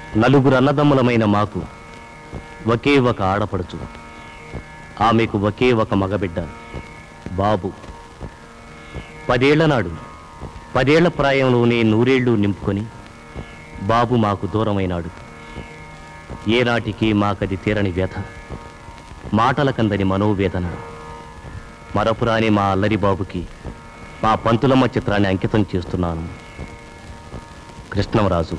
నలుగురు అన్నదమ్ములమైన మాకు ఒకే ఒక ఆడపడుచు ఆమెకు ఒకే ఒక మగబిడ్డ బాబు పదేళ్ల నాడు పదేళ్ల ప్రాయంలోనే నూరేళ్లు నింపుకొని బాబు మాకు దూరమైనాడు ఏనాటికి మాకది తీరని వ్యధ మాటలకందని మనోవేదన మరపురాని మా అల్లరి బాబుకి మా పంతులమ్మ చిత్రాన్ని అంకితం చేస్తున్నాను కృష్ణంరాజు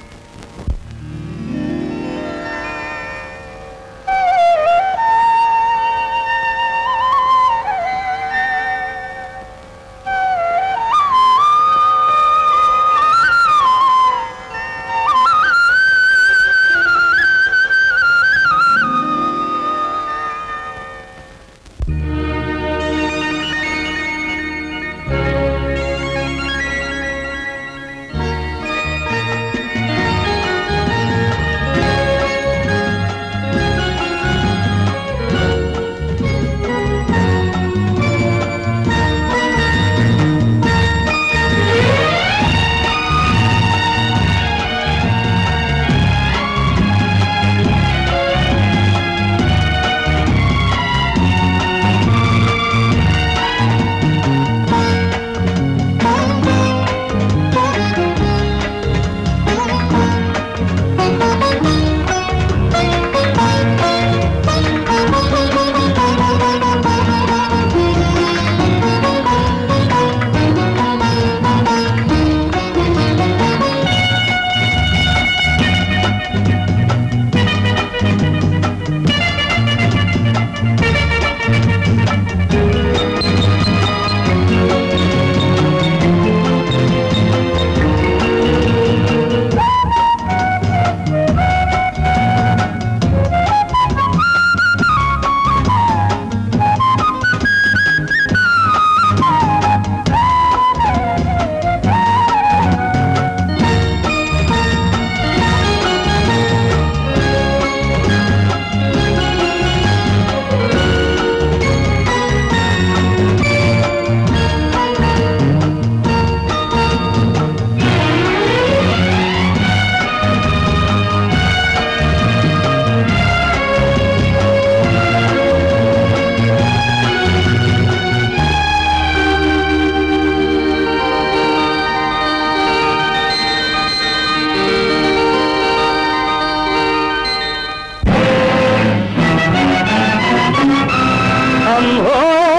అంహో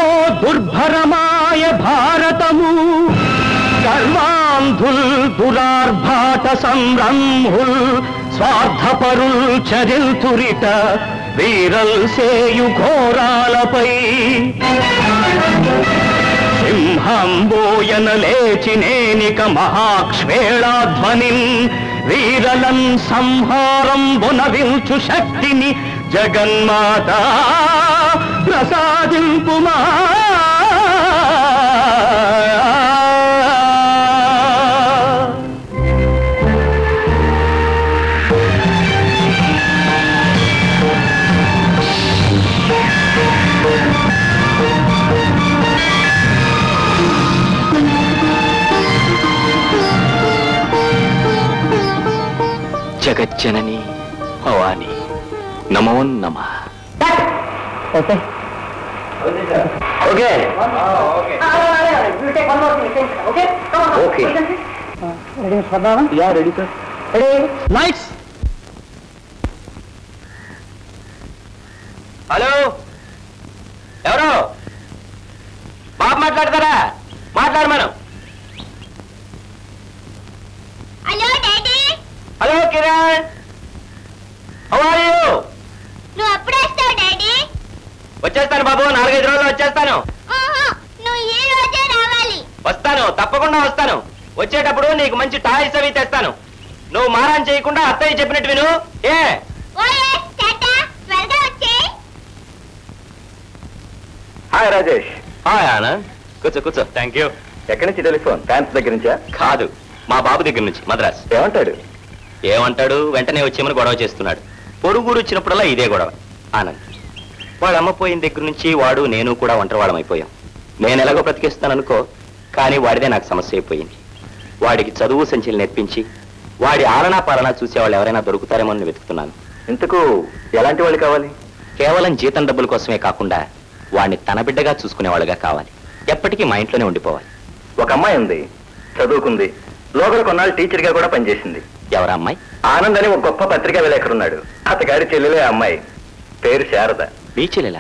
దుర్భరమాయ భారతము గర్వాంధుల్ దురార్భాట సంరంభుల్ స్వార్థపరుల్ చరిల్తురిట వీరల్ సేయు ఘోరాలపై సింహంబోయన లేచినేనిక మహాక్ష్వేళాధ్వనిన్ వీరలన్ సంహారం బునవించు శక్తిని జగన్మాత ప్రసాదింపుమా జగజ్జనని భవాని నమో నమ ఓకే ఓకే ఓకే రెడీ స్వభావం yeah ready sir ready lights hello ఎవరు బాబు మాట్లాడతారా మాట్లాడు మనం hello daddy hello Kiran how are you నువ్వు అప్పుడు వస్తావు డాడీ వచ్చేస్తాను బాబు నాలుగైదు రోజులు వచ్చేస్తాను ఆహా, నువ్వు ఈ రోజే రావాలి వస్తాను తప్పకుండా వస్తాను వచ్చేటప్పుడు నీకు మంచి టాయ్స్ అవి తెస్తాను నువ్వు మారాన్ చేయకుండా అత్తయ్య చెప్పినట్టు విను ఏ ఓయే టాటా త్వరగా వచ్చేయ్ హాయ్ రాజేష్ హాయ్ ఆనంద్ కూర్చో కూర్చో థ్యాంక్ యూ ఎక్కడి నుంచి టెలిఫోన్ ఫ్యాన్స్ దగ్గర నుంచా కాదు మా బాబు దగ్గర నుంచి మద్రాస్ ఏమంటాడు ఏమంటాడు వెంటనే వచ్చేమని గొడవ చేస్తున్నాడు పొరుగురు వచ్చినప్పుడల్లా ఇదే గొడవ ఆనంద్ వాడు అమ్మ పోయిన దగ్గర నుంచి వాడు నేను కూడా ఒంటరివాళ్ళం అయిపోయాం నేను ఎలాగో బ్రతికిస్తాను అనుకో కానీ వాడిదే నాకు సమస్య అయిపోయింది వాడికి చదువు సంచులు నేర్పించి వాడి ఆలనా పాలనా చూసేవాళ్ళు ఎవరైనా దొరుకుతారేమో అని వెతుకుతున్నాను ఇంతకు ఎలాంటి వాళ్ళు కావాలి కేవలం జీతం డబ్బుల కోసమే కాకుండా వాడిని తన బిడ్డగా చూసుకునేవాళ్ళుగా కావాలి ఎప్పటికీ మా ఇంట్లోనే ఉండిపోవాలి ఒక అమ్మాయి ఉంది చదువుకుంది లోపల కొన్నాళ్ళు టీచర్ గా కూడా పనిచేసింది ఎవరా అమ్మాయి ఆనంద్ అని ఒక గొప్ప పత్రికా విలేకరున్నాడు అతగాడి చెల్లెలే ఆ అమ్మాయి పేరు శారద బీచ్లేలా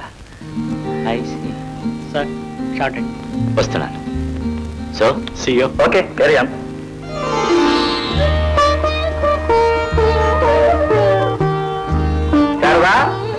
సార్ షార్ట్ అండ్ వస్తున్నాను సో సియో ఓకే వెరీ శారదా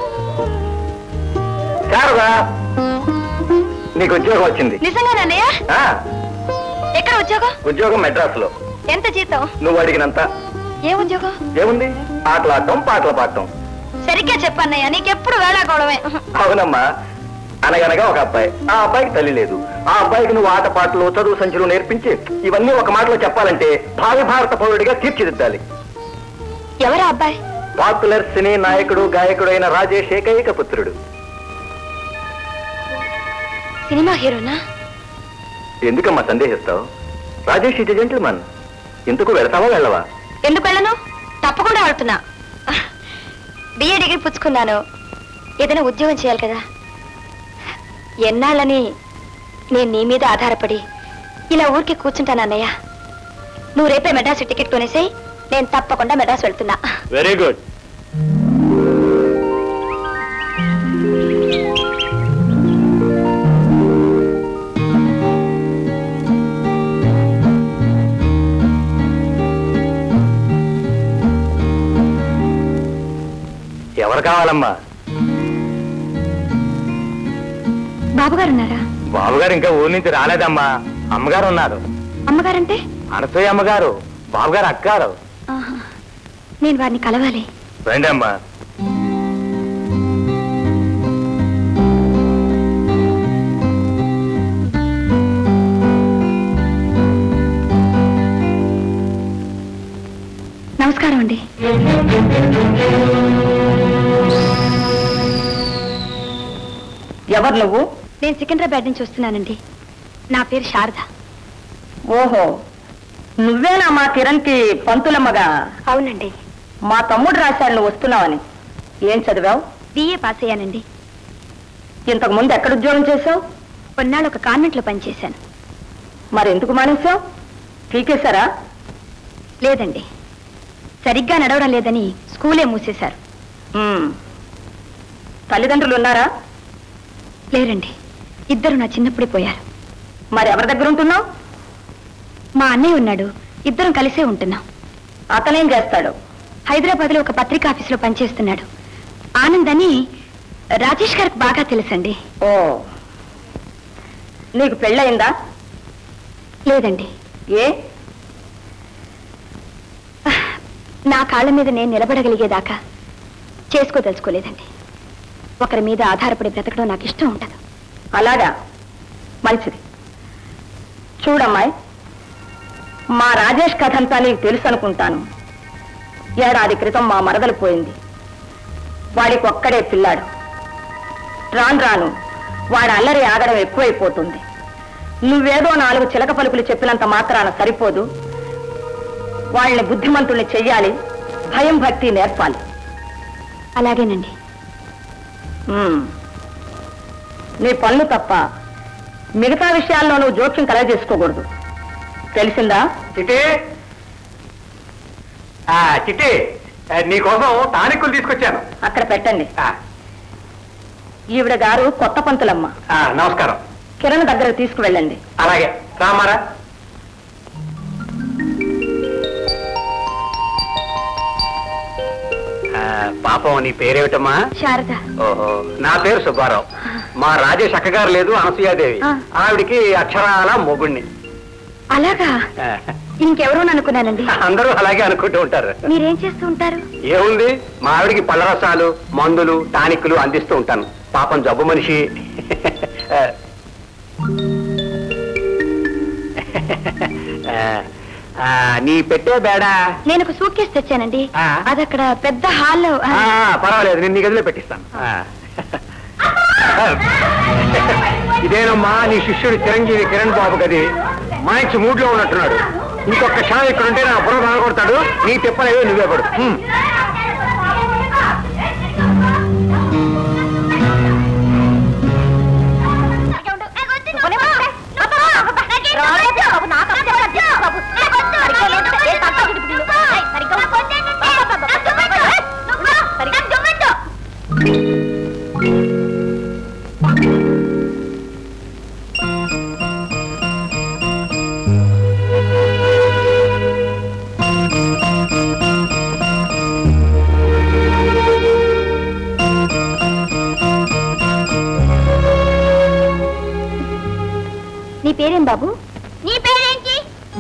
శారదా నీకు ఉద్యోగం వచ్చింది నిజంగానన్నయ్య ఆ, ఎక్కడ ఉద్యోగం ఉద్యోగం మెడ్రాస్ లో ఎంత జీతం నువ్వు అడిగినంత ఏ ఉద్యోగం ఏముంది ఆటలాడటం పాటలు పాడటం సరిగ్గా చెప్పన్నయ్య నీకెప్పుడు వేళాకోవడమే అవునమ్మా అనగనగా ఒక అబ్బాయి ఆ అబ్బాయికి తల్లి లేదు ఆ అబ్బాయికి నువ్వు ఆట పాటలు చదువు సంచులు నేర్పించి ఇవన్నీ ఒక మాటలో చెప్పాలంటే భావి భారత పౌరుడిగా తీర్చిదిద్దాలి ఎవరా అబ్బాయి పాపులర్ సినీ నాయకుడు గాయకుడు అయిన రాజేష్ ఏకైక పుత్రుడు సినిమా హీరోనా ఎందుకమ్మా సందేహిస్తావు రాజేష్ ఇట్ జెంటిల్మన్ ఇందుకు వెళతావా వెళ్ళవా ఎందుకు వెళ్ళను తప్పకుండా వెళ్తున్నా బిఏ డిగ్రీ పుచ్చుకున్నాను ఏదైనా ఉద్యోగం చేయాలి కదా ఎన్నాళ్ళని నేను నీ మీద ఆధారపడి ఇలా ఊరికి కూర్చుంటాను అన్నయ్య నువ్వు రేపే మెడ్రాస్ టికెట్ కొనేసేయి నేను తప్పకుండా మెడ్రాస్ వెళ్తున్నా వెరీ గుడ్ ఎవరు కావాలమ్మా బాబుగారు ఉన్నారా బాబుగారు ఇంకా ఊరి నుంచి రాలేదమ్మా అమ్మగారు ఉన్నారు అమ్మగారంటే అనసూయ అమ్మగారు బాబుగారు అక్కారు ఆహా. నేను వారిని కలవాలి రండి అమ్మా నమస్కారం అండి ఎవరు నువ్వు నేను సికింద్రాబాద్ నుంచి వస్తున్నానండి నా పేరు శారద ఓహో నువ్వేనా మా కిరణ్కి పంతులమ్మగా అవునండి మా తమ్ముడు రాశాడు నువ్వు వస్తున్నావని ఏం చదివావు బిఏ పాస్ అయ్యానండి ఇంతకు ముందు ఎక్కడ ఉద్యోగం చేసావు కొన్నాళ్ళు ఒక కాన్వెంట్లో పనిచేశాను మరి ఎందుకు మానేశావు పీకేశారా లేదండి సరిగ్గా నడవడం లేదని స్కూలే మూసేశారు ఉమ్. తల్లిదండ్రులు ఉన్నారా లేరండి ఇద్దరు నా చిన్నప్పుడే పోయారు మరి ఎవరి దగ్గర ఉంటున్నావు మా అన్నయ్య ఉన్నాడు ఇద్దరం కలిసే ఉంటున్నాం అతనేం చేస్తాడు హైదరాబాద్లో ఒక పత్రికా ఆఫీసులో పనిచేస్తున్నాడు ఆనంద్ అని రాజేష్ గారికి బాగా తెలుసండి ఓ నీకు పెళ్ళయిందా లేదండి ఏ నా కాళ్ళ మీద నేను నిలబడగలిగేదాకా చేసుకోదలుచుకోలేదండి ఒకరి మీద ఆధారపడి బ్రతకడం నాకు ఇష్టం ఉండదు అలాగా మంచిది చూడమ్మాయి మా రాజేష్ కథ అంతా నీకు తెలుసు అనుకుంటాను ఏడాది క్రితం మా మరదలు పోయింది వాడికి ఒక్కడే పిల్లాడు రాను రాను వాడి అల్లరి ఆగడం ఎక్కువైపోతుంది నువ్వేదో నాలుగు చిలక పలుకులు చెప్పినంత మాత్రాన సరిపోదు వాళ్ళని బుద్ధిమంతుల్ని చెయ్యాలి భయం భక్తి నేర్పాలి అలాగేనండి ఉమ్. నీ పనులు తప్ప మిగతా విషయాల్లో నువ్వు జోక్యం కలగజేసుకోకూడదు తెలిసిందా చిట్టి ఆ, చిట్టి ఆ, నీకోసం టానిక్కులు తీసుకొచ్చాను అక్కడ పెట్టండి ఆ, ఈవిడ గారు కొత్త పంతులమ్మ ఆ, నమస్కారం కిరణ్ దగ్గర తీసుకువెళ్ళండి అలాగే రామారా ఆ, పాపం నీ పేరేమిటమ్మా శారద ఓహో నా పేరు సుబ్బారావు మా రాజేష్ అక్కగారు లేదు అనసూయాదేవి ఆ. ఆవిడికి అక్షరాల మొగుణ్ణి అలాగా ఆ, ఇంకెవరో అనుకున్నానండి అందరూ అలాగే అనుకుంటూ ఉంటారు మీరేం చేస్తూ ఉంటారు ఏముంది మా ఆవిడికి పళ్ళ రసాలు మందులు టానిక్లు అందిస్తూ ఉంటాను పాపం జబ్బు మనిషి ఆ. ఆ, ఆ, నీ పెట్టే బేడా నేను ఒక సూట్ కేసు తెచ్చానండి ఆ. అది అక్కడ పెద్ద హాల్లో ఆ, పర్వాలేదు నేను నీ గదిలో పెట్టిస్తాను ఆ. ఇదేనమ్మా నీ శిష్యుడు చిరంజీవి కిరణ్ బాబు గది మంచి మూడ్ లో ఉన్నట్టున్నాడు ఇంకొక క్షణం ఇక్కడ ఉంటే నా బుర్ర బాగొడతాడు నీ తిప్పలేవే నువ్వే పడు హ్మ్. నీ పేరేం బాబు నీ పేరేంటి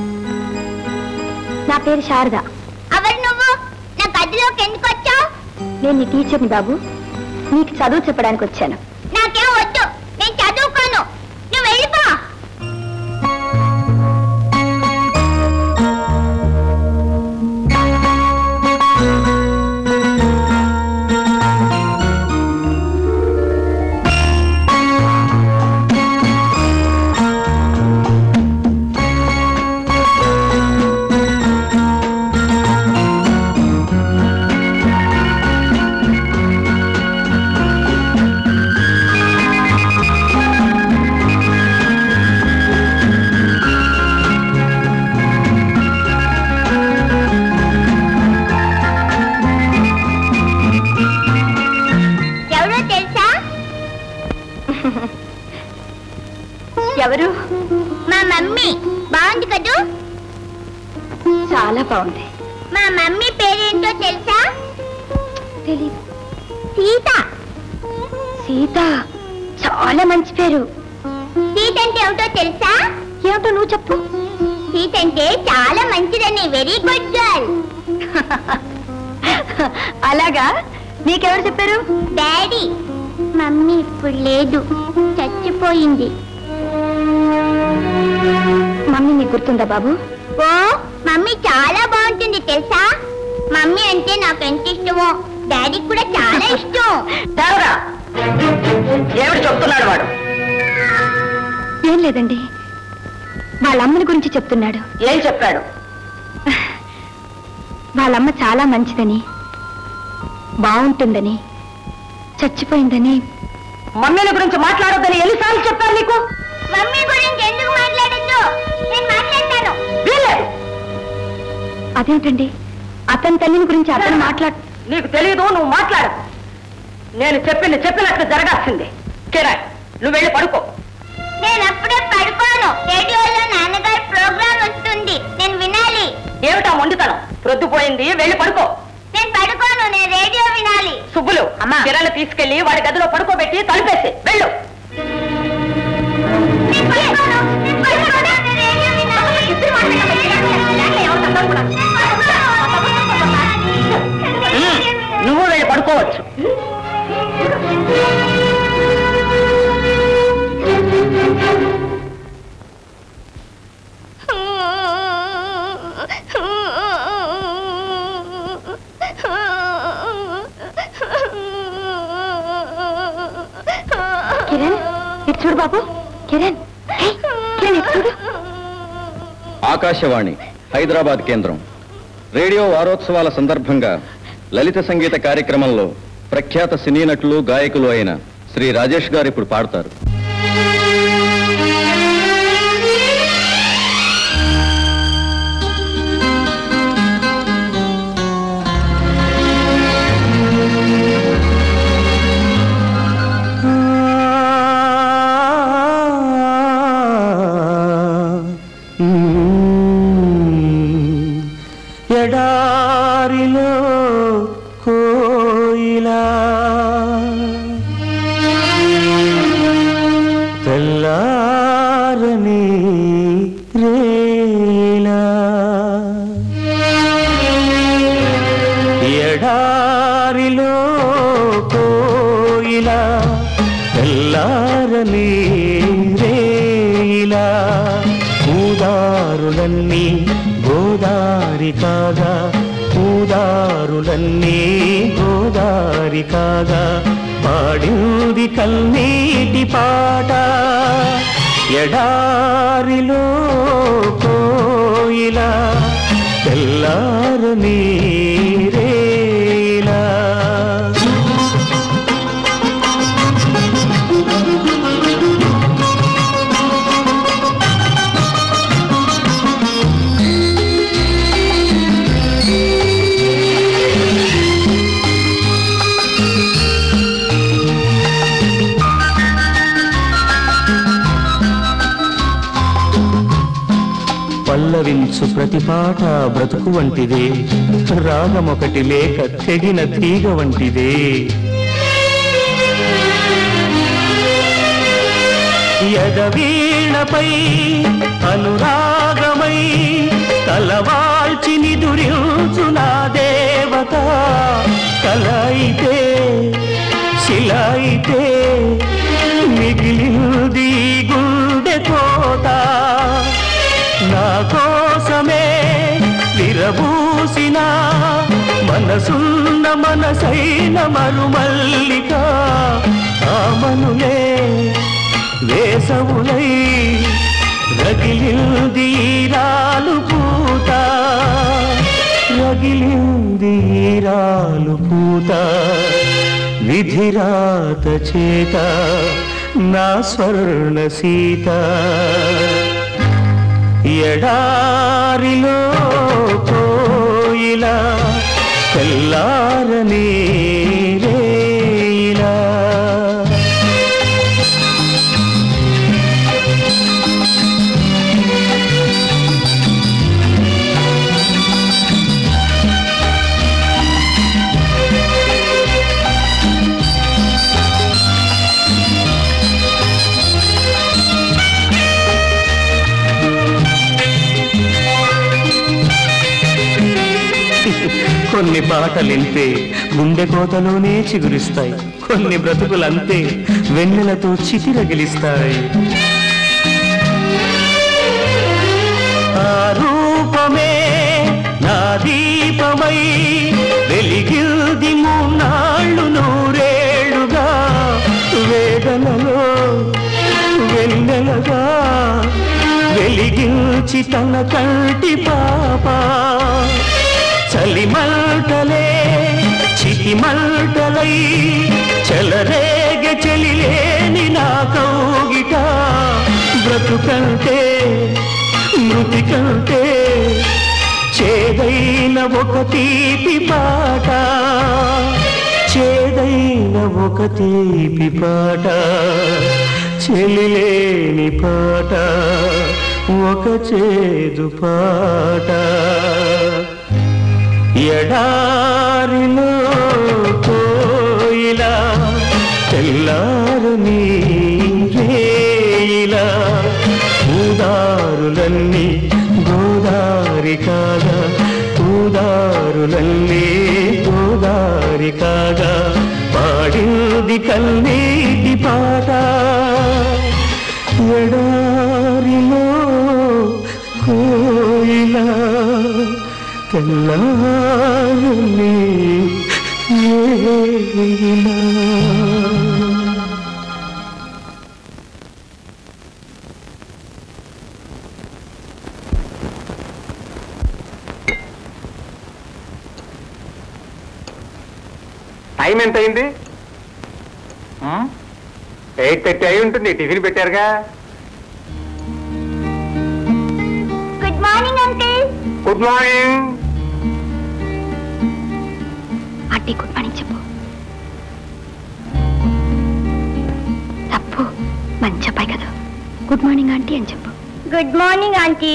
నా పేరు శారద ఎవరు నువ్వు నా గదిలోకి ఎందుకు వచ్చావు నేను నీ టీచర్ని బాబు నీకు చదువు చెప్పడానికి వచ్చాను నాకేం వద్దు నేను చదువుకోను నువ్వు వెళ్ళిపో ఎవరో తెలుసా ఎవరు మా మమ్మీ బాగుంది కదూ చాలా బాగుంది మా మమ్మీ పేరేంటో తెలుసా తెలీదు సీత సీత చాలా మంచి పేరు సీత అంటే ఏమిటో తెలుసా ఏమిటో నువ్వు చెప్పు సీత అంటే చాలా మంచిదని వెరీ గుడ్ గర్ల్ అలాగా నీకెవరు చెప్పారు డాడీ మమ్మీ ఇప్పుడు లేదు చచ్చిపోయింది మమ్మీ నీకు గుర్తుందా బాబు ఓ మమ్మీ చాలా బాగుంటుంది తెలుసా మమ్మీ అంటే నాకు ఎంత ఇష్టమో డాడీకి కూడా చాలా ఇష్టం దేవరా ఏమిటి చెప్తున్నాడు వాడు ఏం లేదండి వాళ్ళ అమ్మని గురించి చెప్తున్నాడు ఏం చెప్పాడు వాళ్ళమ్మ చాలా మంచిదని బాగుంటుందని చచ్చిపోయిందని మమ్మీల గురించి మాట్లాడొద్దని ఎన్నిసార్లు చెప్పాను నీకు మమ్మీ గురించి ఎందుకు మాట్లాడద్దు నేను మాట్లాడతాను వీల్లేదు అదేంటండి అతని తల్లిని గురించి అతను మాట్లాడు నీకు తెలియదు నువ్వు మాట్లాడు నేను చెప్పింది చెప్పినట్లు జరగాల్సిందే కిరాయ్ నువ్వు వెళ్ళి పడుకో నేను అప్పుడే పడుకోను రేడియోలో నాన్నగారి ప్రోగ్రామ్ వస్తుంది నేను వినాలి ఏమిటా మొండితనం ప్రొద్దుపోయింది వెళ్ళి పడుకో నేను పడుకోను నేను రేడియో వినాలి సుబ్బులు అమ్మా. కిరణ్ తీసుకెళ్లి వాడి గదిలో పడుకోబెట్టి తలుపేసి వెళ్ళు నేను పడుకోను నేను పడుకోను నేను రేడియో వినాలి ఇద్దరు నువ్వు వెళ్ళి పడుకోవచ్చు కిరణ్ ఇటు చూడు బాబు కిరణ్ హే, కిరణ్ ఇటు చూడు ఆకాశవాణి హైదరాబాద్ కేంద్రం రేడియో వారోత్సవాల సందర్భంగా లలిత సంగీత కార్యక్రమంలో ప్రఖ్యాత సినీ నటులు గాయకులు అయిన శ్రీ రాజేష్ గారు ఇప్పుడు పాడతారు ఎడారిలో కోయిలా తెల్లారని రేలా ఎడారిలో కోయిలా తెల్లారని రేలా ఊదారులన్నీ గోదారి కాగా ఊదారులన్నీ గోదారి కాగా పాడింది కన్నీటి పాట ఎడారిలో కోయిల తెల్లారు నీరేలా పల్లవించు ప్రతి పాట బ్రతుకు వంటిదే రాగమొకటి లేక తెగిన తీగ వంటిదే ఎదవీణపై అనురాగమై తలవాల్చి నిదురించు నా దేవత కలయితే శిలయితే మిగిలింది ఈ గుండె కోత నా కోసమే విరబూసిన మనసున్న మనసైన మరుమల్లిక ఆమనులే వేసవులై రగిలింది ఈ రాలు పూత రగిలింది ఈ రాలు పూత విధిరాత చేత నా స్వర్ణ సీత ఎడారిలో కోయిల తెల్లారని రేయిలా కొన్ని పాటలింతే గుండె కోతలోనే చిగురిస్తాయి కొన్ని బ్రతుకులంతే వెన్నెలతో చితిరగిలిస్తాయి ఆ రూపమే నా దీపమై వెలిగిల్ది మూన్నాళ్ళు నూరేళ్లుగా వేదనలో వెన్నెలగా వెలిగించి తన కంటి పాప చలిమంటలే చితిమంటలై చెలరేగ చెలిలేని నా కౌగిట బ్రతుకంటే మృతి కంటే చేదైన ఒక తీపి పాట చేదైన ఒక తీపి పాట చెలిలేని పాట ఒక చేదు పాట ఎడారిలో కోయిల తెల్లారు నీరేయిలా ఊదారులన్నీ గోదారి కాగా ఊదారులన్నీ గోదారి కాగా పాడింది కన్నీటి పాట ఎడారిలో కోయిల తెల్లారుని ఏలా టైం ఎంత అయింది ఎయిట్ థర్టీ అయి ఉంటుంది టిఫిన్ పెట్టారుగా good morning uncle good morning aunty good morning చెప్పు తప్పు మంచి అబ్బాయి కదా గుడ్ మార్నింగ్ ఆంటీ అని చెప్పు good morning aunty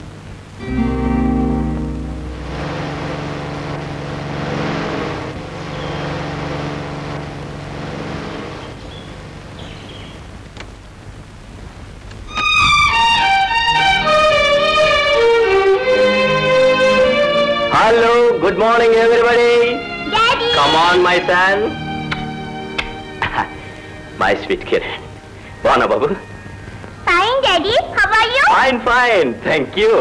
hello good morning everybody daddy come on my son my sweet Kiran బాగున్నా బాబు fine daddy how are you fine fine thank you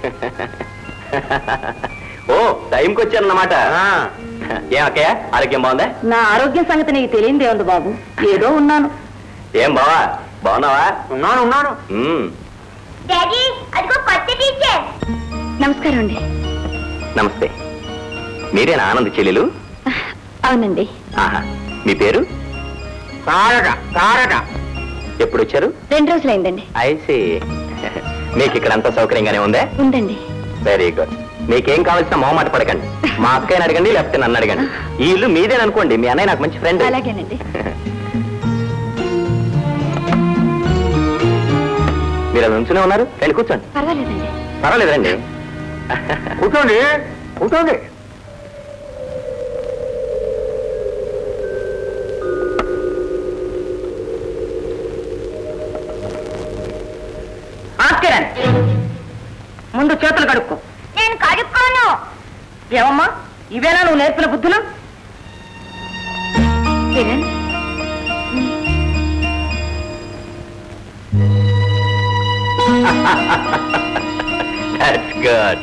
oh టైంకి వచ్చానన్నమాట ఏం అక్కయ్య ఆరోగ్యం బాగుందా నా ఆరోగ్యం సంగతి నీకు తెలియదే ఉంది బాబు ఏదో ఉన్నాను ఏం బావా బాగున్నావా ఉన్నాను ఉన్నాను మ్మ్. డాడీ అదిగో కొత్త టీచర్ నమస్కారం అండి నమస్తే మీరేనా ఆనంద్ చెల్లెలు అవునండి ఆహా మీ పేరు తారక తారక ఎప్పుడు వచ్చారు రెండు రోజులైందండి ఐసి మీకు ఇక్కడ అంతా సౌకర్యంగానే ఉందే ఉందండి వెరీ గుడ్ మీకేం కావాల్సిన మొహమాట పడకండి మా అక్కయ్యని అడగండి లేకపోతే నన్ను అడగండి ఈ ఇల్లు మీదేననుకోండి మీ అన్నయ్య నాకు మంచి ఫ్రెండ్ అలాగేనండి మీరు అలా నుంచునే ఉన్నారు రండి కూర్చోండి పర్వాలేదండి పర్వాలేదు రండి కూర్చోండి కూర్చోండి ఆ, కిరణ్ ముందు చేతులు కడుక్కో నేను కడుక్కోను ఏమమ్మా ఇవేనా నువ్వు నేర్పిన బుద్ధులు కిరణ్ దట్స్ గుడ్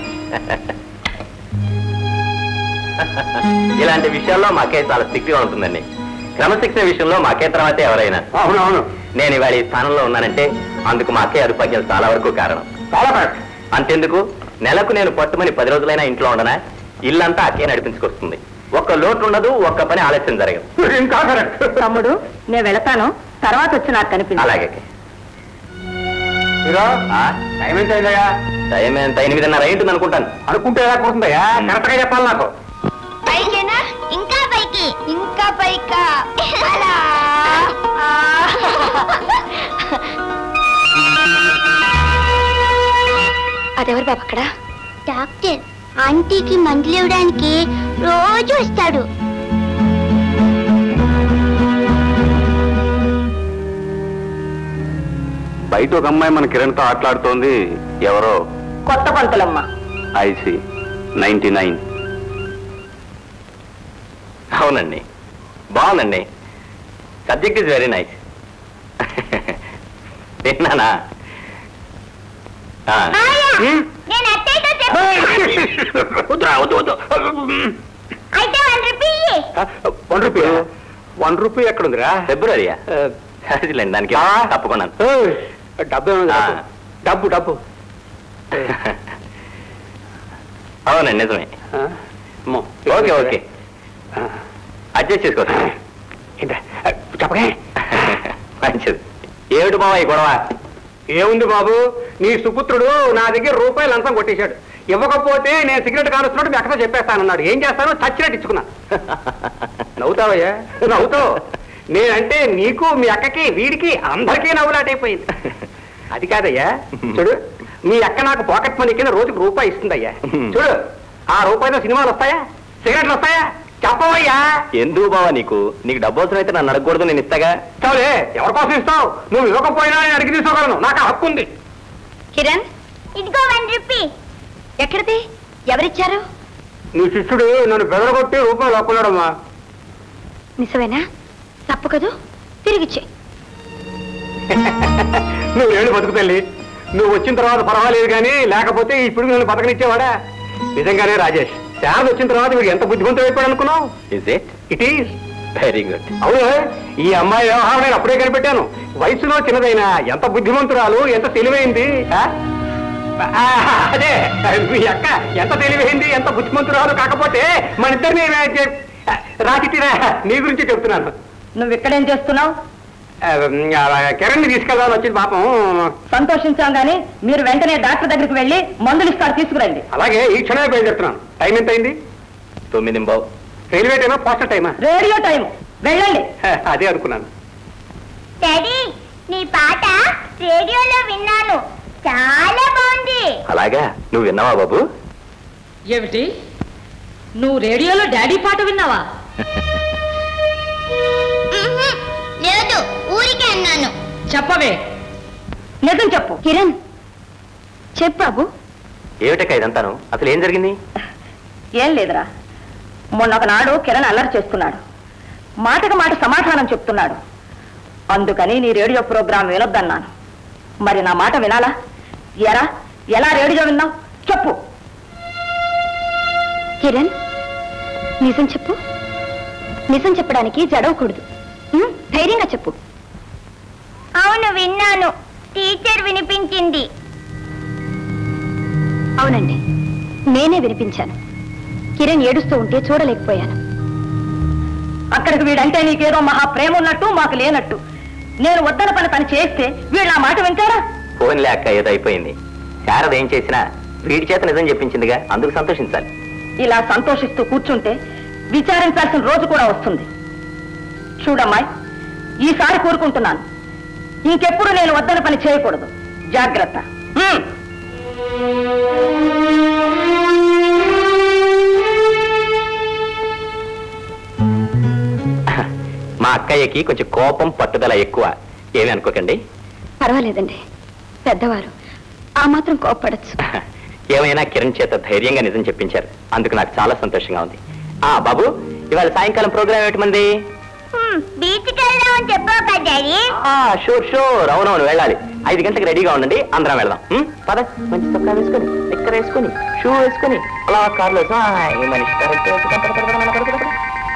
ఇలాంటి విషయాల్లో మాకే చాలా స్ట్రిక్ట్గా ఉంటుందండి క్రమశిక్షణ విషయంలో మాకే తర్వాత ఎవరైనా అవునవును నేను ఇవాళ ఈ స్థానంలో ఉన్నానంటే అందుకు మా అక్కయ్య అరుపాజ్యాలు చాలా వరకు కారణం చాలా కరెక్ట్ అంతెందుకు నెలకు నేను పట్టుమని పది రోజులైనా ఇంట్లో ఉండనా ఇల్లంతా అక్కే నడిపించుకొస్తుంది ఒక్క లోటు ఉండదు ఒక్క పని ఆలస్యం జరగదు ఇంకా కరెక్ట్ తమ్ముడు నేను వెళతాను తర్వాత వచ్చి నాకు కనిపించు అలాగే మీరా ఆ, టైం ఎంత అయిందయ్యా టైం ఎంత ఎనిమిదిన్నర అయింటుంది అనుకుంటాను అనుకుంటే ఎలా కుడుతుందయ్యా కరెక్ట్ గా చెప్పాలి నాకు పైకేనా ఇంకా పైకి ఇంకా పైకా అలా అదెవరు బాబు అక్కడ డాక్టర్ ఆంటీకి మందులు ఇవ్వడానికి రోజు వస్తాడు బయట ఒక అమ్మాయి మన కిరణ్ తో ఆటలాడుతోంది ఎవరో కొత్త పంతులమ్మ ఐసి నైన్టీ నైన్ అవునండి బాగుందండి సబ్జెక్ట్ ఇస్ వెరీ నైస్ విన్నానా ఆ, నేను అత్తయ్యతో చెప్పు వద్దురా వద్దు వద్దు అయితే one rupee one rupee one rupee ఎక్కడుందిరా ఫిబ్రవరియా సరేలేండి దానికి ఆ. తప్పకుండా ఏయ్, డబ్బు ఏమైంది? ఆ. డబ్బు డబ్బు అవునండి నిజమే ఆ? అమ్మో. ఓకే ఓకే ఆ. అడ్జస్ట్ చేసుకోవచ్చు ఏంటా? చెప్పగే మంచిది ఏమిటి బావ ఈ గొడవ ఏముంది బాబు నీ సుపుత్రుడు నా దగ్గర రూపాయలు లంచం కొట్టేశాడు ఇవ్వకపోతే నేను సిగరెట్ కానుస్తున్నట్టు మీ అక్కతో చెప్పేస్తానన్నాడు ఏం చేస్తాను చచ్చినట్టు ఇచ్చుకున్నా నవ్వుతావయ్యా నవ్వుతావు నేనంటే నీకు మీ అక్కకి వీడికి అందరికీ నవ్వులాటైపోయింది అది కాదయ్యా చూడు మీ అక్క నాకు పాకెట్ మనీ కింద రోజుకు రూపాయి ఇస్తుందయ్యా చూడు ఆ రూపాయితో సినిమాలు వస్తాయా సిగరెట్లు వస్తాయా చెప్పవయ్యా ఎందుకు బావా నీకు నీకు డబ్బు అవసరం అయితే నన్ను అడగకూడదు నేను ఇస్తాగా చాలే ఎవరి కోసం ఇస్తావు నువ్వు ఇవ్వకపోయినా నేను అడిగి తీసుకోగలను నాకు ఆ హక్కు ఉంది కిరణ్ ఇదిగో వన్ రూపీ ఎక్కడిది ఎవరిచ్చారు నీ శిష్యుడు నన్ను బెదరగొట్టి రూపాయలు లాక్కున్నాడమ్మా నిజమేనా తప్పు కదూ తిరిగిచ్చే నువ్వు ఏడు బతుకు తల్లి నువ్వు వచ్చిన తర్వాత పర్వాలేదు కానీ లేకపోతే ఇప్పుడు నన్ను బతకనిచ్చేవాడా నిజంగానే రాజేష్ శారద వచ్చిన తర్వాత వీడు ఎంత బుద్ధిమంతుడు అయిపోయాడు అనుకున్నావు is it it is very good అవును ఈ అమ్మాయి వ్యవహారం నేను అప్పుడే కనిపెట్టాను వయసులో చిన్నదైనా ఎంత బుద్ధిమంతురాలు ఎంత తెలివైంది ఆ? ఆ, అదే మీ అక్క ఎంత తెలివైంది ఎంత బుద్ధిమంతురాలు కాకపోతే మన ఇద్దరిని రాకితీరా నీ గురించి చెప్తున్నాను నువ్వు ఇక్కడేం చేస్తున్నావు కిరణ్ తీసుకెళ్దామని వచ్చింది పాపం సంతోషించాం గాని మీరు వెంటనే డాక్టర్ దగ్గరికి వెళ్ళి మందులు ఇస్తారు తీసుకురండి అలాగే ఈ క్షణమే బయలుదేరుతున్నాను టైం ఎంత అయింది తొమ్మిది బావు రైల్వే టైమా పోస్టల్ టైమా రేడియో టైం వెళ్ళండి అదే అనుకున్నాను డాడీ నీ పాట రేడియోలో విన్నాను చాలా బాగుంది అలాగా నువ్వు విన్నావా బాబు ఏమిటి నువ్వు రేడియోలో డాడీ పాట విన్నావా మ్మ్హ్. లేదు ఊరికే అన్నాను చెప్పవే నిజం చెప్పు కిరణ్ చెప్పు బాబు ఏమిటక్క ఇదంతాను అసలు ఏం జరిగింది ఏం లేదురా మొన్న ఒకనాడు కిరణ్ అల్లరి చేస్తున్నాడు మాటకు మాట సమాధానం చెప్తున్నాడు అందుకని నీ రేడియో ప్రోగ్రాం వినొద్దన్నాను మరి నా మాట వినాలా ఎరా ఎలా రేడియో విన్నావు చెప్పు కిరణ్ నిజం చెప్పు నిజం చెప్పడానికి జడవకూడదు ఉం? ధైర్యంగా చెప్పు అవును విన్నా విన్నాను టీచర్ వినిపించింది అవునండి నేనే వినిపించాను కిరణ్ ఏడుస్తూ ఉంటే చూడలేకపోయాను అక్కడికి వీడంటే నీకేదో మహా ప్రేమ ఉన్నట్టు మాకు లేనట్టు నేను వద్దన పని తను చేస్తే వీళ్ళు ఆ మాట వింటారా ఫోన్లే అక్క ఏదో అయిపోయింది శారద ఏం చేసినా వీడి చేత నిజం చెప్పించిందిగా అందుకు సంతోషించాలి ఇలా సంతోషిస్తూ కూర్చుంటే విచారించాల్సిన రోజు కూడా వస్తుంది చూడమ్మాయి ఈసారి కోరుకుంటున్నాను ఇంకెప్పుడు నేను వద్దన పని చేయకూడదు జాగ్రత్త హ్మ్. మా అక్కయ్యకి కొంచెం కోపం పట్టుదల ఎక్కువ ఏమి అనుకోకండి పర్వాలేదండి పెద్దవారు ఆ మాత్రం కోప్పడచ్చు ఏమైనా కిరణ్ చేత ధైర్యంగా నిజం చెప్పించారు అందుకు నాకు చాలా సంతోషంగా ఉంది ఆ బాబు ఇవాళ సాయంకాలం ప్రోగ్రామ్ ఏమిటి మంది బీచ్కి వెళ్దామని చెప్పావు కదా డాడీ షూర్ షూర్ అవునవును వెళ్ళాలి ఐదు గంటలకు రెడీగా ఉండండి అందరం వెళ్దాం ఉం? పద మంచి చొక్కా వేసుకొని ఎక్కర వేసుకొని షూ వేసుకొని అలా కార్లో వేసి, ఆ, ఈ మనిషి correct గా పద, పద, పద, పద, పద, పద, పద.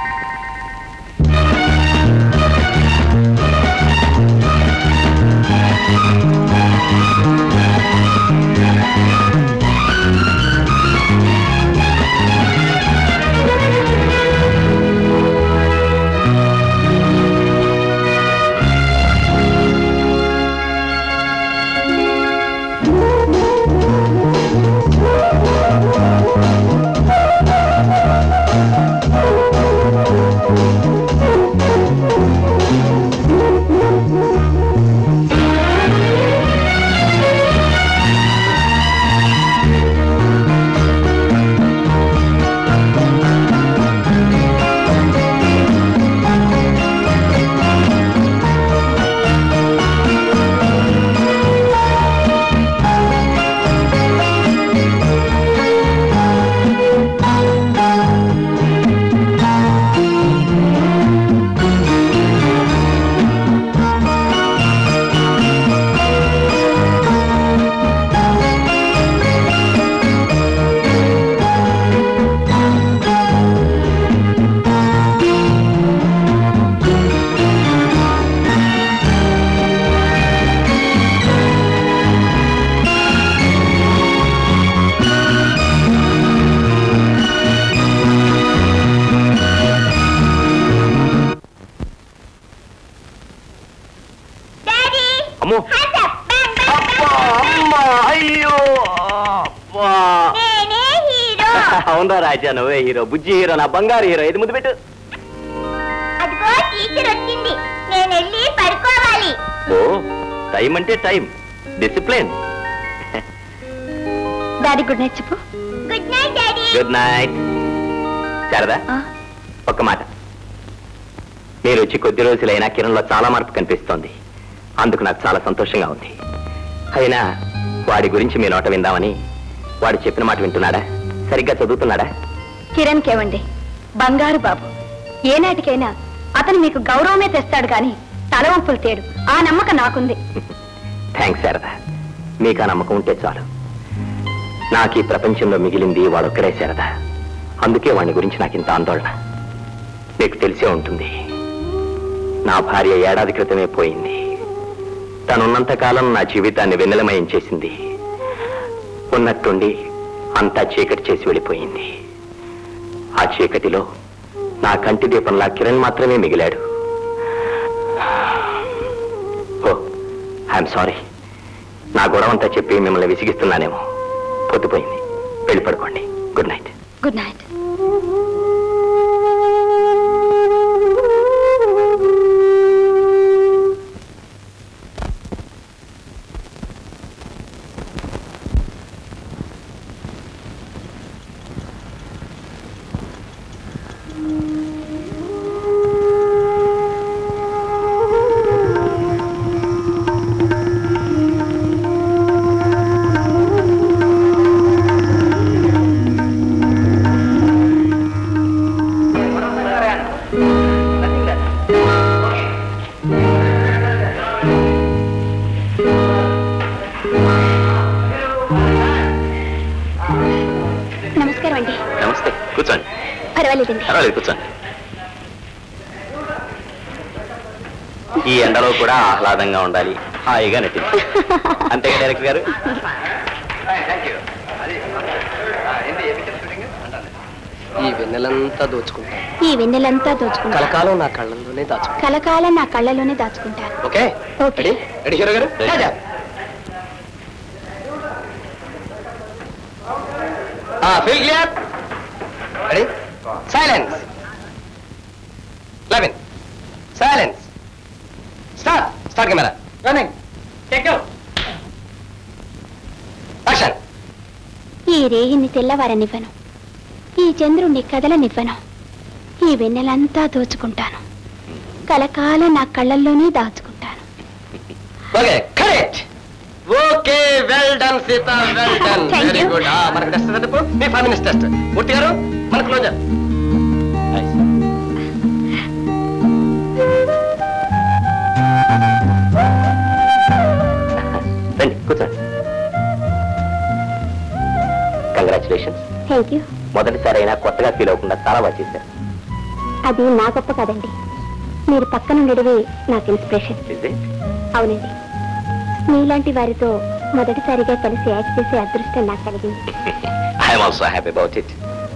డాడీ అమ్మో హసప్ బ్యాంగ్ బ్యాంగ్ అబ్బా, అమ్మా, అయ్యో అబ్బా. నేనే హీరో అవునా రాజా నువ్వే హీరో బుజ్జి హీరో నా బంగారు హీరో ఇది ముద్దు పెట్టు అదిగో టీచర్ వచ్చింది నేను వెళ్ళి పడుకోవాలి ఓ టైం అంటే time discipline daddy good night చెప్పు good night daddy good night Sharada ఆ, ఒక్క మాట మీరు వచ్చి కొద్ది రోజులైనా కిరణ్లో చాలా మార్పు కనిపిస్తోంది అందుకు నాకు చాలా సంతోషంగా ఉంది అయినా వాడి గురించి మీ నోట విందామని వాడు చెప్పిన మాట వింటున్నాడా సరిగ్గా చదువుతున్నాడా కిరణ్ కేవండి బంగారు బాబు ఏనాటికైనా అతను మీకు గౌరవమే తెస్తాడు కానీ తలవంపులు తేడు ఆ నమ్మకం నాకుంది థ్యాంక్స్ శారదా మీకు ఆ నమ్మకం ఉంటే చాలు నాకు ఈ ప్రపంచంలో మిగిలింది వాడొక్కడే శారదా అందుకే వాడి గురించి నాకు ఇంత ఆందోళన మీకు తెలిసే ఉంటుంది నా భార్య ఏడాది క్రితమే పోయింది తనున్నంత కాలం నా జీవితాన్ని వెన్నెలమయం చేసింది ఉన్నట్టుండి అంతా చీకటి చేసి వెళ్ళిపోయింది ఆ చీకటిలో నా కంటి దీపంలా కిరణ్ మాత్రమే మిగిలాడు ఓ ఐఎమ్ సారీ నా గొడవంతా చెప్పి మిమ్మల్ని విసిగిస్తున్నానేమో పొద్దుపోయింది వెళ్ళి పడుకోండి గుడ్ నైట్ గుడ్ నైట్ నమస్కారం అండి నమస్తే కూర్చోండి పర్వాలేదండి పర్వాలేదు కూర్చోండి ఈ ఎండలో కూడా ఆహ్లాదంగా ఉండాలి హాయిగా నటించాలి అంతే డైరెక్టర్ గారు ఈ వెన్నెలంతా దోచుకుంటాను ఈ వెన్నెలంతా దోచుకుంటా కలకాలం నా కళ్ళల్లోనే దాచుకుంటాను కలకాలం నా కళ్ళలోనే దాచుకుంటాను okay okay. Ready ready hero గారు Ready. Raja fill clear ready silence eleven silence start start camera running take action ఈ రేహిని తెల్లవారనివ్వను ఈ చంద్రుణ్ణి కదలనివ్వను ఈ వెన్నెలంతా దోచుకుంటాను కలకాలం నా కళ్ళల్లోనే దాచుకుంటాను okay correct okay well done Sita well done Thank very you. Good మనకు టెస్ట్ చదువు మీ ఫైవ్ మినిట్స్ టెస్ట్ మూర్తి గారు మన క్లోజర్ రండి కూర్చోండి కంగ్రాచులేషన్స్ థ్యాంక్ యూ మొదటిసారి అయినా కొత్తగా ఫీల్ అవ్వకుండా చాలా బాగా చేశారు అది నా గొప్ప కదండి మీరు పక్కన ఉండడమే నాకు ఇన్స్పిరేషన్ Is it? అవునండి మీలాంటి వారితో మొదటిసారిగా కలిసి యాక్ట్ చేసే అదృష్టం నాకు కలిగింది I am also happy about it.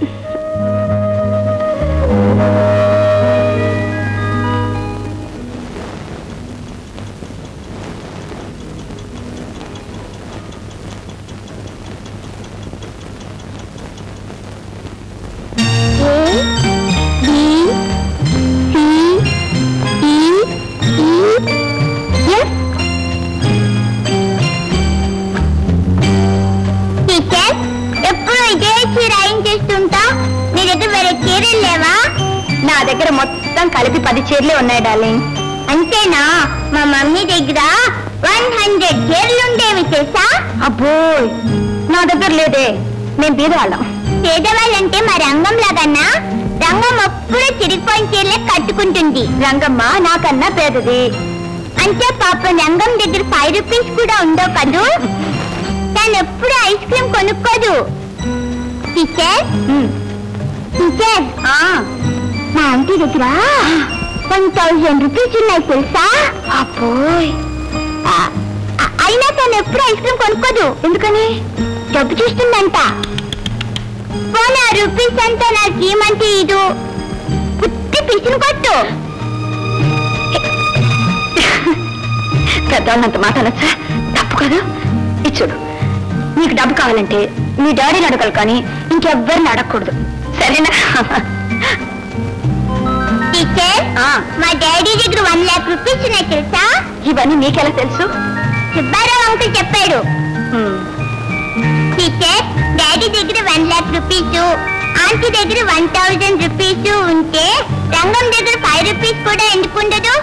Teacher ఎప్పుడు ఇదే చీర చేస్తుంటా నీ దగ్గర వేరే చీరలు లేవా నా దగ్గర మొత్తం కలిపి పది చీరలే ఉన్నాయి డార్లింగ్ అంతేనా మా మమ్మీ దగ్గర వన్ హండ్రెడ్ చీరలు ఉండేవి తెలుసా అబ్బో నా దగ్గర లేదే మేము బీదవాళ్ళం పేదవాళ్ళంటే మా రంగం లాగన్నా రంగం ఎప్పుడు చిరిగిపోయిన చీరలే కట్టుకుంటుంది రంగమ్మ నాకన్నా పేదది అంటే పాపం రంగం దగ్గర ఫైవ్ రూపీస్ కూడా ఉండవు కదూ తను ఎప్పుడు ఐస్ క్రీమ్ కొనుక్కోదు టీచర్ టీచర్ మా ఆంటీ దగ్గర వన్ థౌజండ్ రూపీస్ ఉన్నాయి తెలుసా అబ్బోయ్ ఆ, ఆ- అయినా తను ఎప్పుడు ఐస్ క్రీమ్ కొనుక్కోదు ఎందుకని డబ్బు చూస్తుందంట పోనీ ఆ రూపీస్ అంతా నాకు ఏమంటే ఇది పుట్టి పిసిని కొట్టు పెద్దవాళ్ళంత మాట అనొచ్చా తప్పు కదా ఇచ్చుడు నీకు డబ్బు కావాలంటే మీ డాడీని అడగలు కానీ ఇంకెవ్వరిని అడగకూడదు సరేనా టీచర్ ఆ. మా డాడీ దగ్గర వన్ లాక్ రూపీస్ ఉన్నాయి తెలుసా ఇవన్నీ నీకెలా తెలుసు సుబ్బారావు అంకుల్ చెప్పాడు హ్మ్. టీచర్ డాడీ దగ్గర వన్ లాక్ రూపీస్ ఆంటీ దగ్గర వన్ థౌజండ్ రూపీస్ ఉంటే రంగం దగ్గర ఫైవ్ రూపీస్ కూడా ఎందుకు ఉండదు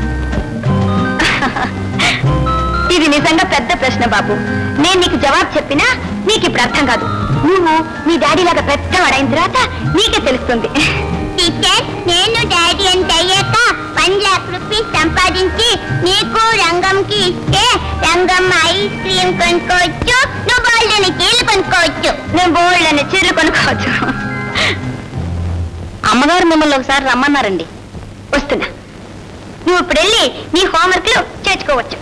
ఇది నిజంగా పెద్ద ప్రశ్న బాబు నేను నీకు జవాబు చెప్పినా నీకు ఇప్పుడు అర్థం కాదు నువ్వు మీ డాడీ లాగా పెద్దవాడైన తర్వాత నీకే తెలుస్తుంది టీచర్ నేను డాడీ అంత అయ్యాక వన్ లాక్ రూపీస్ సంపాదించి నీకు రంగంకి ఇస్తే రంగం ఐస్ క్రీమ్ కొనుక్కోవచ్చు నువ్వు వాళ్ళని చీరలు కొనుక్కోవచ్చు నేను బోల్డ్ చీరలు కొనుక్కోవచ్చు అమ్మగారు మిమ్మల్ని ఒకసారి రమ్మన్నారండి వస్తున్నా నువ్వు ఇప్పుడు వెళ్ళి నీ హోంవర్క్లు చేర్చుకోవచ్చు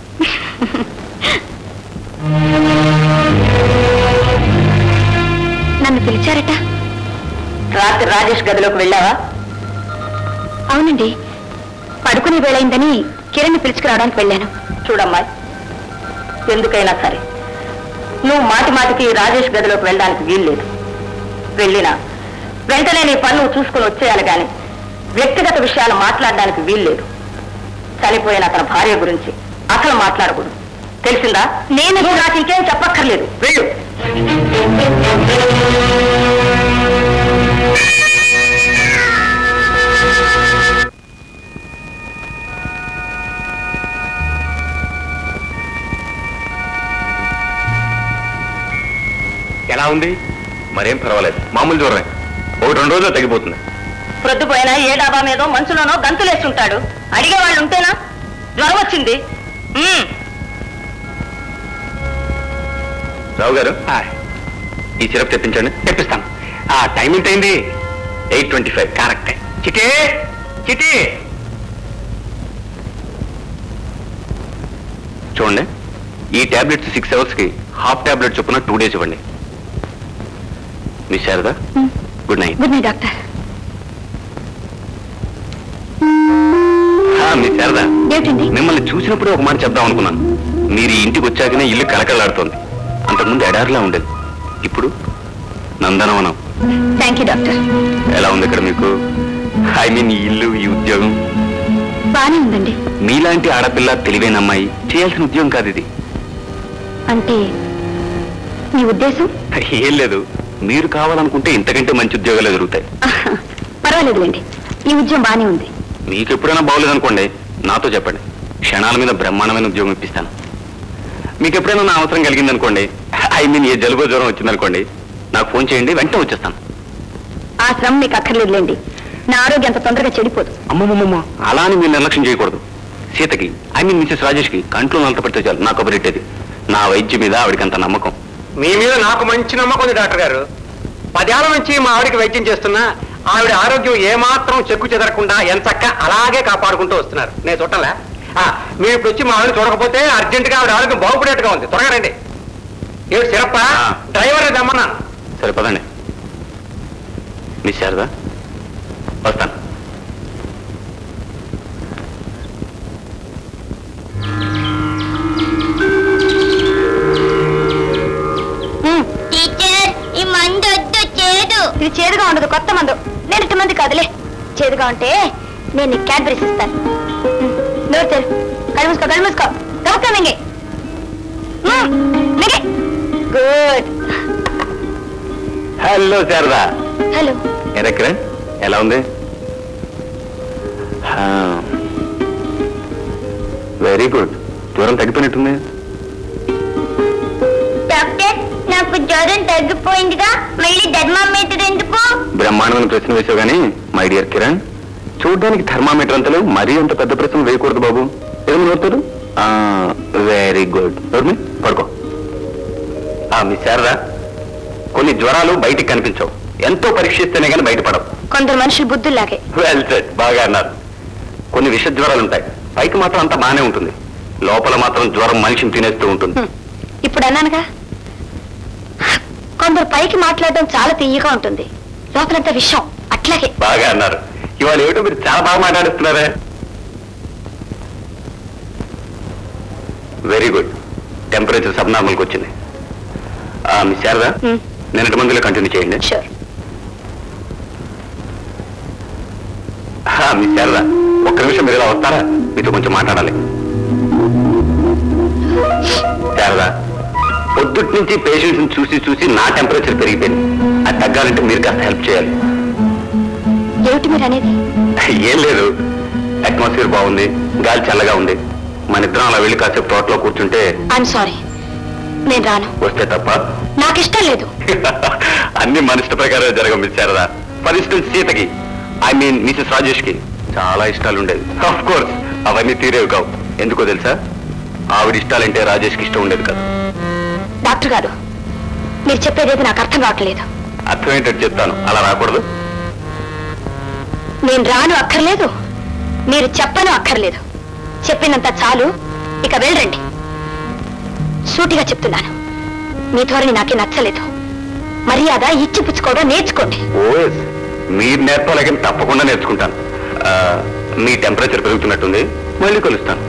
నన్ను పిలిచారట రాత్రి రాజేష్ గదిలోకి వెళ్ళావా అవునండి పడుకునే వేళైందని కిరణ్ పిలుచుకురావడానికి వెళ్ళాను చూడమ్మా ఎందుకైనా సరే నువ్వు మాటి మాటికి రాజేష్ గదిలోకి వెళ్ళడానికి వీల్లేదు వెళ్ళినా వెంటనే నీ పని నువ్వు చూసుకుని వచ్చేయాలి కానీ వ్యక్తిగత విషయాలు మాట్లాడడానికి వీల్లేదు చనిపోయిన అతని భార్య గురించి అసలు మాట్లాడకూడదు తెలిసిందా నేను నువ్వు నాకు ఇంకేం చెప్పక్కర్లేదు వెళ్ళు ఎలా ఉంది మరేం పర్వాలేదు మామూలు జ్వరమే ఒకటి రెండు రోజులు తగ్గిపోతుంది ప్రొద్దుపోయినా ఏ డాబా మీదో మంచులోనో గంతులేస్తుంటాడు అడిగేవాళ్ళు ఉంటేనా జ్వరం వచ్చింది ఉమ్. రావు గారు ఈ సిరప్ తెప్పించండి తెప్పిస్తాను ఆ టైం ఎంత అయింది ఎయిట్ ట్వంటీ ఫైవ్ కరెక్టే చిటే చిటి చూడండి ఈ టాబ్లెట్స్ సిక్స్ అవర్స్కి హాఫ్ టాబ్లెట్ చొప్పున టూ డేస్ ఇవ్వండి మీ Sharada good night good night doctor మీ శారదా ఏమిటండి మిమ్మల్ని చూసినప్పుడే ఒక మాట చెప్దాం అనుకున్నాను మీరు ఈ ఇంటికి వచ్చాకనే ఇల్లు కలకలాడుతోంది అంతకుముందు ఎడారిలా ఉండేది ఇప్పుడు నందనవనం థ్యాంక్ యూ డాక్టర్ ఎలా ఉంది ఇక్కడ మీకు ఐ మీన్ ఈ ఇల్లు ఈ ఉద్యోగం బానే ఉందండి మీలాంటి ఆడపిల్ల తెలివైన అమ్మాయి చేయాల్సిన ఉద్యోగం కాదు ఇది అంటే మీ ఉద్దేశం ఏం లేదు మీరు కావాలనుకుంటే ఇంతకంటే మంచి ఉద్యోగాలు ఎదురుతాయి పర్వాలేదులేండి ఈ ఉద్యోగం బానే ఉంది మీకు ఎప్పుడైనా బాగోలేదనుకోండి నాతో చెప్పండి క్షణాల మీద బ్రహ్మాండమైన ఉద్యోగం ఇప్పిస్తాను మీకు ఎప్పుడైనా నా అవసరం కలిగిందనుకోండి ఐ మీన్ ఏ జలుబు జ్వరం వచ్చిందనుకోండి నాకు ఫోన్ చేయండి వెంటనే వచ్చేస్తాను ఆ శ్రమ మీకు అక్కర్లేదులేండి నా ఆరోగ్యం అంత తొందరగా చెడిపోదు అమ్మమ్మమ్మ అలా అని మీరు నిర్లక్ష్యం చేయకూడదు సీతకి ఐ మీన్ మిసెస్ రాజేష్కి కంట్లో నలత పెడితే చాలు నాకు కబురెట్టేది నా వైద్యం మీద ఆవిడకి అంత నమ్మకం మీ మీద నాకు మంచి నమ్మకం ఉంది డాక్టర్ గారు పదేళ్ల నుంచి మా ఆవిడకి వైద్యం చేస్తున్నా ఆవిడ ఆరోగ్యం ఏమాత్రం చెక్కు చెదరకుండా ఎంచక్క అలాగే కాపాడుకుంటూ వస్తున్నారు నేను చుట్టలే ఆ, మీరు ఇప్పుడు వచ్చి మా ఆవిడ చూడకపోతే అర్జెంటుగా ఆవిడ ఆరోగ్యం బాగుపడేట్టుగా ఉంది త్వరగా రండి ఏమిటి సిరప్ప ఆ. డ్రైవర్ దమ్మన్నాను సరే పదండి మీ శారదా వస్తాను టీచర్ ఈ మందు వద్దు చేదు ఇది చేదుగా ఉండదు కొత్త మందు నేను ఇటు మంది కాదులే చేదుగా ఉంటే నేను నీకు క్యాడ్బరీస్ ఇస్తాను ఉమ్, నోరు తెరు కళ్ళు మూసుకో కళ్ళు మూసుకో కవక్క మింగే ఉమ్, మింగే గుడ్ హలో శారదా హలో ఎరక్ర ఎలా ఉంది వెరీ గుడ్ జ్వరం తగ్గిపోయినట్టుంది డాక్టర్ నాకు జ్వరం తగ్గిపోయిందిగా మళ్ళీ థర్మామీటర్ ఎందుకు బ్రహ్మాండమైన ప్రశ్న వేసావు కానీ మై డియర్ కిరణ్ చూడ్డానికి థర్మామీటర్ అంతలో మరీ అంత పెద్ద ప్రశ్న వేయకూడదు బాబు ఏమి నోరుతారు వెరీ గుడ్ నోర్మి పడుకో ఆ, మీ శారదా కొన్ని జ్వరాలు బయటికి కనిపించవు ఎంతో పరీక్షిస్తేనే కానీ బయటపడవు కొందరు మనుషులు బుద్ధుల్లాగే వెల్ సెట్ బాగా అన్నారు కొన్ని విష జ్వరాలు ఉంటాయి పైకి మాత్రం అంతా బాగానే ఉంటుంది లోపల మాత్రం జ్వరం మనిషిని తినేస్తూ ఉంటుంది హ్మ్. ఇప్పుడు అన్నానుగా కొందరు పైకి మాట్లాడడం చాలా తీయగా ఉంటుంది లోపలంతా విషయం అట్లాగే బాగా అన్నారు ఇవాళ ఏమిటో మీరు చాలా బాగా మాట్లాడుతున్నారే వెరీ గుడ్ టెంపరేచర్ సబ్ నార్మల్కి వచ్చింది ఆ, మీ శారదా హ్మ్. నిన్నటి మందులో కంటిన్యూ చేయండి షూర్ ఆ, మీ శారదా ఒక్క నిమిషం మీరు ఇలా వస్తారా మీతో కొంచెం మాట్లాడాలి శారదా పొద్దుటి నుంచి పేషెంట్స్ చూసి చూసి నా టెంపరేచర్ పెరిగిపోయింది అది తగ్గాలంటే మీరు కాస్త హెల్ప్ చేయాలి ఏమిటి మీరు అనేది ఏం లేదు అట్మాస్ఫియర్ బాగుంది గాలి చల్లగా ఉంది మన ఇద్దరం అలా వెళ్ళి కాసేపు తోటలో కూర్చుంటే ఐఎమ్ సారీ నేను రాను వస్తే తప్ప నాకు ఇష్టం లేదు అన్ని మన ఇష్ట ప్రకారం జరగమిచ్చారదా ఫర్ ఇన్స్టెన్స్ సీతకి ఐ మీన్ మిసెస్ రాజేష్ కి చాలా ఇష్టాలు ఉండేవి ఆఫ్ కోర్స్ అవన్నీ తీరేవి కావు ఎందుకో తెలుసా ఆవిడ ఇష్టాలంటే రాజేష్ కి ఇష్టం ఉండేది కదా డాక్టర్ గారు మీరు చెప్పేది నాకు అర్థం కావట్లేదు అర్థం ఏంటంటే చెప్తాను అలా రాకూడదు నేను రాను అక్కర్లేదు మీరు చెప్పను అక్కర్లేదు చెప్పినంత చాలు ఇక వెళ్ళండి సూటిగా చెప్తున్నాను మీ ధోరణి నాకే నచ్చలేదు మర్యాద ఇచ్చి పుచ్చుకోవడం నేర్చుకోండి ఓఎస్ మీరు నేర్పాలకి తప్పకుండా నేర్చుకుంటాను ఆ, మీ టెంపరేచర్ పెరుగుతున్నట్టుంది మళ్ళీ కలుస్తాను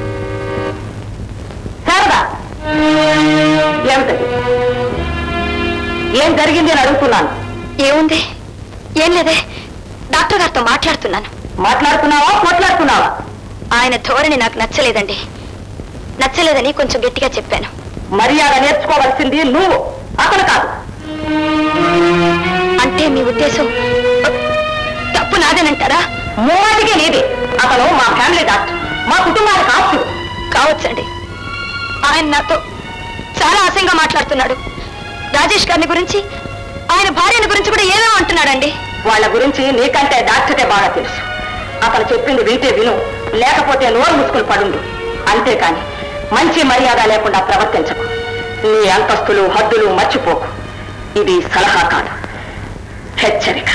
శారదా ఏమిటది ఏం జరిగింది అని అడుగుతున్నాను ఏముంది ఏం లేదే డాక్టర్ గారితో మాట్లాడుతున్నాను మాట్లాడుతున్నావా కొట్లాడుతున్నావా ఆయన ధోరణి నాకు నచ్చలేదండి నచ్చలేదని కొంచెం గట్టిగా చెప్పాను మర్యాద నేర్చుకోవాల్సింది నువ్వు అతను కాదు అంటే మీ ఉద్దేశం తప్పు నాదేనంటారా మూడికి నీది అతను మా ఫ్యామిలీ డాక్టర్ మా కుటుంబానికి ఆస్తుడు కావచ్చండి ఆయన నాతో చాలా ఆశంగా మాట్లాడుతున్నాడు రాజేష్ గారిని గురించి ఆయన భార్యని గురించి కూడా ఏమేమో అంటున్నాడండి వాళ్ళ గురించి నీకంటే డాక్టర్కే బాగా తెలుసు అతను చెప్పింది వింటే విను లేకపోతే నోరు ముసుకుని పడుండు అంతేకాని మంచి మర్యాద లేకుండా ప్రవర్తించకు నీ అంతస్తులు హద్దులు మర్చిపోకు ఇది సలహా కాదు హెచ్చరిక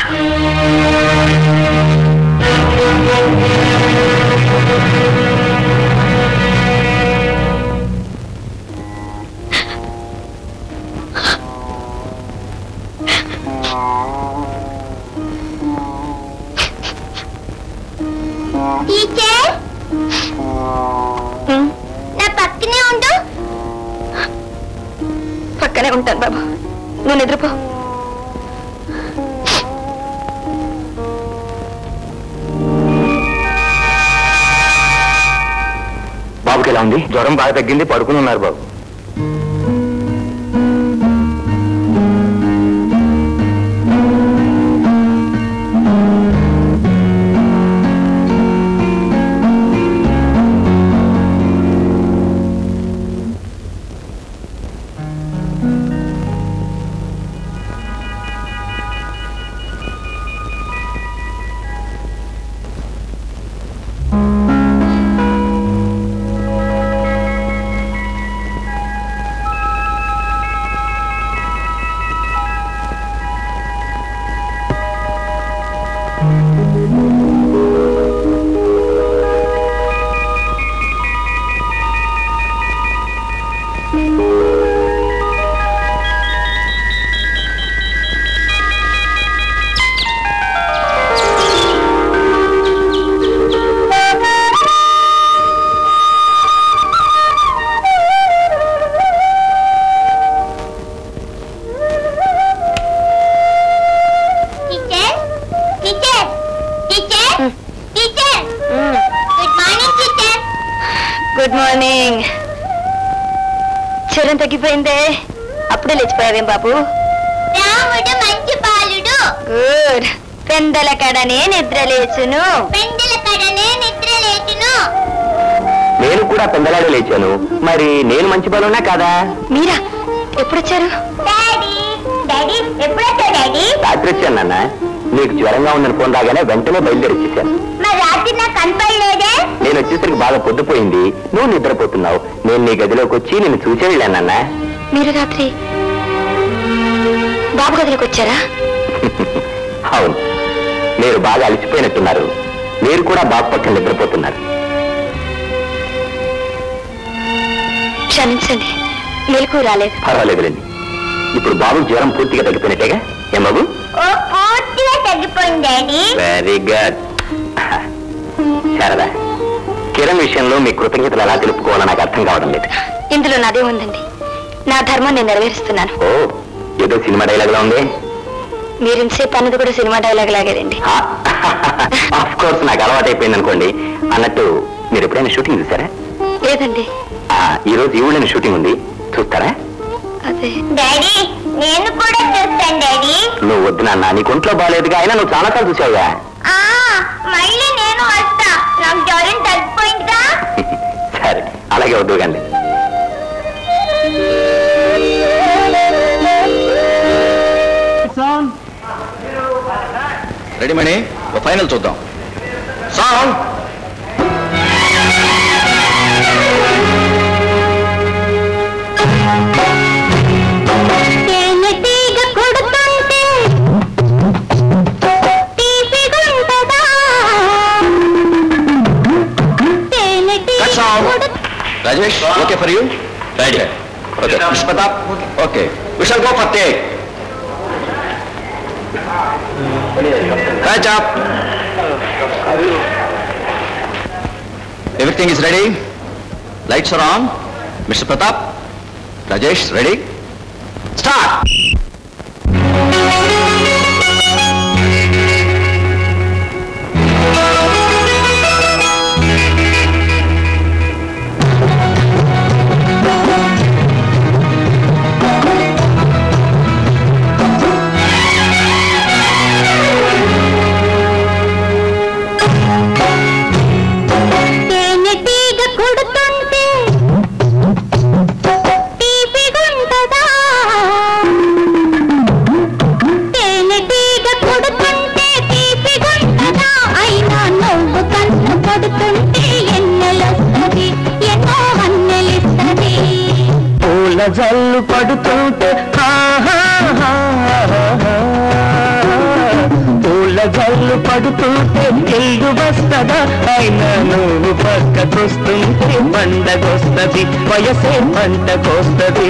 ఉంటాను బాబు నువ్వు నిద్రపో బాబుకి ఎలా ఉంది జ్వరం బాగా తగ్గింది పడుకుని ఉన్నారు బాబు teacher teacher teacher teacher good morning teacher good morning జ్వరం తగ్గిపోయిందే అప్పుడే లేచిపోయావేం బాబు రాముడు మంచి బాలుడు గుడ్ పెందల కడనే నిద్ర లేచును పెండల కడనే నిద్ర లేచును నేను కూడా పెందలాడే లేచాను మరి నేను మంచి బలున్నా కాదా మీరా ఎప్పుడొచ్చారు డాడీ డాడీ ఎప్పుడొచ్చా డాడీ రాత్రి వచ్చాను నాన్న నీకు జ్వరంగా ఉందని ఫోన్ రాగానే వెంటనే బయలుదేరి వచ్చేసాను మరి రాత్రి నాకు కనపడలేదే నేను వచ్చేసరికి బాగా పొద్దుపోయింది నువ్వు నిద్రపోతున్నావు నేను నీ గదిలోకి వచ్చి నిన్ను చూసే వెళ్ళాను నాన్న మీరు రాత్రి బాబు గదిలోకి వచ్చారా అవును మీరు బాగా అలసిపోయినట్టున్నారు మీరు కూడా బాబు పక్కన నిద్రపోతున్నారు క్షమించండి మెలకు రాలేదు పర్వాలేదులేండి ఇప్పుడు బాబు జ్వరం పూర్తిగా తగ్గిపోయినట్టేగా ఏం బాబు ఓ పూర్తిగా తగ్గిపోయింది daddy very good Sharada Kiran విషయంలో మీ కృతజ్ఞతలు ఎలా తెలుపుకోవాలో నాకు అర్థం కావడం లేదు ఇందులో నాదే ఉందండి నా ధర్మం నేను నెరవేరుస్తున్నాను ఓ ఏదో సినిమా డైలాగ్లా ఉంది మీరు ఇంతసేపు అన్నది కూడా సినిమా డైలాగ్ లాగేదండి ఆఫ్ కోర్స్ నాకు అలవాటు అయిపోయింది అనుకోండి అన్నట్టు మీరు ఎప్పుడైనా షూటింగ్ చూసారా లేదండి ఆ, ఈ రోజు ఈ ఊళ్ళో షూటింగ్ ఉంది చూస్తారా అదే డాడీ నేను కూడా చూస్తాను డాడీ నువ్వు వద్దు నాన్న నీకు ఒంట్లో బాగాలేదుగా అయినా నువ్వు చాలా సార్లు చూసావుగా ఆ మళ్ళీ నేను వస్తా నాకు జ్వరం తగ్గిపోయిందిగా సరే అలాగే వద్దు కానీ రెడీ మణి ఓ ఫైనల్ చూద్దాం సాంగ్ తేనెటీగ కొడుతుంటే తీపిగుంటదా తేనెటీగ Cut sound. కొడు Rajesh okay for you right okay పుష్పతాప్ okay we shall go for take Catch up. Everything is ready. Lights are on. Mr. Pratap, Rajesh, ready? Start. తేనెటీగ కొడుతుంటే తీపిగుంటదా తేనెటీగ కొడుతుంటే తీపిగుంటదా అయినా నువ్వు కన్ను కొడుతుంటే ఎన్నెలొస్తది ఎన్నో వన్నెలిస్తది పూల జల్లు పడుతుంటే ఆహాహాహా. పూల జల్లు పడుతుంటే ఎల్లు వస్తదా అయినా నువ్వు పక్కకొస్తుంటే పండగొస్తది వయసే పంటకొస్తది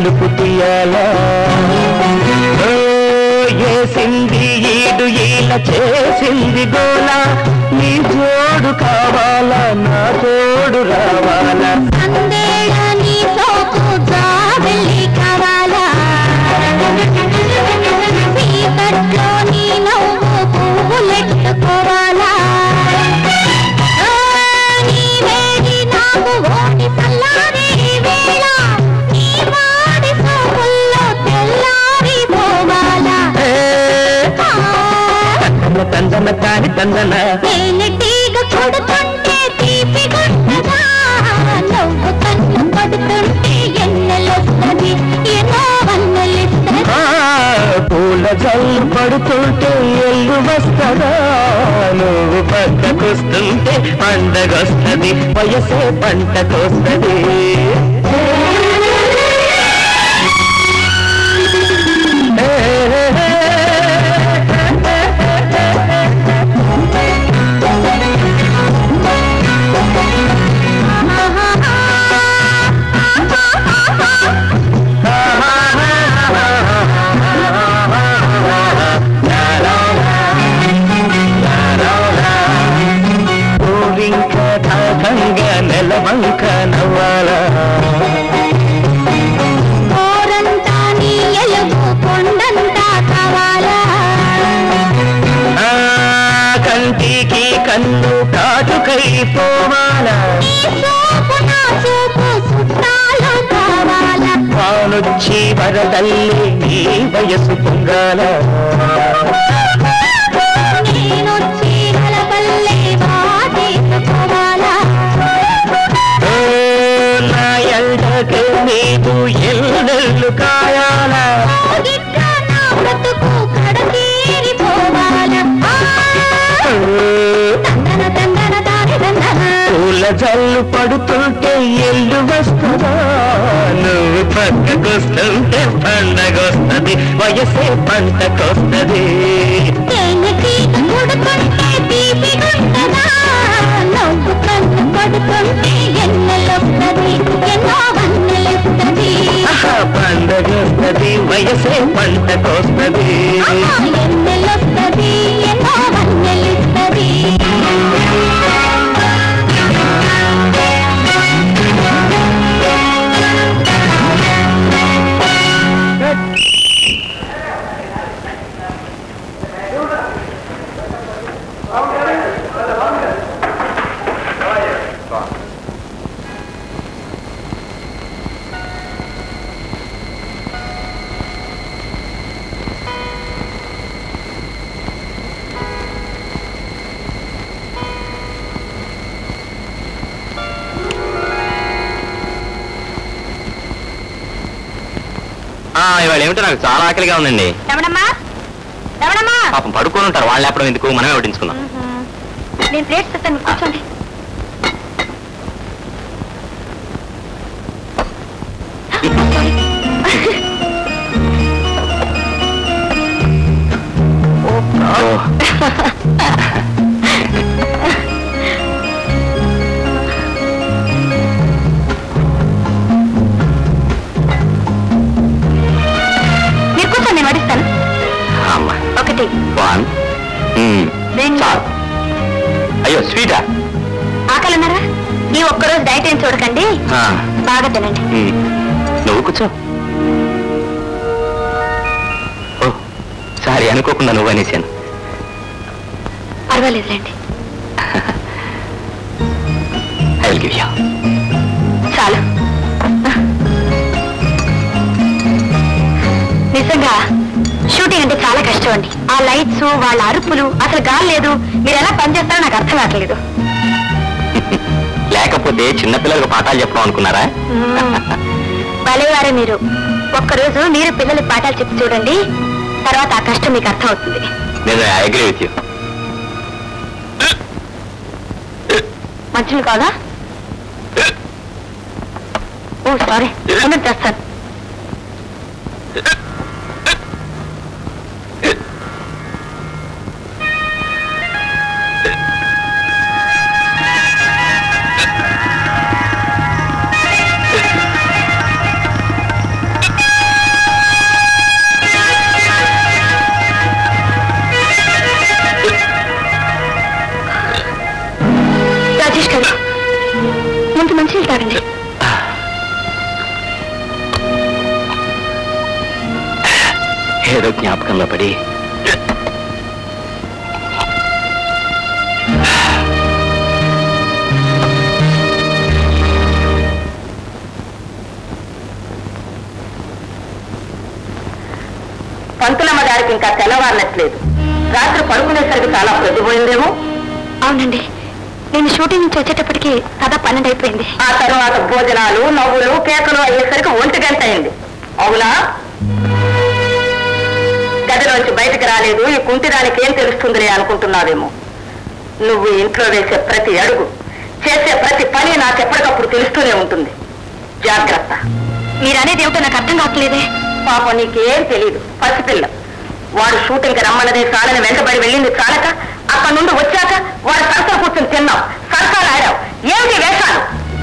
తలుపు తీయాలా ఓ, ఏసింది ఈడు ఈల చేసింది గోల నీ జోడు కావాలా నా తోడు రావాలా అందేళ నీ సోకు జాబెల్లి కావాలా చీకట్లో నీ నవ్వు పువ్వులెట్టుకోవాలా ఆ, నీ వేడి నాకు ఓడి చల్లారే వేళ నీ వాడి సోకుల్లో తెల్లారి పోవాలా ఏ, తందన తందన కాని తందన తేనెటీగ కొడుతుంటే తీపి గుంటదా నవ్వు కన్ను పడుతుంటే ఎన్నెలొస్తది ఎన్నో వన్నెలిస్తది ఆ, పూల జల్లు పడుతుంటే ఎల్లు వస్తదా నువ్వు పక్కకొస్తుంటే పండగొస్తది వయసే పంటకొస్తది ఊరింక కాకంగా నెలవంక నవ్వాలా కోరంతా నీ ఎలుగు కొండంతా కావాలా ఆ, కంటికి కన్ను కాటుకై పోవాలా నీ సోపు నా చూపు చుట్టాలు కావాలా వానొచ్చి వరదల్లి నీ వయసు పొంగాల నేనొచ్చి గలపల్లె బాధేసుకోవాలా ఓ, నా ఎండకే నీకు ఎల్లెల్లు కాయాలా గిట్ట నా బ్రతుకు కడతీరిపోవాలా ఓ, తందన తందన దాని తందన పూల జల్లు పడుతుంటే ఎల్లు వస్తుందా నువ్వు పక్కకొస్తుంటే పండగొస్తది వయసే పంటకొస్తది తేనెటీగ కొడుతుంటే తీపి గుంటదా నవ్వు కన్ను పడుతుంటే ఎన్నెలొస్తది ఎన్నో వన్నెలిస్తది ఆహా, పండగొస్తది వయసే పంటకొస్తది ఆహా, ఎన్నెలొస్తది ఎన్నో వన్నెలిస్తది ఇవాళ ఏమిటో నాకు చాలా ఆకలిగా ఉందండి రమణమ్మా రమణమ్మా పాపం పడుకొని ఉంటారు వాళ్ళు లేపడం ఎందుకు మనమే వడ్డించుకుందాం నేను ప్లేట్స్ తెస్తాను మీరు కూర్చోండి మీరు కూర్చోండి నేను వడిస్తాను అమ్మా ఒకటి వన్ రెండు చాలు అయ్యో స్వీటా ఆకలి ఉన్నారా ఈ ఒక్కరోజు డైట్ ఏం చూడకండి బాగా తినండి నువ్వు కూర్చో ఓ సారీ అనుకోకుండా నువ్వు అనేసాను పర్వాలేదులేండి ఐ విల్ గివ్ యూ చాలు నిజంగా షూటింగ్ అంటే చాలా కష్టం అండి ఆ లైట్స్ వాళ్ళ అరుపులు అసలు గాలి లేదు మీరు ఎలా పనిచేస్తారో నాకు అర్థం కావట్లేదు లేకపోతే చిన్నపిల్లలకు పాఠాలు చెప్పడం అనుకున్నారా భలేవారే మీరు ఒక్కరోజు మీరు పిల్లలకి పాఠాలు చెప్పి చూడండి తర్వాత ఆ కష్టం మీకు అర్థం అవుతుంది నేను ఐ అగ్రీ విత్ యూ మంచిది కాదా ఓ సారీ ఉన్నది తెస్తాను ఏదో జ్ఞాపకంలో పడి పంతులమ్మ గారికి ఇంకా తెల్లవారినట్లేదు రాత్రి పడుకునేసరికి చాలా ప్రతిపోయిందేమో అవునండి నేను షూటింగ్ నుంచి వచ్చేటప్పటికి కథ పన్నెండు అయిపోయింది ఆ తర్వాత భోజనాలు నవ్వులు కేకలు అయ్యేసరికి ఒంటి గంట అయింది అవునా గదిలోంచి బయటికి రాలేదు ఈ కుంటిదానికి ఏం తెలుస్తుందిలే అనుకుంటున్నావేమో నువ్వు ఇంట్లో వేసే ప్రతి అడుగు చేసే ప్రతి పని నాకు ఎప్పటికప్పుడు తెలుస్తూనే ఉంటుంది జాగ్రత్త మీరు అనేది ఏమిటో నాకు అర్థం కావట్లేదే పాపం నీకేం తెలియదు పసిపిల్ల వాడు షూటింగ్కి రమ్మన్నదే చాలని వెంటబడి వెళ్ళింది చాలక అక్కడి నుండి వచ్చాక వాడు సరసలు కూర్చొని తిన్నావు సరసాలు ఆడావు ఏమిటి వేషాలు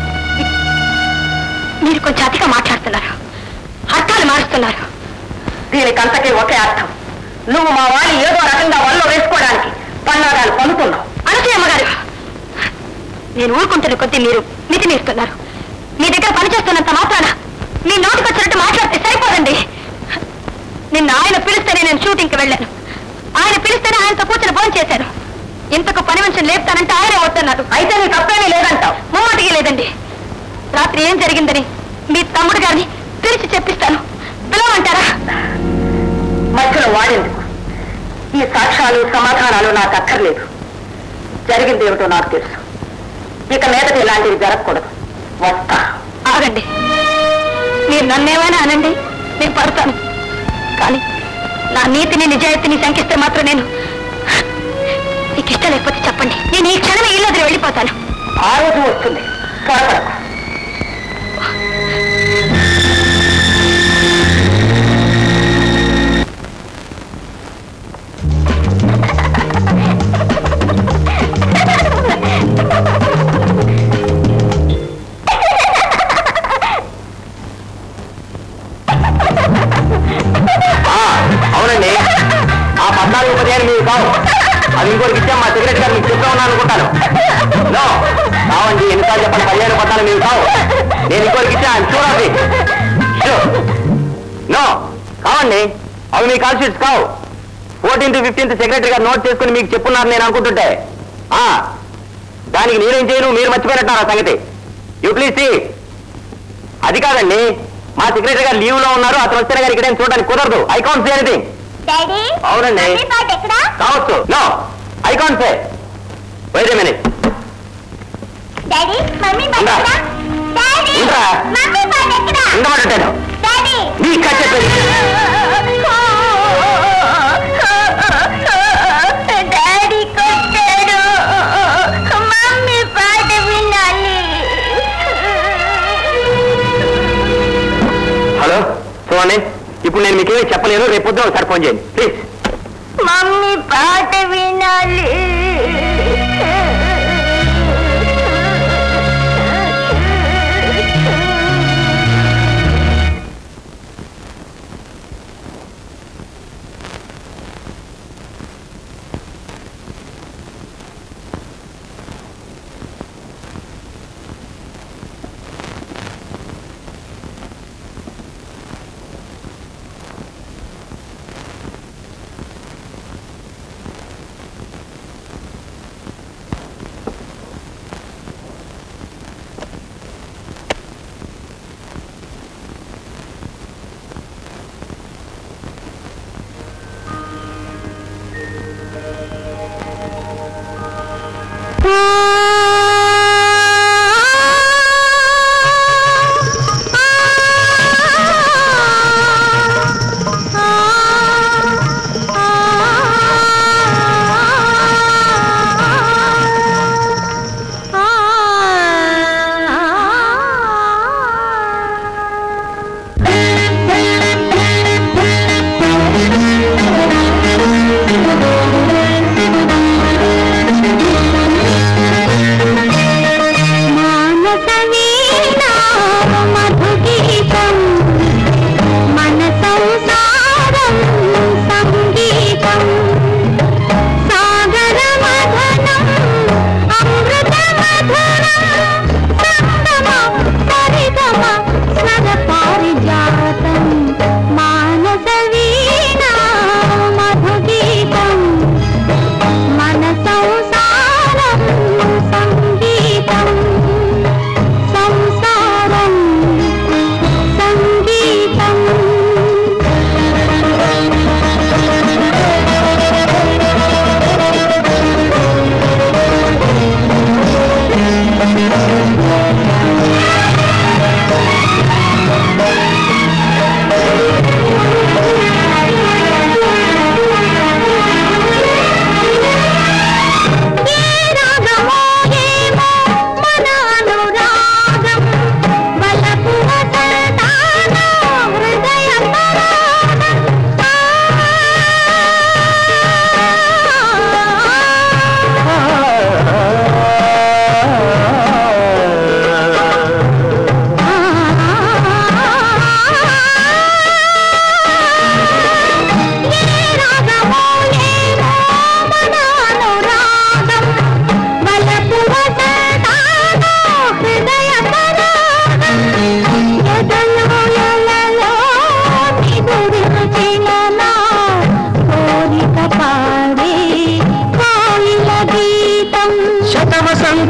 మీరు కొంచెం అతిగా మాట్లాడుతున్నారు అర్థాలు మారుస్తున్నారు దీనికి అంతకీ ఒకే అర్థం నువ్వు మా వాడిని ఏదో రకంగా వల్ల వేసుకోవడానికి పన్నాగాలు పనుకున్నావు అనసూయమ్మ గారు నేను ఊరుకుంటున్న కొద్దీ మీరు మితిమీరుతున్నారు మీ దగ్గర పనిచేస్తున్నంత మాత్రాన మీ నోటికి వచ్చినట్టు మాట్లాడితే సరిపోదండి నిన్న ఆయన పిలిస్తేనే నేను షూటింగ్కి వెళ్ళాను ఆయన పిలిస్తేనే ఆయనతో కూర్చొని ఫోన్ చేశాను ఇంతకు పని మనిషిని లేపుతానంటే ఆయనే వద్దన్నారు అయితే నీ తప్పేమీ లేదంటావు ముమ్మాటికి లేదండి రాత్రి ఏం జరిగిందని మీ తమ్ముడు గారిని పిలిచి చెప్పిస్తాను పిలవమంటారా మధ్యలో వాడేందుకు ఈ సాక్ష్యాలు సమాధానాలు నాకు అక్కర్లేదు జరిగింది ఏమిటో నాకు తెలుసు ఇక మీదట ఇలాంటివి జరగకూడదు వస్తా ఆగండి మీరు నన్నేమైనా అనండి నేను పడతాను కానీ నా నీతిని నిజాయితీని శంకిస్తే మాత్రం నేను మీకు ఇష్టం లేకపోతే చెప్పండి నేను ఈ క్షణమే ఇల్లు వదిలి వెళ్ళిపోతాను ఆ రోజు వస్తుంది త్వరపడకు అవునండి ఆ పద్నాలుగు పదిహేను మీరు కావు అది ఇంకోటికి ఇచ్చాం మా సెక్రటరీ గారు మీకు చెప్తా ఉన్నాను అనుకుంటాను నో కావండి ఎన్నిసార్లు చెప్పండి పదిహేను పద్నాలుగు మీరు కావు నేను ఇంకోటికి ఇచ్చాను చూడండి నో కావండి అవి మీ కాల్ షీట్స్ కావు ఫోర్టీన్త్ ఫిఫ్టీన్త్ సెక్రటరీ గారు నోట్ చేసుకుని మీకు చెప్పున్నారు నేను అనుకుంటుంటే ఆ దానికి నేనేం చేయను మీరు మర్చిపోయినట్టున్నారు ఆ సంగతి యూ ప్లీజ్ సీ అది కాదండి మా సెక్రటరీ గారు లీవ్ లో ఉన్నారు అతను వస్తేనే గారు ఇక్కడేం చూడడానికి కుదరదు I can't say anything daddy అవునండి మమ్మీ పాట ఎక్కడా కావచ్చు no I can't say wait minute daddy mummy పాట ఉందా? ఎక్కడా డాడీ ఉందా? మమ్మీ పాట ఎక్కడా ఉండమంటాను డాడీ నీ కచ్చె డాడీ కొట్టాడు మమ్మీ పాట వినాలి హలో చూడండి ఇప్పుడు నేను మీకేమీ చెప్పలేను రేపు పొద్దున ఒకసారి ఫోన్ చేయండి ప్లీజ్ మమ్మీ పాట వినాలి ఆ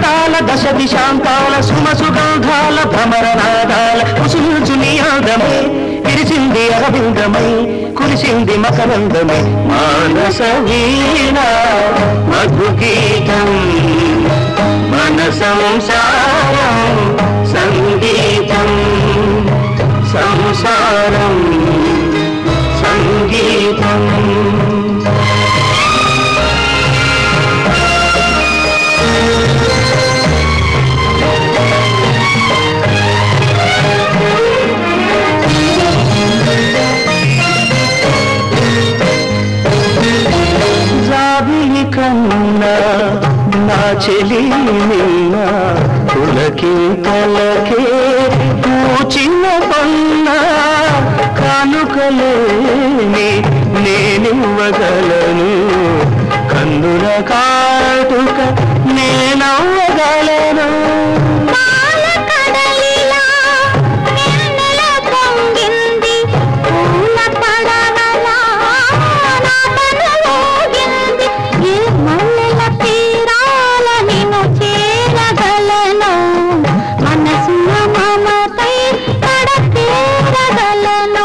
తాళాల దశ దిశాంతాల సుమ సుగంధాల భ్రమరనాదాల కుసుల్చు నియాదమై విరిసింది అరవిందమై కురిసింది మకరందమై మానస వీణ మధుగీతం మన సంసారం సంగీతం సంసారం సంగీతం జాబిలి కన్నా నా చెలి నిన్న పులకి తలకే పూచిన పన్న కానుకలేని నేనివ్వగలను కన్నుల కాటుక నేనవ్వగలను పాలకడలిలా నెన్నెల పొంగింది పూల పడవలా నా తను ఊగింది ఏ మల్లెల తీరాల నిన్ను చేరగలను మనసున మమతై తడతేరగలను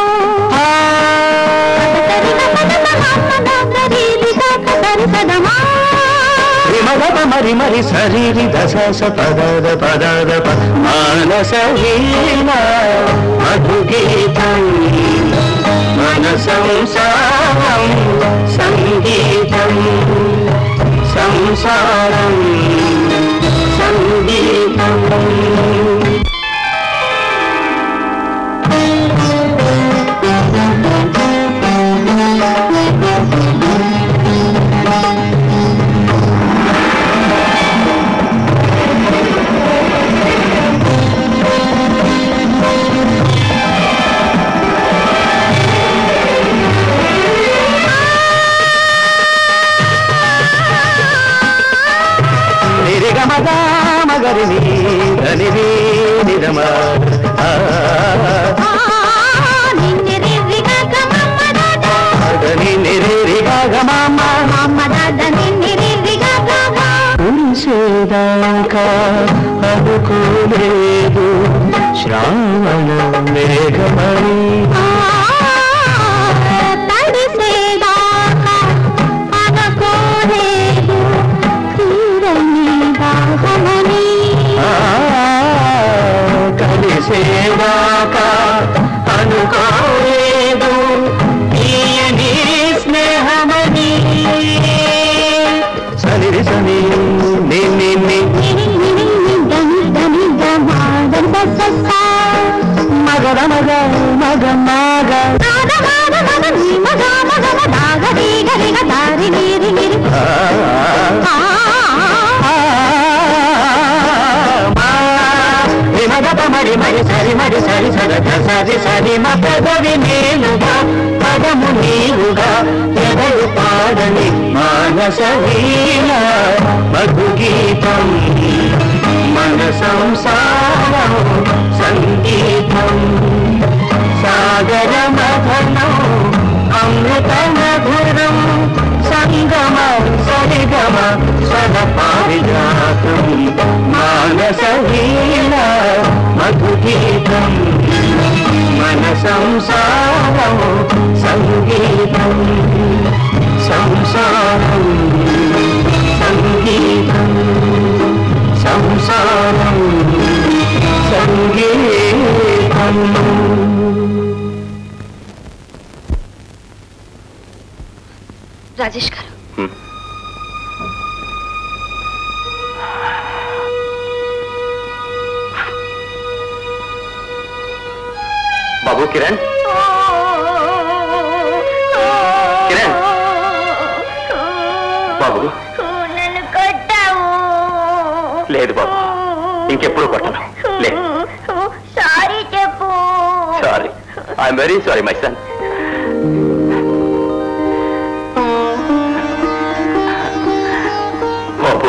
విమగమ మరి మరి శరీరి దశ పదద పదద ప మానస వీణ మధుగీతం మన సంసారం సంగీతం సంసారం సంగీతం నిరిగమగ మగరిని ధనిరి నిరమ ధని నిరి గమమ్మ కురిసేదాకా అనుకోలేదు శ్రావణ మేఘమణి తడిసేదాకా అనుకోలేదు తీరని దాహమని ఆ, కలిసేదాకా అనుకోలేదు తీయని స్నేహమని సనిరి సని ని ని ని మగర మగ మగ మగ ఆ, మగ మరి మరి సరి మరి సరి సరద సరి సరి మ పదవి నేనుగా పదము నీవుగా ఎదరు పాడని మానస వీణ మధుగీతం మన సంసారం సంగీతం సాగర మధనం అమృత మధురం సంగమ సరిగమ స్వర పారిజాతం మానస వీణ మధుగీతం మన సంసారం సంగీతం సంసారం సంగీతం సంసారం సంగీతం రాజేష్ గారు బాబు కిరణ్ కిరణ్ బాబు నన్ను కొట్టావు లేదు బాబు ఇంకెప్పుడు కొట్టను లేదు సారీ చెప్పు sorry I'm very sorry my son బాబు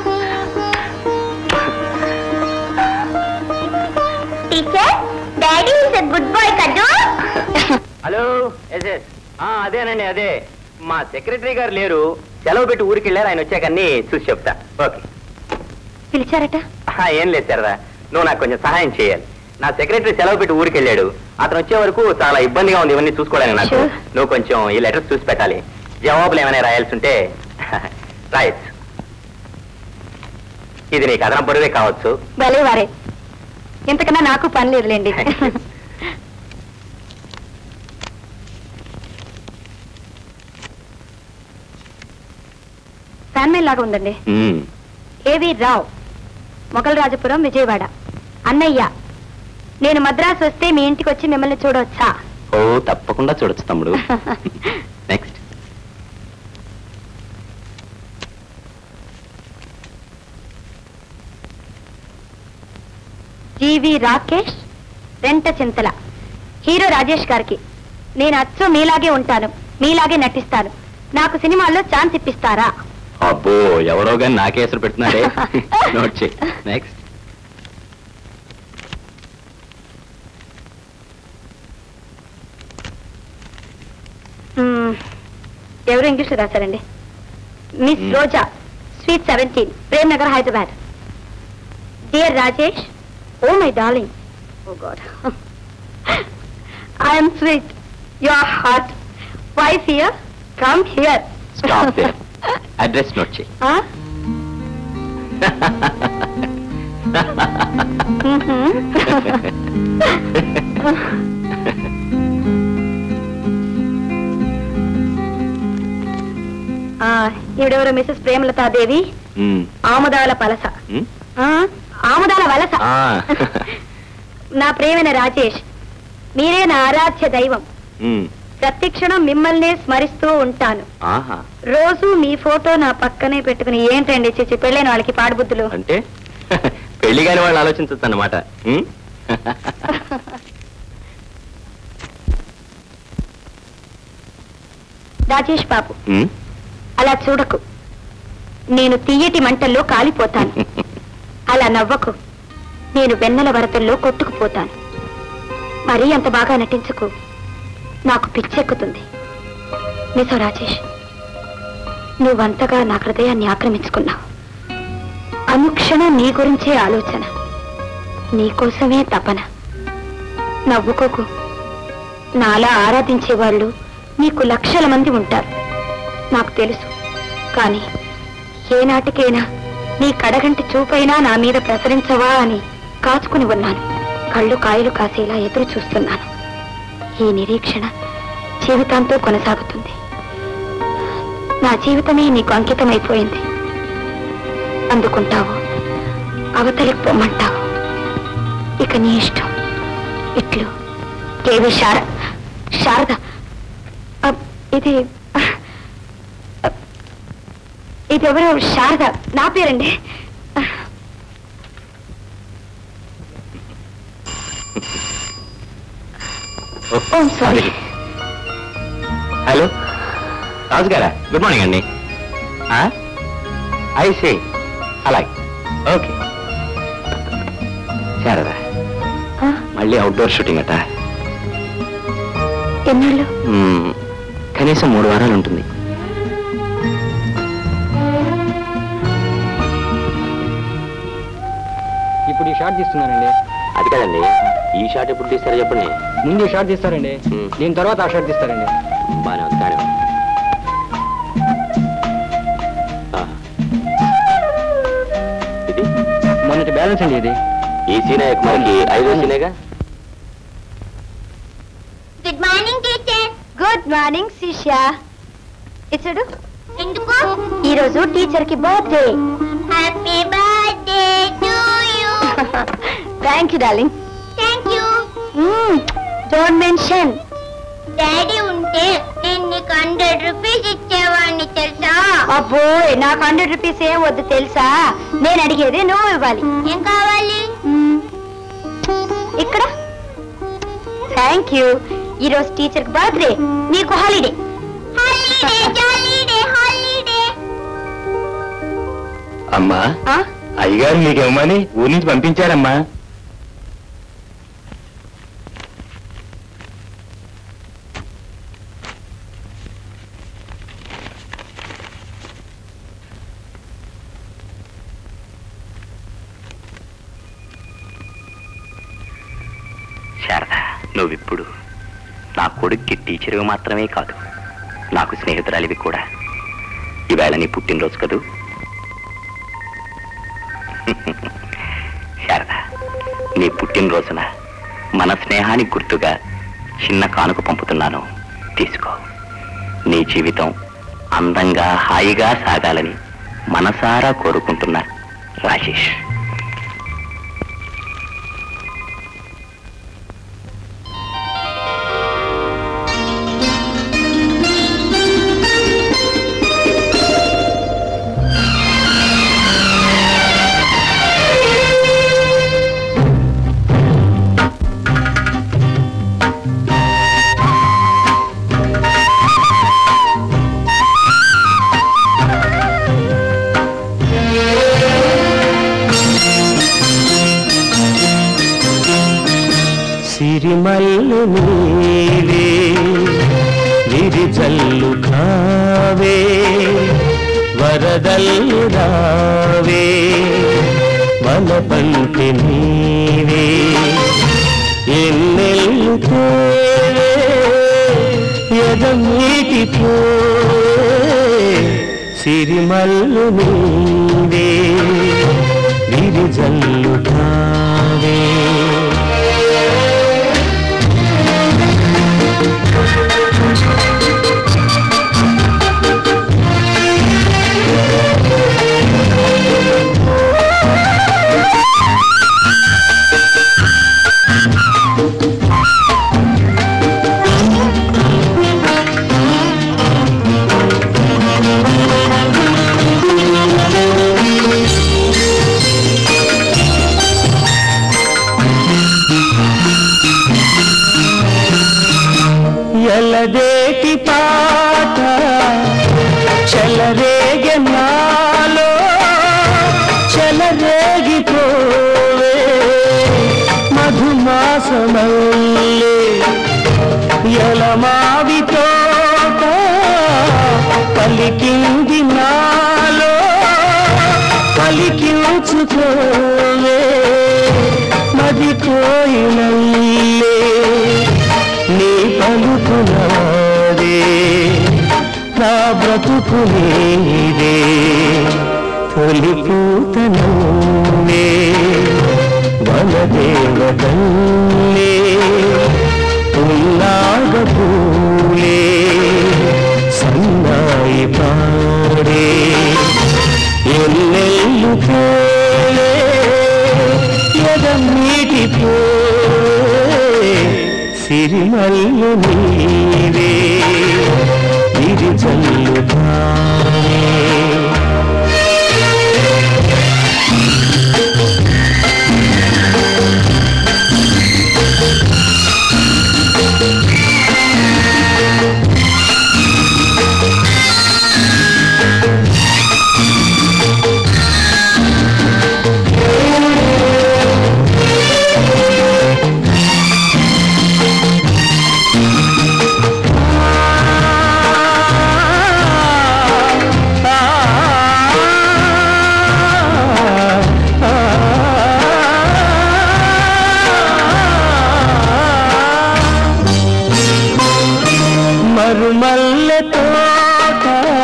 teacher daddy is a good boy కదూ హలో ఎస్ ఎస్ అదేనండి అదే మా సెక్రటరీ గారు లేరు సెలవు పెట్టి ఊరికి వెళ్ళారు ఆయన వచ్చాక అన్ని చూసి చెప్తా ఓకే పిలిచారట ఆహా, ఏం లేదు శారదా నువ్వు నాకు కొంచెం సహాయం చేయాలి నా సెక్రటరీ సెలవు పెట్టి ఊరికి వెళ్ళాడు అతను వచ్చే వరకు చాలా ఇబ్బందిగా ఉంది ఇవన్నీ చూసుకోవడానికి నాకు Sure. నువ్వు కొంచెం ఈ లెటర్స్ చూసి పెట్టాలి జవాబులు ఏమైనా రాయాల్సి ఉంటే రాయొచ్చు ఇది నీకు అదనం బరువే కావచ్చు భలే వారే ఇంతకన్నా నాకు పని లేదులేండి Thank you. ఫ్యాన్మెయిల్ లాగా ఉందండి మ్మ్. ఏవి రావ్ మొగలరాజపురం విజయవాడ అన్నయ్య నేను మద్రాసు వస్తే మీ ఇంటికి వచ్చి మిమ్మల్ని చూడవచ్చా ఓ తప్పకుండా చూడొచ్చు తమ్ముడు నెక్స్ట్ జీవి రాకేష్ రెంట చింతల హీరో రాజేష్ గారికి నేను అచ్చు మీలాగే ఉంటాను మీలాగే నటిస్తాను నాకు సినిమాల్లో ఛాన్స్ ఇప్పిస్తారా అబ్బో ఎవడో గాని నాకే ఎసరు పెడుతున్నాడే నోట్ చేయి నెక్స్ట్ మ్మ్. ఎవరు ఇంగ్లీష్ రాశారండి మిస్ మ్మ్. Roja sweet seventeen Prem Nagar Hyderabad dear Rajesh oh my darling oh God I'm sweet you are hot wife here come here stop there address note చేయి ఈవిడెవరు మిస్సెస్ ప్రేమలతాదేవి మ్మ్. ఆముదాల పలస మ్మ్? ఆ, ఆముదాల వలస ఆ. నా ప్రేమైన రాజేష్ మీరే నా ఆరాధ్య దైవం మ్మ్. ప్రతిక్షణం మిమ్మల్నే స్మరిస్తూ ఉంటాను ఆహా రోజు మీ ఫోటో నా పక్కనే పెట్టుకుని ఏంటండి చిచ్చి పెళ్ళైన వాళ్ళకి పాడుబుద్ధులు అంటే పెళ్లి కాని వాళ్ళు ఆలోచించచ్చు అన్నమాట మ్మ్? రాజేష్ బాబు మ్మ్? అలా చూడకు నేను తీయటి మంటల్లో కాలిపోతాను అలా నవ్వకు నేను వెన్నెల వరదల్లో కొట్టుకుపోతాను మరీ అంత బాగా నటించకు నాకు పిచ్చెక్కుతుంది నిజం రాజేష్ నువ్వంతగా నా హృదయాన్ని ఆక్రమించుకున్నావు అనుక్షణం నీ గురించే ఆలోచన నీకోసమే తపన నవ్వుకోకు నాలా ఆరాధించే వాళ్ళు నీకు లక్షల మంది ఉంటారు నాకు తెలుసు కానీ ఏనాటికైనా నీ కడగంటి చూపైనా నా మీద ప్రసరించవా అని కాచుకుని ఉన్నాను కళ్ళు కాయలు కాసేలా ఎదురు చూస్తున్నాను ఈ నిరీక్షణ జీవితాంతో కొనసాగుతుంది నా జీవితమే నీకు అంకితమైపోయింది అందుకుంటావు అవతలికి పొమ్మంటావు ఇక నీ ఇష్టం ఇట్లు కేవి శార శారద అబ్, ఇది అబ్, ఇది ఎవరు శారద నా పేరండి ఓ, ఓ, సారీ. హలో రాజు గారా గుడ్ మార్నింగ్ అండి ఐ సే అలాగే ఓకే శారదా ఆ, మళ్ళీ అవుట్డోర్ షూటింగ్ అట ఎన్నాళ్ళు మ్మ్, కనీసం మూడు వారాలు ఉంటుంది ఇప్పుడు ఈ షాట్ తీస్తున్నానండి అది కదండి ఈ షాట్ ఎప్పుడు తీస్తారో చెప్పండి ముందు ఈ షాట్ తీస్తారండి మ్మ్. దీని తర్వాత ఆ షాట్ తీస్తారండి బాగానే ఉంది బాగానే ఉంది ఆ. ఇది మొన్నటి బ్యాలెన్స్ అండి ఇది ఈ సీనే మనకి ఐదో సీనేగా good morning teacher good morning శిష్య ఇచ్చుడు ఎందుకు ఈ రోజు టీచర్ కి birthday happy birthday to you thank you darling thank you don't mention daddy ఉంటే నేను నీకు హండ్రెడ్ రూపీస్ ఇచ్చేవాడిని తెలుసా అబ్బో నాకు హండ్రెడ్ రూపీస్ ఏం వద్దు తెలుసా నేను అడిగేది నువ్వు ఇవ్వాలి ఏం కావాలి మ్మ్. ఇక్కడ థ్యాంక్ యూ ఈ రోజు టీచర్ కి బర్త్డే నీకు హాలిడే హాలిడే జాలీడే హాలిడే అమ్మా అయ్యగారు మీకేమని ఊరి నుంచి పంపించారమ్మా శారద నువ్విప్పుడు నా కొడుక్కి టీచర్వి మాత్రమే కాదు నాకు స్నేహితురాలివి కూడా ఈవేళ నీ పుట్టినరోజు కదూ శారద నీ పుట్టినరోజున మన స్నేహానికి గుర్తుగా చిన్న కానుక పంపుతున్నాను తీసుకో నీ జీవితం అందంగా హాయిగా సాగాలని మనసారా కోరుకుంటున్నా రాజేష్ సిరిమల్లు నీవే విరిజల్లు కావే వరదల్లు రావే వలపంటి నీవే ఎన్నెల్లు తేవే ఎదమీటి సిరిమల్లు నీవే విరిజల్లు కావే ఎలదేటి పాట చెలరేగె నాలో చెలరేగిపోవే మధుమాసమల్లే ఎలమావి తోట పలికింది నాలో పలికించుకోవే మది కోయినల్లే నీ పలుకునాదే నా బ్రతుకు నీదే తొలి పూతనూనే వనదేవతల్లే ఉన్నాగ పూలే సన్నాయి పాడే ఎన్నెల్లు తేలే ఎదమీటి పోలే సిరిమల్లు నీవే ఇది చల్లుతానే మరుమల్లె తోట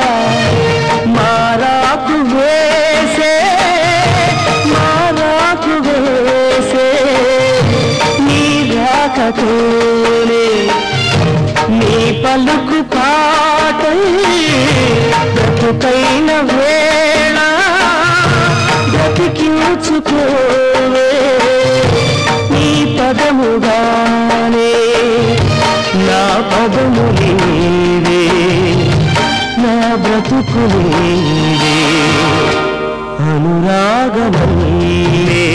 మారాకు వేసే మారాకు వేసే నీ రాకతోనే నీ పలుకు పాటై బ్రతుకైన వేళ బ్రతికించుకోవే నీ పదముగానే నా పదము నీవే నా బ్రతుకు నీవే అనురాగమల్లే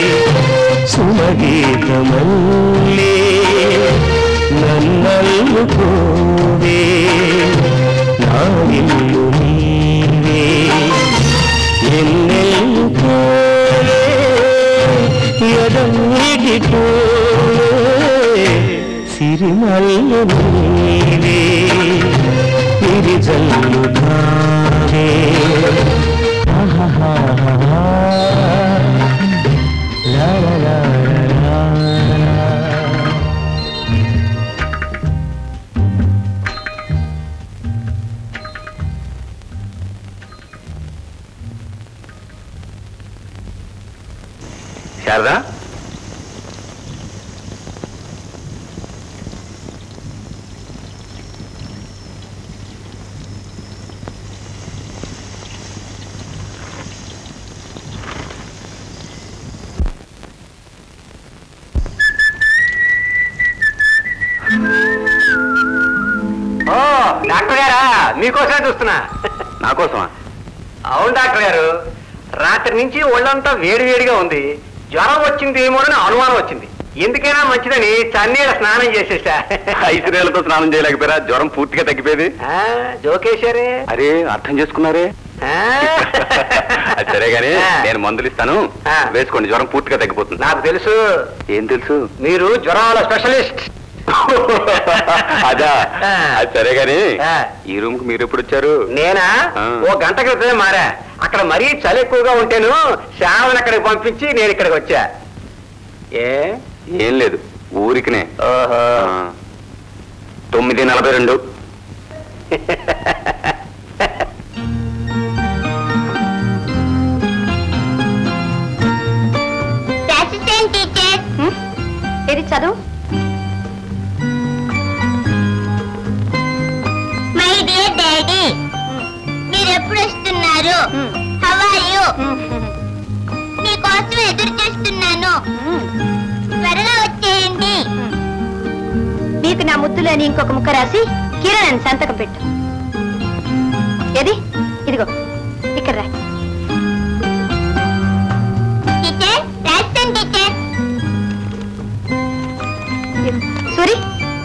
సుమగీతమల్లే నన్నల్లుకోవే నా ఇల్లు నీవే ఎన్నెల్లు కోలే ఎదమిగిటోలే సిరిమల్లు నీవే విరిజల్లు కావే లా లా లా లా లా. శారదా ఓ డాక్టర్ గారా మీకోసమే చూస్తున్నా నా కోసమా అవును డాక్టర్ గారు రాత్రి నుంచి ఒళ్ళంతా వేడి వేడిగా ఉంది జ్వరం వచ్చింది ఏమోనని అనుమానం వచ్చింది ఎందుకైనా మంచిదని చన్నీళ్ళ స్నానం చేసేసా ఐదు నెలలతో స్నానం చేయలేకపోయారా జ్వరం పూర్తిగా తగ్గిపోయేది ఆ, జోకేశారే అరే అర్థం చేసుకున్నారే ఆ? అది సరే గానీ ఆ. నేను మందులు ఇస్తాను ఆ. వేసుకోండి జ్వరం పూర్తిగా తగ్గిపోతుంది నాకు తెలుసు ఏం తెలుసు మీరు జ్వరాల స్పెషలిస్ట్ అదా ఆ. అది సరే గానీ ఆ. ఈ రూమ్ కు మీరు ఎప్పుడు వచ్చారు నేనా ఆ. ఓ గంట క్రితమే మారా అక్కడ మరీ చలి ఎక్కువగా ఉంటేను శ్యామని అక్కడికి పంపించి నేను ఇక్కడికి వచ్చా ఏ ఏం లేదు ఊరికినే ఓహో ఆ. తొమ్మిది నలభై రెండు అసిస్టెంట్ టీచర్ ఏది చదువు మై డియర్ డాడీ మీరు ఎప్పుడు వస్తున్నారు హౌ ఆర్ యు మీకోసం ఎదురు చూస్తున్నాను త్వరగా వచ్చేయండి మీకు నా ముద్దులని ఇంకొక ముక్క రాసి కిరణ్ అని సంతకం పెట్టు ఏది ఇదిగో ఇక్కడ రా టీచర్ రాస్తాను టీచర్ సూరి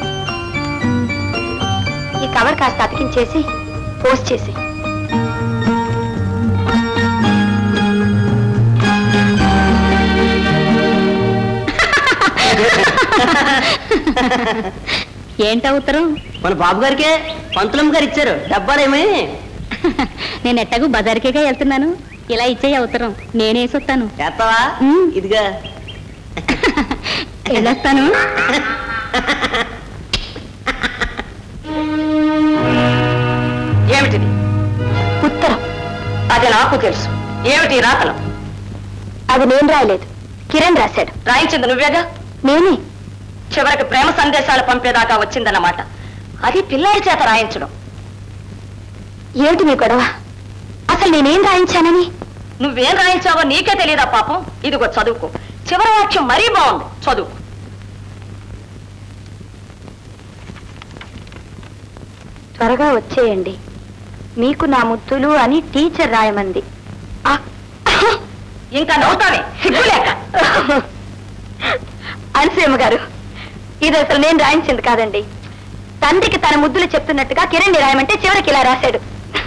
ఈ కవర్ కాస్త అతికించేసి పోస్ట్ చేసి ఏంటా ఉత్తరం మన బాబు గారికే పంతులమ్మ గారు ఇచ్చారు డబ్బాలేమే నేను ఎట్టగు బజార్కేగా వెళ్తున్నాను ఇలా ఇచ్చేయ ఉత్తరం నేనేసొస్తాను చేస్తావా ఉమ్. ఇదిగా వెళ్ళొస్తాను ఏమిటిది ఉత్తరం అది నాకు తెలుసు ఏమిటి ఈ రాతలు అది నేను రాయలేదు కిరణ్ రాశాడు రాయించింది నువ్వేగా నేనే చివరికి ప్రేమ సందేశాలు పంపేదాకా వచ్చిందన్నమాట అది పిల్లాడి చేత రాయించడం ఏమిటి మీ గొడవ అసలు నేనేం రాయించానని నువ్వేం రాయించావో నీకే తెలియదా పాపం ఇదిగో చదువుకో చివరి వాక్యం మరీ బాగుంది చదువు త్వరగా వచ్చేయండి మీకు నా ముద్దులు అని టీచర్ రాయమంది ఆ, ఇంకా నవ్వుతానే సిగ్గులేక అనసూయమ్మ గారు ఇది అసలు నేను రాయించింది కాదండి తండ్రికి తన ముద్దులు చెప్తున్నట్టుగా కిరణ్ రాయమంటే చివరికి ఇలా రాశాడు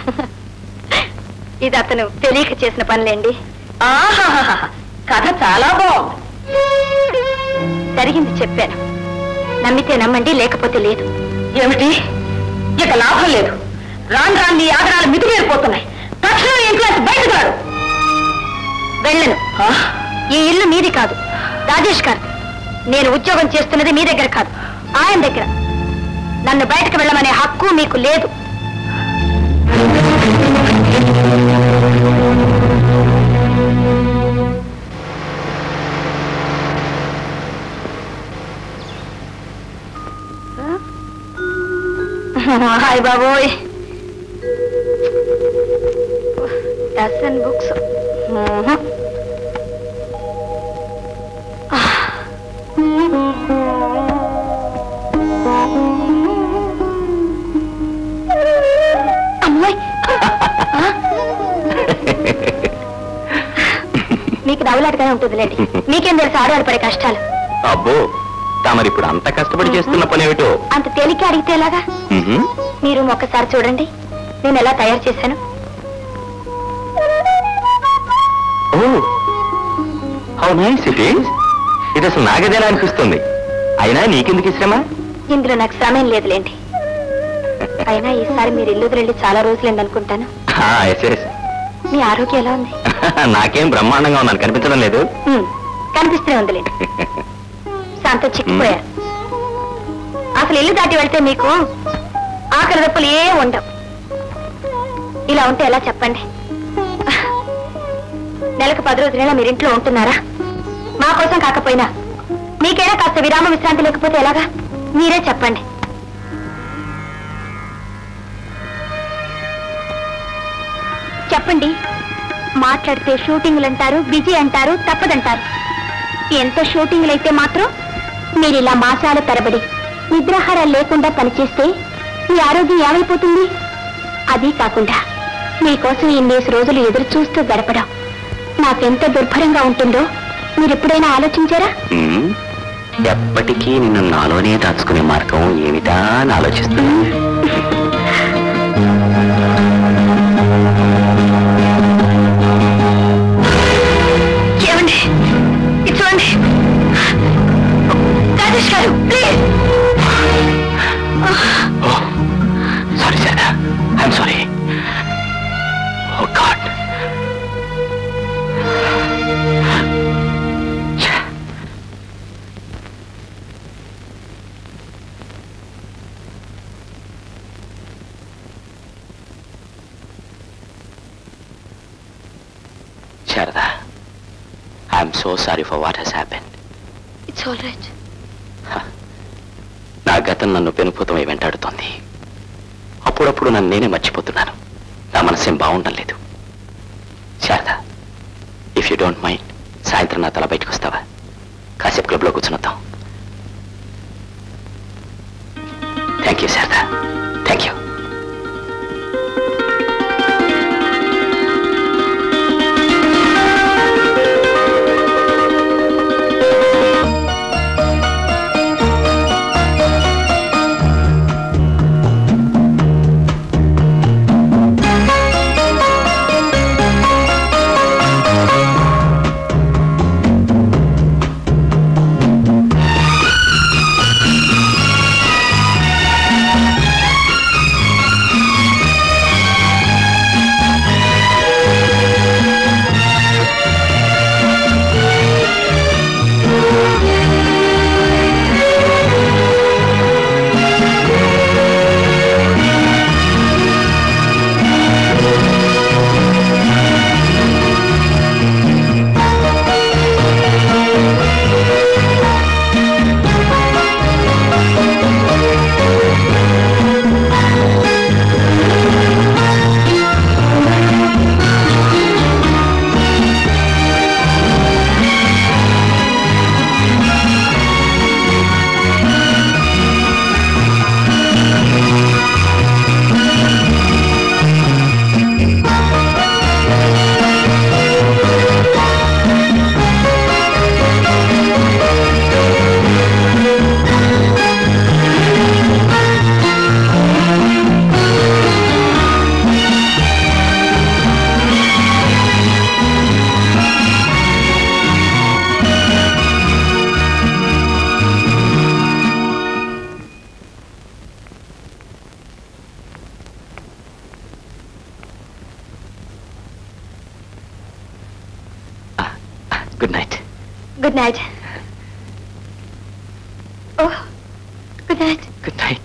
ఇది అతను తెలియక చేసిన పనులేండి ఆహాహాహా కథ చాలా బాగుంది జరిగింది చెప్పాను నమ్మితే నమ్మండి లేకపోతే లేదు ఏమిటి ఇక లాభం లేదు రాను రాను నీ ఆదరాలు మితిమీరిపోతున్నాయి తక్షణం ఇంట్లో నుంచి బయటకు రాడు వెళ్ళను ఆ, ఈ ఇల్లు మీది కాదు రాజేష్ గారు నేను ఉద్యోగం చేస్తున్నది మీ దగ్గర కాదు ఆయన దగ్గర నన్ను బయటకు వెళ్ళమనే హక్కు మీకు లేదు హాయ్ బాబోయ్ డజన్ బుక్స్ అమ్మాయి మీకు నవ్వులాటగానే ఉంటుందిలేండి మీకేం తెలుసు ఆడవాళ్ళు పడే కష్టాలు అబ్బో తమరు ఇప్పుడు అంత కష్టపడి చేస్తున్న పని ఏమిటో అంత తేలిక అడిగితే ఎలాగా మ్హూ. మీరు ఒక్కసారి చూడండి నేను ఎలా తయారు చేశాను oh how nice it is ఇది అసలు నాగదేలా అనిపిస్తుంది అయినా నీకెందుకు ఈ శ్రమ ఇందులో నాకు శ్రమేం లేదులేండి అయినా ఈసారి మీరు ఇల్లు వెళ్ళి చాలా రోజులేండి అనుకుంటాను ఆ, ఎస్ ఎస్ మీ ఆరోగ్యం ఎలా ఉంది నాకేం బ్రహ్మాండంగా ఉన్నాను కనిపించడం లేదు ఉమ్, కనిపిస్తూనే ఉందిలేండి శాంతం చిక్కిపోయారు అసలు ఇల్లు దాటి వెళ్తే మీకు ఆకలి దప్పులు ఏ ఉండవు ఇలా ఉంటే ఎలా చెప్పండి నెలకు పది రోజులైనా మీరు ఇంట్లో ఉంటున్నారా మా కోసం కాకపోయినా మీకైనా కాస్త విరామ విశ్రాంతి లేకపోతే ఎలాగా మీరే చెప్పండి చెప్పండి మాట్లాడితే షూటింగ్లు అంటారు బిజీ అంటారు తప్పదంటారు ఎంత షూటింగ్లు అయితే మాత్రం మీరు ఇలా మాసాల తరబడి నిద్రాహారాలు లేకుండా పనిచేస్తే మీ ఆరోగ్యం ఏమైపోతుంది అది కాకుండా మీకోసం ఇన్నేసి రోజులు ఎదురు చూస్తూ గడపడం నాకెంత దుర్భరంగా ఉంటుందో మీరు ఎప్పుడైనా ఆలోచించారా ఉమ్, ఎప్పటికీ నిన్ను నాలోనే దాచుకునే మార్గం ఏమిటా అని ఆలోచిస్తున్నా ఏమండి ఇది చూడండి రాజేష్ గారు please sorry Sharada I'm sorry oh God Sharada I'm so sorry for what has happen it's all right నా గతం నన్ను పెనుభూతమై వెంటాడుతోంది అప్పుడప్పుడు నన్ను నేనే మర్చిపోతున్నాను నా మనసేం బాగుండడం లేదు Sharada if you don't mind సాయంత్రం నా తల బయటకు వస్తావా కాసేపు క్లబ్లో కూర్చునొద్దాం thank you Sharada thank you good night good night oh good night good night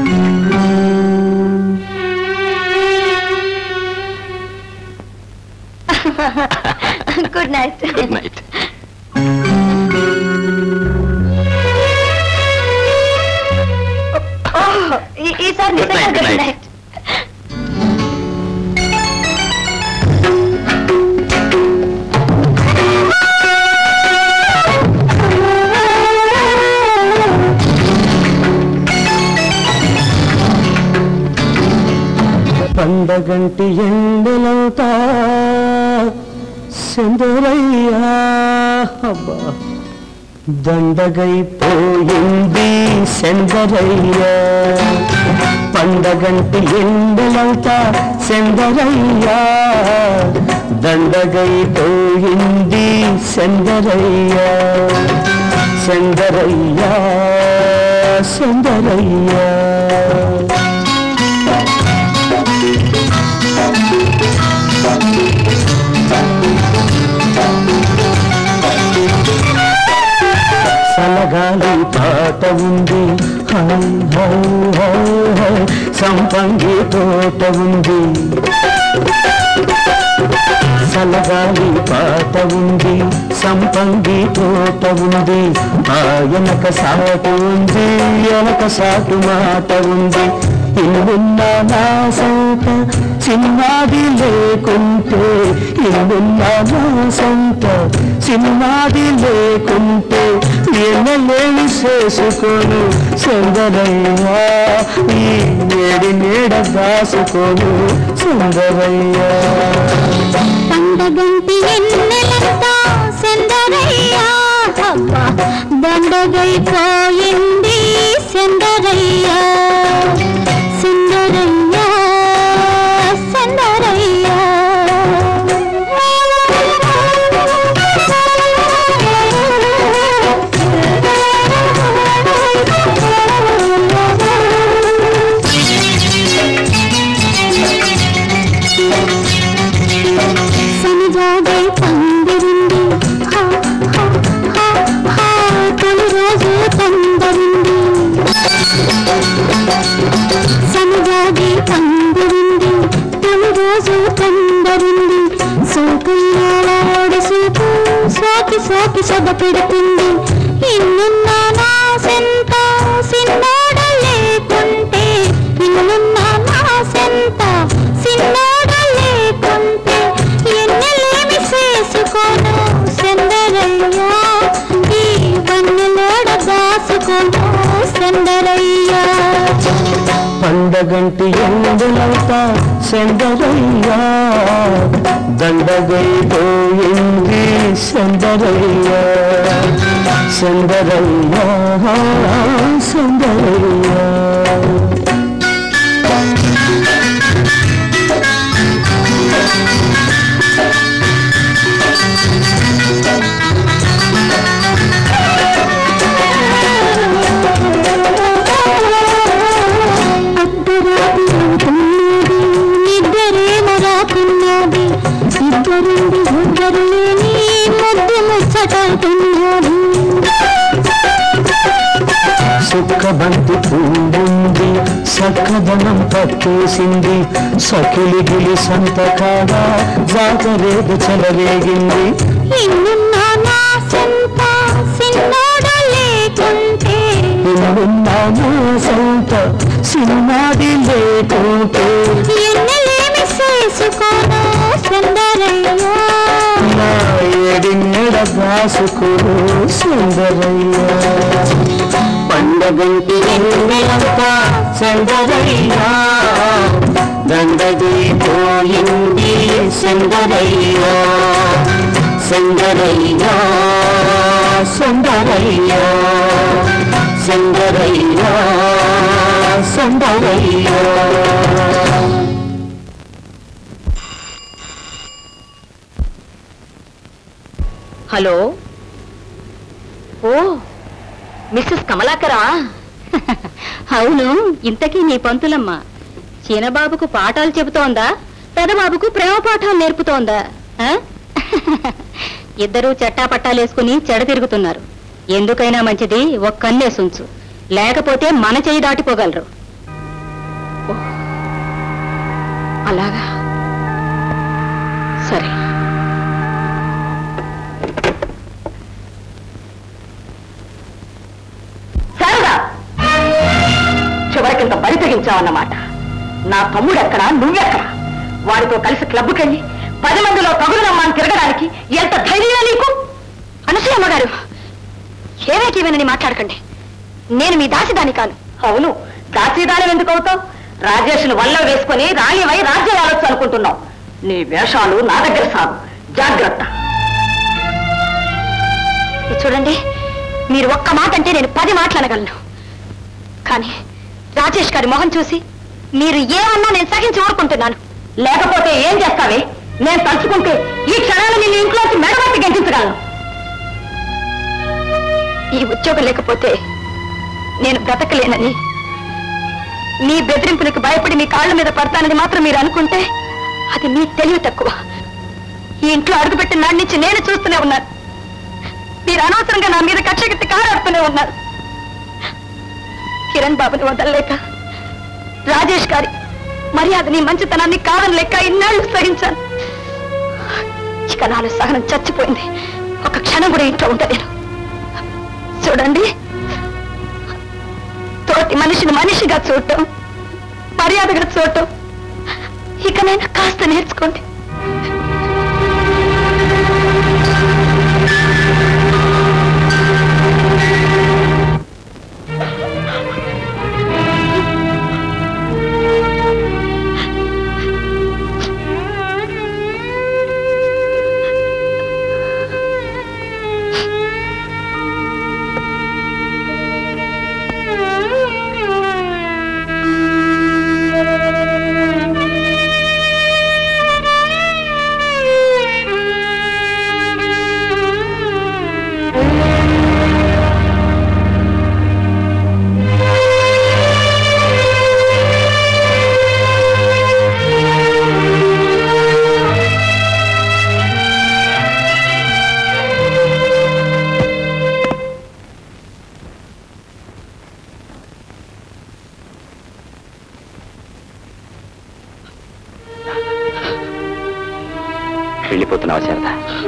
good night good night ఈసారి Good నిజంగా night, good good night. Night పండగంటి ఎండలవుతా సెందరయ్యా అబ్బా దండగైపోయింది సెందరయ్యా పండగంటి ఎండలవుతా సెందరయ్యా దండగైపోయింది సెందరయ్యా సెందరయ్యా సెందరయ్యా సలగాలి పాట ఉంది హై హై హై హై సంపంగి తోట ఉంది సలగాలి పాట మాట ఉంది సంపంగి తోట ఉంది ఆయనక సాటు ఉంది ఎనక సాటు మాట ఉంది ఇల్లున్న నా సొంత చిన్నది లేకుంటే ఇల్లున్న నా సొంత చిన్నది లేకుంటే ఎన్నలేమి చేసుకోను సుందరయ్యా ఈ నేడి నీడ దాసుకోను సుందరయ్యా పండగంటి ఎన్నెలంతా సెందరయ్యా అబ్బా దండగైపోయింది సెందరయ్యా సుందరయ్యా సుందరయ్యా సనిజాగే పందిరింది హా, హా, హా, హా, తొలి రోజు తొందరింది సనిజాగే పందిరింది తొలి రోజు తొందరింది సోకుల్లాడి సూపు సోకి సోకి సొద పెడుతుంది ఇల్లున్న నా సెంత సిన్నోడ లేకుంటే ఇల్లున్న నా సెంత సిన్నోడ లేకుంటే ఎన్నెలేమి చేసుకోను సెందరయ్యా ఈ వన్నెలోడ దాసుకోను సెందరయ్యా పండగంటి ఎందులంతా సెందరయ్యా దండగైపోయింది సెందరయ్యా సెందరయ్యా సెందరయ్యా అర్ధరాత్రి అవుతున్నది నిద్రేమో రాకున్నది ఇద్దరుండి ఇద్దరు లేని ముద్దు ముచ్చటవుతున్నది సుఖబంతి పువ్వుంది సక్కదనం పట్టేసింది సకిలిగిలి సంతకాగా జాతరేదు చెలరేగింది ఇన్నున్న నా సంత సిన్నోడ లేకుంటే ఇల్లున్న నా సొంత సినిమాది లేకుంటే ఎన్నెలేమి చేసుకోను సుందరయ్యా నా ఏడిన్నెడ దాసుకోను సుందరయ్యా పండగంటి ఎన్నెలంతా సుందరయ్యా దండగైపోయింది సుందరయ్యా సుందరయ్యా సుందరయ్యా సుందరయ్యా సుందరయ్యా హలో ఓ మిస్సెస్ కమలాకరా అవును ఇంతకీ నీ పంతులమ్మ చిన్నబాబుకు పాఠాలు చెబుతోందా పెదబాబుకు ప్రేమ పాఠాలు నేర్పుతోందా ఆ? ఇద్దరూ చట్టా పట్టాలేసుకుని చెడ తిరుగుతున్నారు ఎందుకైనా మంచిది ఒక కన్నేసుంచు లేకపోతే మన చేయి దాటిపోగలరు ఓ, అలాగా సరే సరదా చివరికింత బరి తెగించావన్నమాట నా తమ్ముడు ఎక్కడా నువ్వెక్కడా వాడితో కలిసి క్లబ్కెళ్ళి పది మందిలో తగులనమ్మని తిరగడానికి ఎంత ధైర్యం నీకు అనసూయమ్మ గారు ఏవేకేమేనని మాట్లాడకండి నేను మీ దాసిదాని కాను అవును దాసీదానం ఎందుకు అవుతావు రాజేష్ను వల్ల వేసుకుని రాణివై రాజ్యం ఆడొచ్చు అనుకుంటున్నావు నీ వేషాలు నా దగ్గర సాగు జాగ్రత్త ఇది చూడండి మీరు ఒక్క మాట అంటే నేను పది మాటలు అనగలను కానీ రాజేష్ గారి మొహం చూసి మీరు ఏమన్నా నేను సహించి ఊరుకుంటున్నాను లేకపోతే ఏం చేస్తావే నేను తలుచుకుంటే ఈ క్షణాలు నిన్ను ఇంట్లోకి మెడబట్టి గెంటించగలను ఈ ఉద్యోగం లేకపోతే నేను బ్రతకలేనని మీ బెదిరింపులకు భయపడి మీ కాళ్ళ మీద పడతానని మాత్రం మీరు అనుకుంటే అది మీ తెలివి తక్కువ ఈ ఇంట్లో అడుగుపెట్టిన నాటి నుంచి నేను చూస్తూనే ఉన్నాను మీరు అనవసరంగా నా మీద కక్షగట్టి కారాడుతూనే ఉన్నారు కిరణ్ బాబుని వదలలేక రాజేష్ గారి మర్యాదని మంచితనాన్ని కాదనలేక ఇన్నాళ్ళు సహించాను ఇక ఇక నాలో సహనం చచ్చిపోయింది ఒక క్షణం కూడా ఇంట్లో ఉండలేను చూడండి తోటి మనిషిని మనిషిగా చూడటం మర్యాదగా చూడటం ఇక నేను కాస్త నేర్చుకోండి వెళ్ళిపోతున్నావా శారద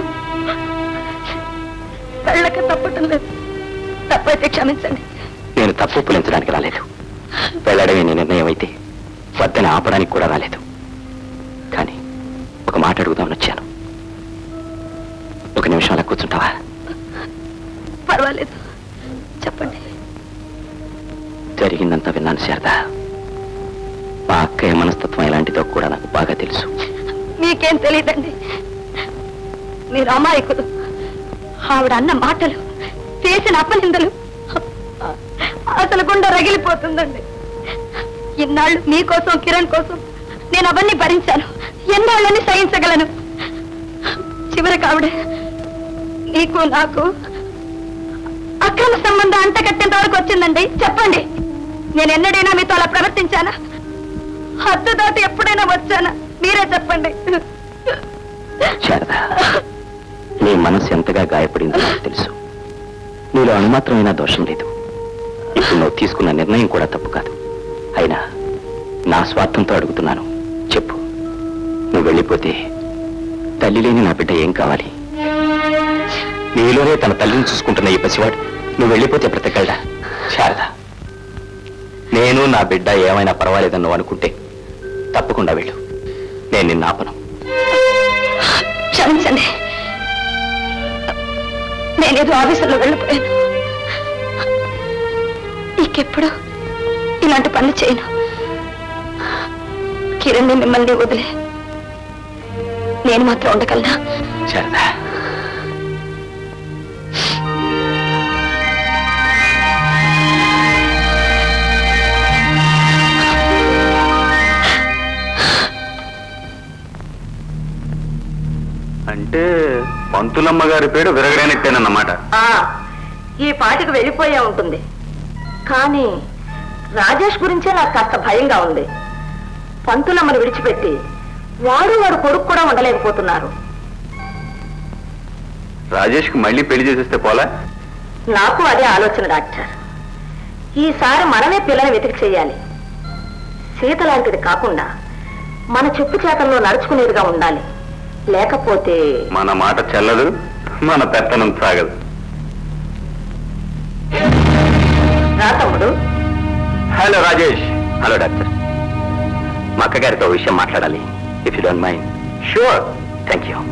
వెళ్ళక తప్పటం లేదు తప్పైతే క్షమించండి నేను తప్పు పులించడానికి రాలేదు వెళ్ళడమే నీ నిర్ణయం అయితే వద్దని ఆపడానికి కూడా రాలేదు కానీ ఒక మాట అడుగుదామని వచ్చాను ఒక నిమిషం అలా కూర్చుంటావా పర్వాలేదు చెప్పండి జరిగిందంతా విన్నాను శారద మా అక్కయ్య మనస్తత్వం ఎలాంటిదో కూడా నాకు బాగా తెలుసు మీకేం తెలియదండి మీరు అమాయకులు ఆవిడ అన్న మాటలు చేసిన అపనిందలు అసలు గుండె రగిలిపోతుందండి ఇన్నాళ్ళు మీకోసం కిరణ్ కోసం నేను అవన్నీ భరించాను ఎన్నాళ్ళని సహించగలను చివరికి ఆవిడ నీకు నాకు అక్రమ సంబంధం అంటకట్టేంత వరకు వచ్చిందండి చెప్పండి నేను ఎన్నడైనా మీతో అలా ప్రవర్తించానా హద్దు దాటి ఎప్పుడైనా వచ్చానా మీరే చెప్పండి శారద నీ మనసు ఎంతగా గాయపడిందో నాకు తెలుసు నీలో అణుమాత్రమైన దోషం లేదు ఇప్పుడు నువ్వు తీసుకున్న నిర్ణయం కూడా తప్పు కాదు అయినా నా స్వార్థంతో అడుగుతున్నాను చెప్పు నువ్వు వెళ్ళిపోతే తల్లి లేని నా బిడ్డ ఏం కావాలి నీలోనే తన తల్లిని చూసుకుంటున్న ఈ పసివాడు నువ్వు వెళ్ళిపోతే బ్రతకగలడా శారద నేను నా బిడ్డ ఏమైనా పర్వాలేదని నువ్వు అనుకుంటే తప్పకుండా వెళ్ళు నేను నిన్న ఆపను క్షమించండి నేనేదో ఆఫీసులో వెళ్ళిపోయాను ఇంకెప్పుడు ఇలాంటి పనులు చేయను కిరణ్ మిమ్మల్ని వదిలే నేను మాత్రం ఉండగలనా శారదా అంటే పంతులమ్మ గారి పేరు విరగడైనట్టేనన్నమాట ఈ పాటికి వెళ్ళిపోయే ఉంటుంది కానీ రాజేష్ గురించే నాకు కాస్త భయంగా ఉంది పంతులమ్మని విడిచిపెట్టి వాడు వాడు కొడుకు కూడా ఉండలేకపోతున్నారు రాజేష్ కి మళ్ళీ పెళ్లి చేసేస్తే పోలా నాకు అదే ఆలోచన డాక్టర్ ఈసారి మనమే పిల్లని వెతికి చెయ్యాలి సీత లాంటిది కాకుండా మన చెప్పు చేతల్లో నడుచుకునేదిగా ఉండాలి లేకపోతే మన మాట చెల్లదు మన పెత్తనం సాగదు రా తమ్ముడు హలో రాజేష్ హలో డాక్టర్ మా అక్కగారితో ఓ విషయం మాట్లాడాలి if you don't mind sure thank you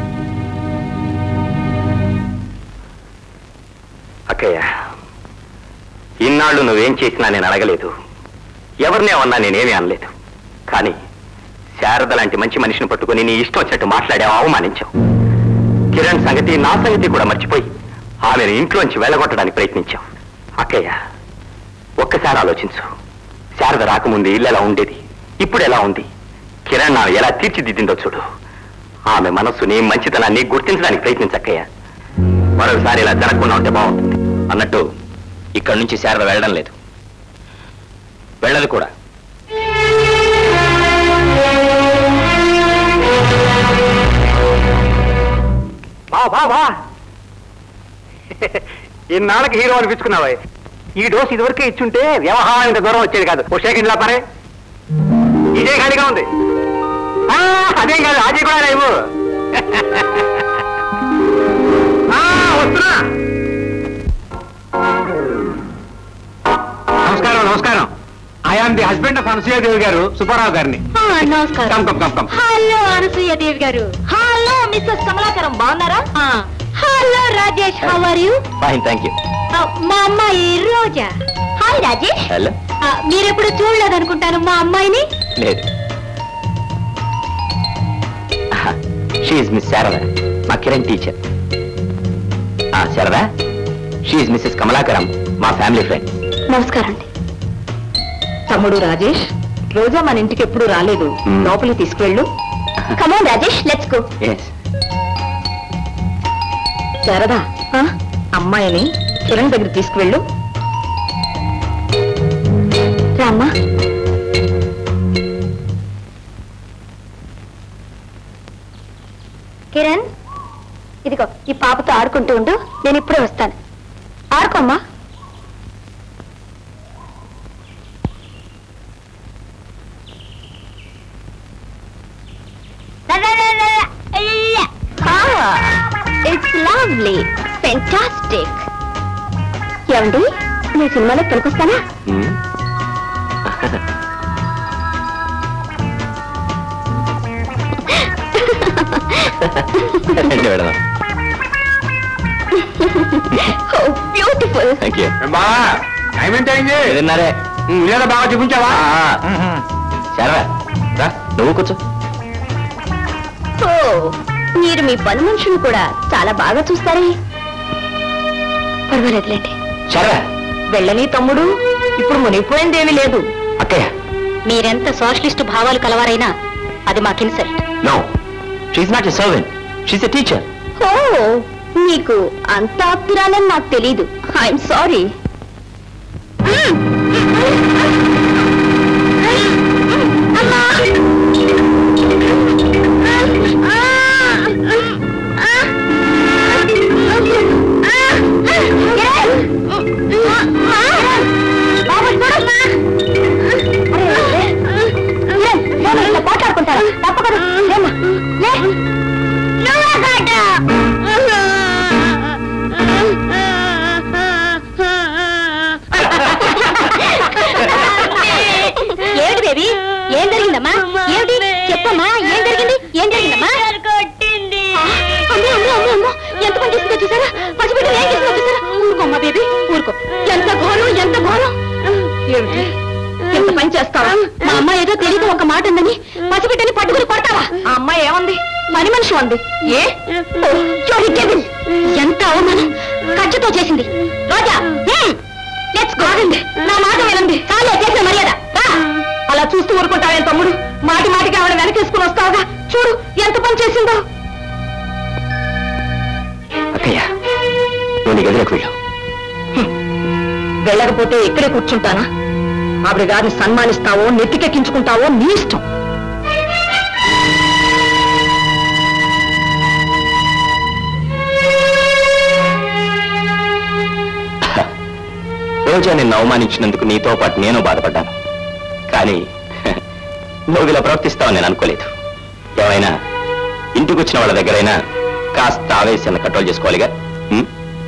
అక్కయ్య ఇన్నాళ్ళు నువ్వేం చేసినా నేను అడగలేదు ఎవరిని ఏమన్నా నేనేమీ అనలేదు కానీ శారద లాంటి మంచి మనిషిని పట్టుకొని నీ ఇష్టం వచ్చినట్టు మాట్లాడావు అవమానించావు కిరణ్ సంగతి నా సంగతి కూడా మర్చిపోయి ఆమెను ఇంట్లోంచి వెళ్ళగొట్టడానికి ప్రయత్నించావు అక్కయ్య ఒక్కసారి ఆలోచించు శారద రాకముందు ఇల్లు ఎలా ఉండేది ఇప్పుడు ఎలా ఉంది కిరణ్ ఆమె ఎలా తీర్చిదిద్దిందో చూడు ఆమె మనస్సుని మంచితనాన్ని గుర్తించడానికి ప్రయత్నించక్కయ్య మరోసారి ఇలా జరగకుండా ఉంటే బాగుంటుంది అన్నట్టు ఇక్కడి నుంచి శారద వెళ్ళడం లేదు వెళ్ళదు కూడా బా బా బా ఇన్నాళ్ళకి హీరో అనిపించుకున్నావా ఈ డోస్ ఇదివరకే ఇచ్చుంటే వ్యవహారం ఇంత దూరం వచ్చేది కాదు ఓ సెకండ్ లా పరే ఇదే ఖాళీగా ఉంది ఆ, అదేం కాదు అది కూడా లేవు ఐఎమ్ ది హస్బెండ్ ఆఫ్ అనసూయాదేవి గారు సుబ్బారావు గారిని నమస్కారం come come come come hello Anasuya Devi గారు హలో మిస్సెస్ కమలాకరం బాగున్నారా hello Rajesh how are you fine thank you మా అమ్మాయి రోజా హాయ్ రాజేష్ హలో మీరెప్పుడు చూడలేదు అనుకుంటాను మా అమ్మాయిని లేదు షీఈ్ మిస్ శారద మా Kiran teacher Sharada she Mrs Kamalakaram మా ఫ్యామిలీ ఫ్రెండ్ నమస్కారం అండి తమ్ముడు రాజేష్ రోజా మన ఇంటికి ఎప్పుడు రాలేదు Hmm. లోపలికి తీసుకువెళ్ళు come on Rajesh let's go yes Sharada అమ్మాయిని కిరణ్ దగ్గర తీసుకువెళ్ళు రామ్మా కిరణ్ ఇదిగో ఈ పాపతో ఆడుకుంటూ ఉండు నేను ఇప్పుడే వస్తాను ఆడుకోమ్మా ఇట్స్ లవ్లీ ఫెంటాస్టిక్ ఏమండి నేను సినిమాలో తొలకొస్తానా రండి వెళదాం బ్యూటిఫుల్ థ్యాంక్ యూ బా టైం ఎంత అయింది ఏదన్నారే ఉమ్, లేదా బాగా చూపించావా శారద రా నువ్వు కూర్చో ఓ మీరు మీ పని మనుషులు కూడా చాలా బాగా చూస్తారే పర్వాలేదులేండి శారద వెళ్ళని తమ్ముడు ఇప్పుడు మునిగిపోయిందేమీ లేదు అక్కయ్య మీరెంత సోషలిస్ట్ భావాలు కలవారైనా అది మాకు insult no she not a servant she a teacher ఓ నీకు అంత ఆప్తురాలని నాకు తెలీదు ఐఎమ్ సారీ మాట్లాడుకుంటారా తప్పకూడదు లేమ్మా లే ఏమిటి బేబీ ఏం జరిగిందమ్మా ఏమిటి చెప్పమ్మా ఏం జరిగింది ఏం జరిగిందమ్మా కొట్టింది అమ్మో అమ్మో అమ్మో అమ్మో ఎంత పని చేసిందో చూసారా పసిబిడ్డ ఏం చేసిందో చూసారా ఊరుకోమ్మా బేబీ ఊరుకో ఎంత ఘోరం ఎంత ఘోరం ఏమిటి ఎంత పని చేస్తావా మా అమ్మ ఏదో తెలియక ఒక మాట ఉందని పసిబిడ్డని పట్టుకుని కొడతావా ఆ అమ్మాయి ఏమంది పని మనిషి అంది ఏ ఓ, చూడు టేబుల్ ఎంత అవమానం ఖర్చుతో చేసింది రోజా లెట్స్ గోడండి నా మాట వినండి చాలే చేసిన మర్యాద రా. అలా చూస్తూ ఊరుకుంటావేం తమ్ముడు మాటి మాటికి ఆవిడ వెనకేసుకుని వస్తావుగా చూడు ఎంత పని చేసిందో అక్కయ్య నువ్వు నీ గదిలోకి వెళ్ళు వెళ్ళకపోతే ఇక్కడే కూర్చుంటానా ఆవిడ గారిని సన్మానిస్తావో నెత్తికెక్కించుకుంటావో నీ ఇష్టం రోజా నిన్ను అవమానించినందుకు నీతో పాటు నేను బాధపడ్డాను కానీ నువ్వు ఇలా ప్రవర్తిస్తావని నేను అనుకోలేదు ఏమైనా ఇంటికి వచ్చిన వాళ్ళ దగ్గరైనా కాస్త ఆవేశాన్ని కంట్రోల్ చేసుకోవాలిగా ఉం?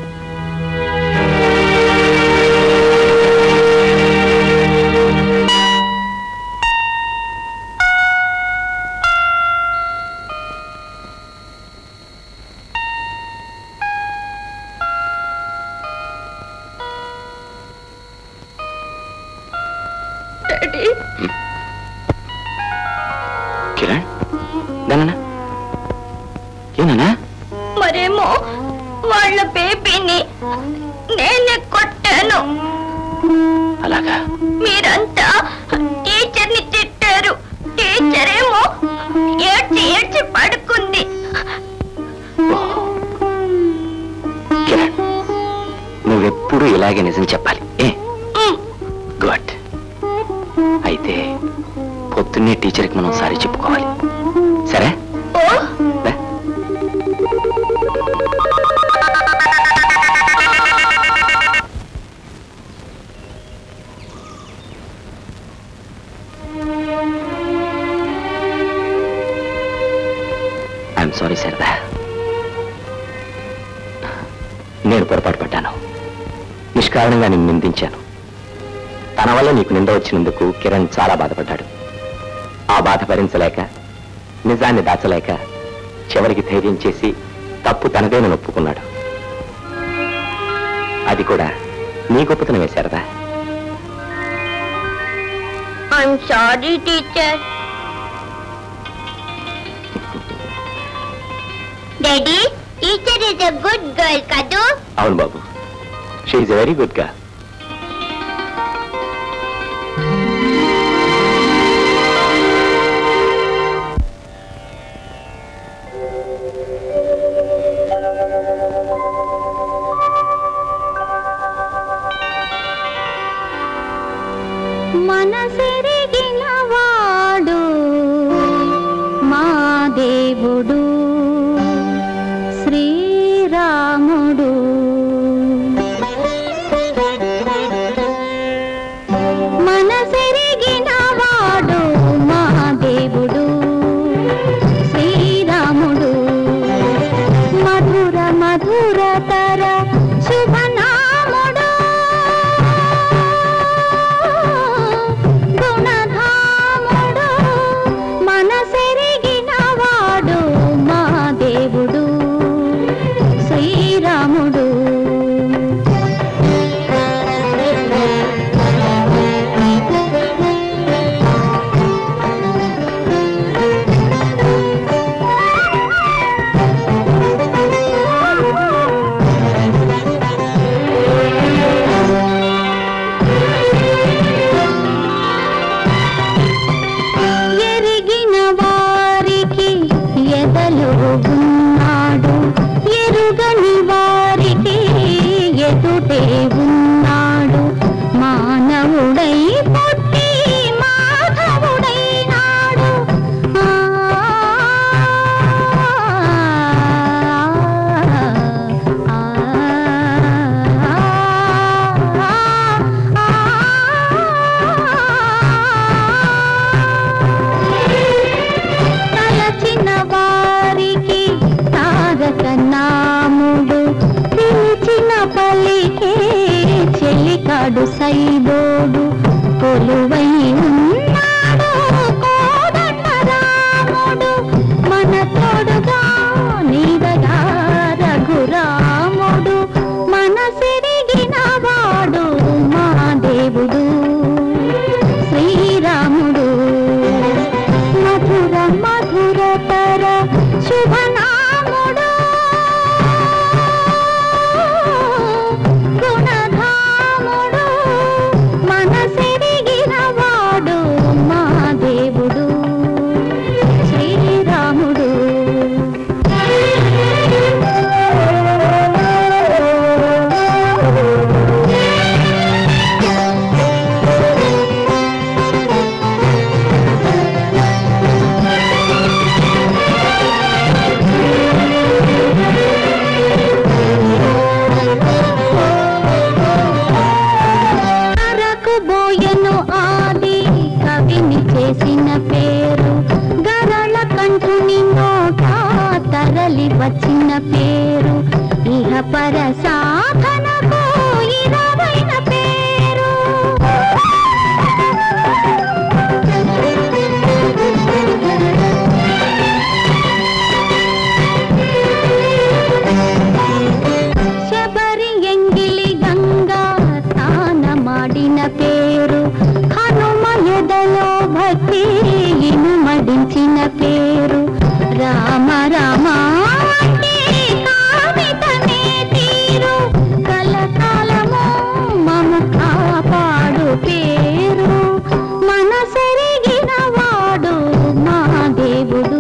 కిరణ్ దానా ఏనా మరేమో వాళ్ళ బేబీని నేనే కొట్టాను అలాగా మీరంతా టీచర్ని తిట్టారు టీచర్ ఏమో ఏడ్చి ఏడ్చి పడుకుంది కిరణ్ నువ్వెప్పుడు ఇలాగే నిజం చెప్పాలి ఏ గుడ్ అయితే పొద్దున్నే టీచర్కి మనం సారీ చెప్పుకోవాలి సరే ఓ రా. ఐఎమ్ సారీ శారదా నేను పొరపాటు పడ్డాను నిష్కారణంగా నిన్ను నిందించాను తన వల్ల నీకు నింద వచ్చినందుకు కిరణ్ చాలా బాధపడ్డాడు ఆ బాధ భరించలేక నిజాన్ని దాచలేక చివరికి ధైర్యం చేసి తప్పు తనదేనని ఒప్పుకున్నాడు అది కూడా నీ గొప్పతనం వేశారదా I'm sorry teacher daddy teacher is a good girl కదూ అవును బాబు షీ ఈజ్ వెరీ గుడ్ గా మనసెరిగిన వాడు మా దేవుడు శ్రీరాముడు మనసెరిగిన వాడు మా దేవుడు శ్రీరాముడు మధుర మధుర తర శుభనాముడు గుణధాముడు మనసెరిగిన వాడు మా దేవుడు శ్రీరాముడు ఎరిగిన వారికి ఎదలో ఉన్నాడు ఎరుగని వారికి ఎదుటే ఉన్నాడు మానవుడై పుట్టి మాధవుడైనాడు ఆ, ఆ, తలచిన వారికి తారక నాముడు పిలిచిన పలికే చెలికాడు సైదోడు కొలువై ఉన్నాడు కోదండ రాముడు మన తోడుగా నీడగా రఘురాముడు మన సిరిగిన వాడు మా దేవుడు శ్రీరాముడు మధుర మధుర తర శుభనాముడు గుణధాముడు మనసెరిగిన వాడు మా దేవుడు శ్రీరాముడు అరకు బోయను ఆది కవిని చేసిన పేరు గరళ కంఠుని నోట తరలి వచ్చిన పేరు ఇహ పర సాధనకు ఇరవైన పేరు ಶಬರಿ ಎಂಗಿಲಿ ಗಂಗಾ ಸ್ನಾನ ಮಾಡಿನ ಪೇರು ಹನುಮ ಎದಲೋ ಭಕ್ತಿ ಇನು ಮಡಿಂಚಿನ ಪೇರು ರಾಮ ರಾಮ అంటే కామితనే తీరు కలకాలము మము కాపాడు పేరు మనసెరిగిన వాడు మా దేవుడు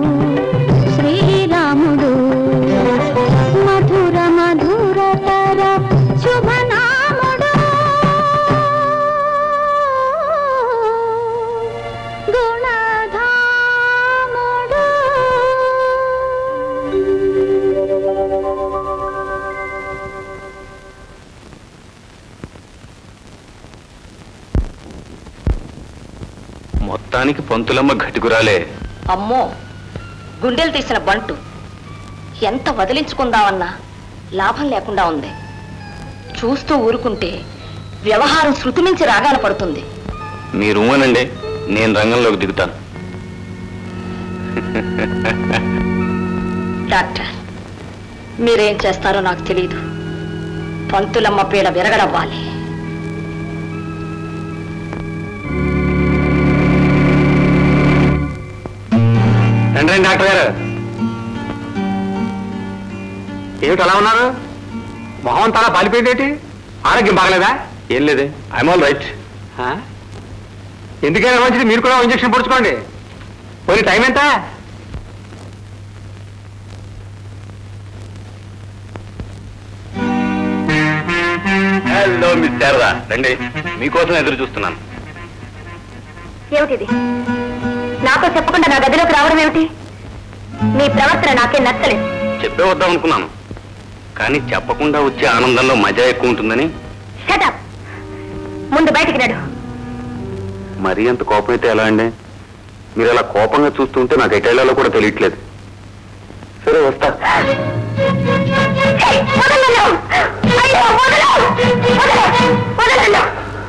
శ్రీరాముడు మధుర మధుర తర శుభనాముడు గుణధాముడు మొత్తానికి పంతులమ్మ ఘటికురాలే అమ్మో గుండెలు తీసిన బంటు ఎంత వదిలించుకుందామన్నా లాభం లేకుండా ఉంది చూస్తూ ఊరుకుంటే వ్యవహారం శృతి మించి రాగాన పడుతుంది మీరు అనండి నేను రంగంలోకి దిగుతాను డాక్టర్ మీరేం చేస్తారో నాకు తెలియదు పంతులమ్మ పీడ విరగడవ్వాలి రండి రండి డాక్టర్ గారు ఏమిటి అలా ఉన్నారు మొహం తలా పాలిపోయిందేటి ఆరోగ్యం బాగలేదా ఏం లేదే ఐఎమ్ ఆల్ రైట్ ఆ? ఎందుకైనా మంచిది మీరు కూడా ఇంజక్షన్ పొడుచుకోండి పోనీ టైం ఎంత హలో మిస్ శారదా రండి మీకోసం ఎదురు చూస్తున్నాను ఏమిటిది నాతో చెప్పకుండా నా గదిలోకి రావడం ఏమిటి నీ ప్రవర్తన నాకేం నచ్చలేదు చెప్పే వద్దాం అనుకున్నాను కానీ చెప్పకుండా వచ్చే ఆనందంలో మజా ఎక్కువ ఉంటుందని షటప్ ముందు బయటికి నడు మరీ అంత కోపం అయితే ఎలా అండి మీరు అలా కోపంగా చూస్తుంటే నాకు ఎటైలాలో కూడా తెలియట్లేదు సరే వస్తా ఛీ, వదలు నన్ను! అయ్యో, వదలు! వదలు! వదలు నన్ను!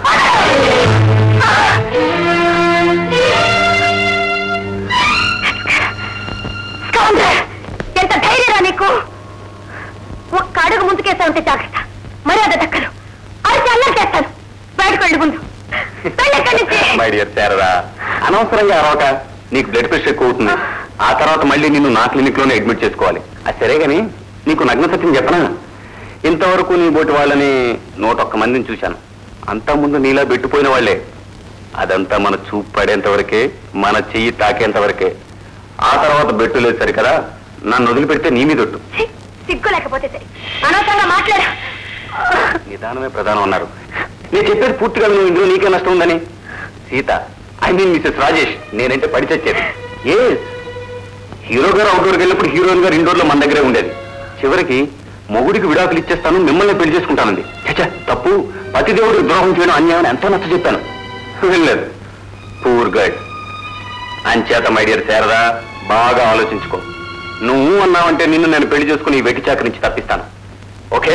Scoundrel! ఎంత ధైర్యరా నీకు ఒక్క అడుగు ముందుకేసా ఉంటే జాగ్రత్త మర్యాద దక్కదు అరిచి అల్లరి చేస్తాను బయటకు వెళ్ళి ముందు వెళ్ళి ఇక్కడి నుంచి మై డియర్ శారదా అనవసరంగా అరవక నీకు బ్లడ్ ప్రెషర్ ఎక్కువ అవుతుంది ఆ తర్వాత మళ్ళీ నిన్ను నా క్లినిక్ లోనే అడ్మిట్ చేసుకోవాలి అది సరే గాని నీకు నగ్న సత్యం చెప్పనా ఇంతవరకు నీ బోటి వాళ్ళని నూటొక్క మందిని చూశాను అంతా ముందు నీలా పెట్టిపోయిన వాళ్ళే అదంతా మన చూపు పడేంత వరకే మన చెయ్యి తాకేంత వరకే ఆ తర్వాత బెట్టు లేదు సరి కదా నన్ను వదిలిపెడితే నీ మీదొట్టు ఛీ, సిగ్గు లేకపోతే సరే అనవసరంగా మాట్లాడా నిదానమే ప్రధానం అన్నారు నేను చెప్పేది పూర్తిగా నువ్వు ఇందులో నీకే నష్టం ఉందని Sita I mean Mrs Rajesh నేనంటే పడి చచ్చేది ఏ హీరో గారు అవుట్డోర్కి వెళ్ళినప్పుడు హీరోయిన్ గారు ఇండోర్ లో మన దగ్గరే ఉండేది చివరికి మొగుడికి విడాకులు ఇచ్చేస్తాను మిమ్మల్ని పెళ్లి చేసుకుంటానంది చచ్చా తప్పు పతిదేవుడికి ద్రోహం చేయడం అన్యాయం ఎంతో నచ్చ చెప్పాను వెళ్ళలేదు పూర్ గడ్ అంచేత మై డియర్ శారదా బాగా ఆలోచించుకో నువ్వు అన్నావంటే నిన్ను నేను పెళ్లి చేసుకుని ఈ వెట్టి చాకరి నుంచి తప్పిస్తాను okay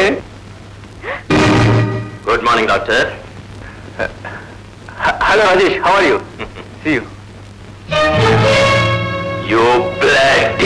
good morning doctor hello Rajesh how are you see you you black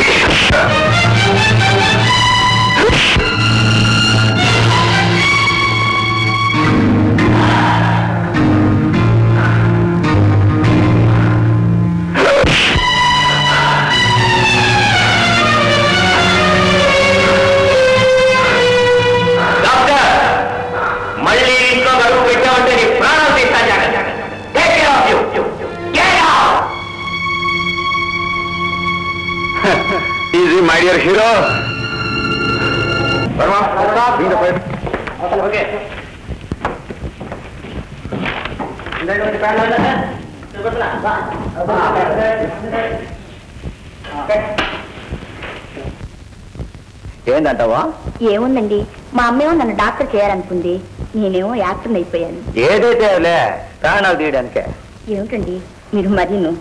doctor మళ్ళీ ఇంట్లో గడువు పెట్టామంటే నీ ప్రాణం తీస్తాను జాగ్రత్త. Take care of you. Get out. Easy, my dear hero. Okay. ఏందంటావా ఏముందండి మా అమ్మేమో నన్ను డాక్టర్ చేయాలనుకుంది నేనేమో యాక్టర్ అయిపోయాను ఏదైతే లే ప్రాణాలు తీయడానికే ఏమిటండి మీరు మరీను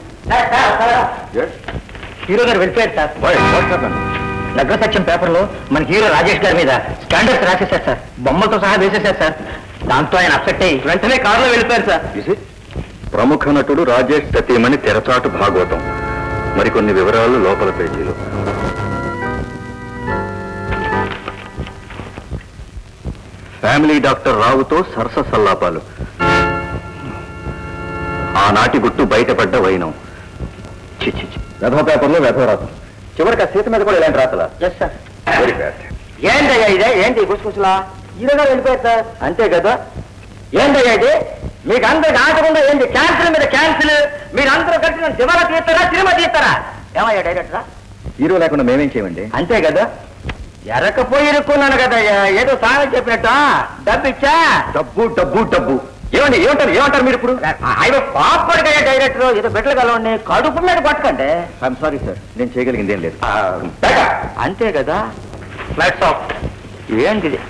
హీరో గారు వెళ్ళిపోయారు సార్ నగ్న సత్యం పేపర్ లో మన హీరో రాజేష్ గారి మీద స్టాండర్డ్స్ రాసేశారు సార్ బొమ్మలతో సహా వేసేశారు సార్ దాంతో ఆయన అప్సెట్ అయ్యి వెంటనే కారులో వెళ్ళిపోయారు సార్ ప్రముఖ నటుడు రాజేష్ సతీమణి తెరచాటు భాగవతం మరికొన్ని వివరాలు లోపల పేజీలో ఫ్యామిలీ డాక్టర్ రావుతో సరస సల్లాపాలు ఆనాటి గుట్టు బయటపడ్డ వైనం చి చి, చి. వెధవ పేపర్లో వెధవ రాత చివరికి ఆ సీత మీద కూడా ఇలాంటి రాతలా ఎస్ సార్ వెరీ బ్యాడ్ ఏంటయ్యా ఇదే ఏంటి గుసగుసలా హీరో గారు వెళ్ళిపోయారు సార్ అంతే కదా ఏంటయ్యా ఇది మీకు అందరికి ఆటకుండా ఏంటి క్యాన్సిల్ మీద క్యాన్సిల్ మీరు అందరూ కలిసి నన్ను సినిమా తీస్తారా సినిమా తీస్తారా ఏమయ్యా డైరెక్టరా హీరో లేకుండా మేమేం చేయమండి అంతే కదా ఎరకపోయి ఇరుక్కున్నాను కదా ఏదో సాయం చెప్పినట్టు డబ్బు ఇచ్చా డబ్బు డబ్బు డబ్బు ఏమండి ఏమంటారు ఏమంటారు మీరు ఇప్పుడు ఆయన పాపడిగా డైరెక్టర్ ఏదో బెట్టలు కలవండి కడుపు మీద పట్టుకండి ఐఎమ్ సారీ సార్ నేను చేయగలిగింది ఏం లేదు అంతే కదా ఫ్లాట్స్ ఆఫ్ ఏంటిది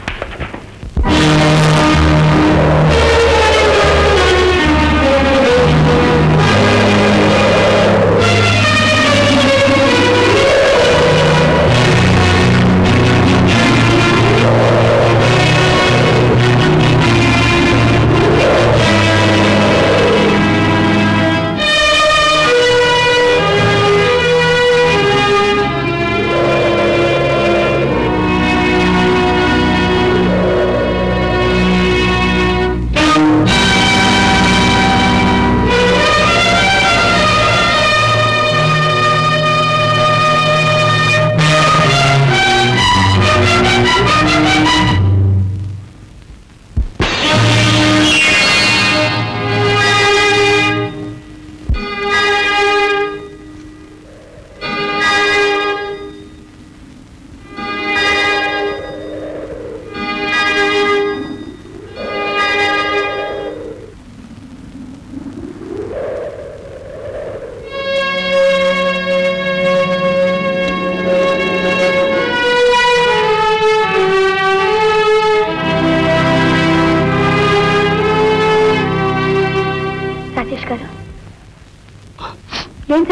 ఆ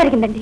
జరిగిందండి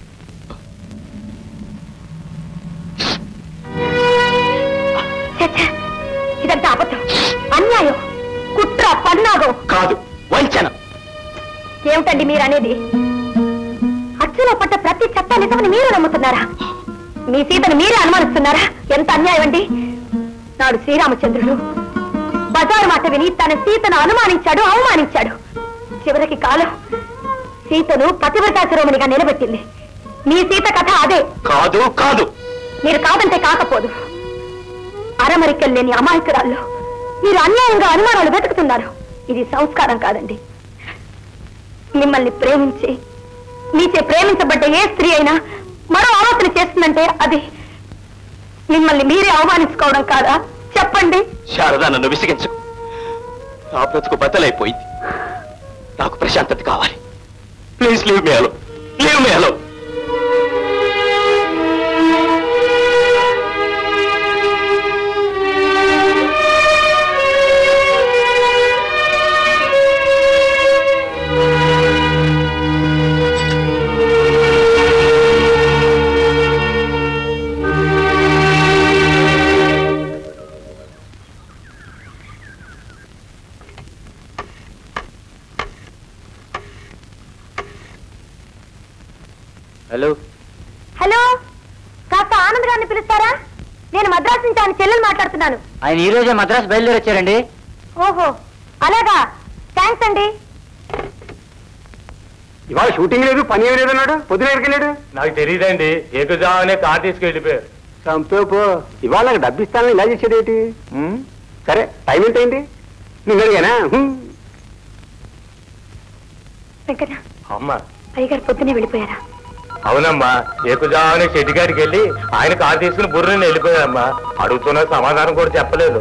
ఛే, ఛే, ఇదంతా అబద్ధం అన్యాయం కుట్ర పన్నాగం కాదు వంచన ఏమిటండి మీరు అనేది అచ్చులో పడ్డ ప్రతి చట్ట నిజమని మీరు నమ్ముతున్నారా మీ సీతను మీరే అనుమానిస్తున్నారా ఎంత అన్యాయం అండి నాడు శ్రీరామచంద్రుడు బజారు మాట విని తన సీతను అనుమానించాడు అవమానించాడు చివరికి కాలం సీతను పతివ్రతా శిరోమణిగా నిలబెట్టింది మీ సీత కథ అదే కాదు కాదు మీరు కాదంటే కాకపోదు అరమరికలు లేని అమాయకురాల్లో మీరు అన్యాయంగా అనుమానాలు వెతుకుతున్నారు ఇది సంస్కారం కాదండి మిమ్మల్ని ప్రేమించి మీచే ప్రేమించబడ్డ ఏ స్త్రీ అయినా మరో ఆలోచన చేస్తుందంటే అది మిమ్మల్ని మీరే అవమానించుకోవడం కాదా చెప్పండి శారదా నన్ను విసిగించకు నా బ్రతుకు బద్దలైపోయింది నాకు ప్రశాంతత కావాలి please leave me alone leave me alone hello hello కాస్త ఆనంద్ గారిని పిలుస్తారా నేను మద్రాసు నుంచి ఆయన చెల్లెలు మాట్లాడుతున్నాను ఆయన ఈ రోజే మద్రాసు బయలుదేరి వచ్చారండి ఓహో అలాగా థ్యాంక్స్ అండి ఇవాళ షూటింగ్ లేదు పని ఏమి లేదన్నాడు పొద్దున ఎక్కడికి వెళ్ళాడు నాకు తెలియదండి ఏకుజామనే కార్ తీసుకెళ్ళిపోయారు చంపేపో ఇవాళ నాకు డబ్బు ఇస్తానని ఇలా చేసేదేంటి ఉమ్, సరే టైం ఎంత అయింది నేను అడిగానా హ్మ్. వెంకట అమ్మ అయ్యగారు పొద్దునే వెళ్ళిపోయారా అవునమ్మా ఏకుజామనే షెడ్డి గారికి వెళ్ళి ఆయన కారు తీసుకుని బుర్రని వెళ్ళిపోయారమ్మా అడుగుతున్న సమాధానం కూడా చెప్పలేదు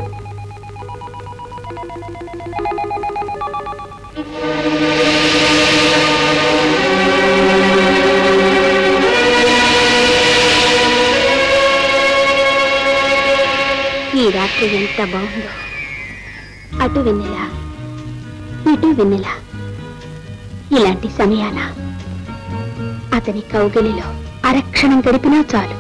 ఈ రాత్రి ఎంత బాగుందో అటు వెన్నెల ఇటు వెన్నెల ఇలాంటి సమయాన అతని కౌగిలిలో అరక్షణం గడిపినా చాలు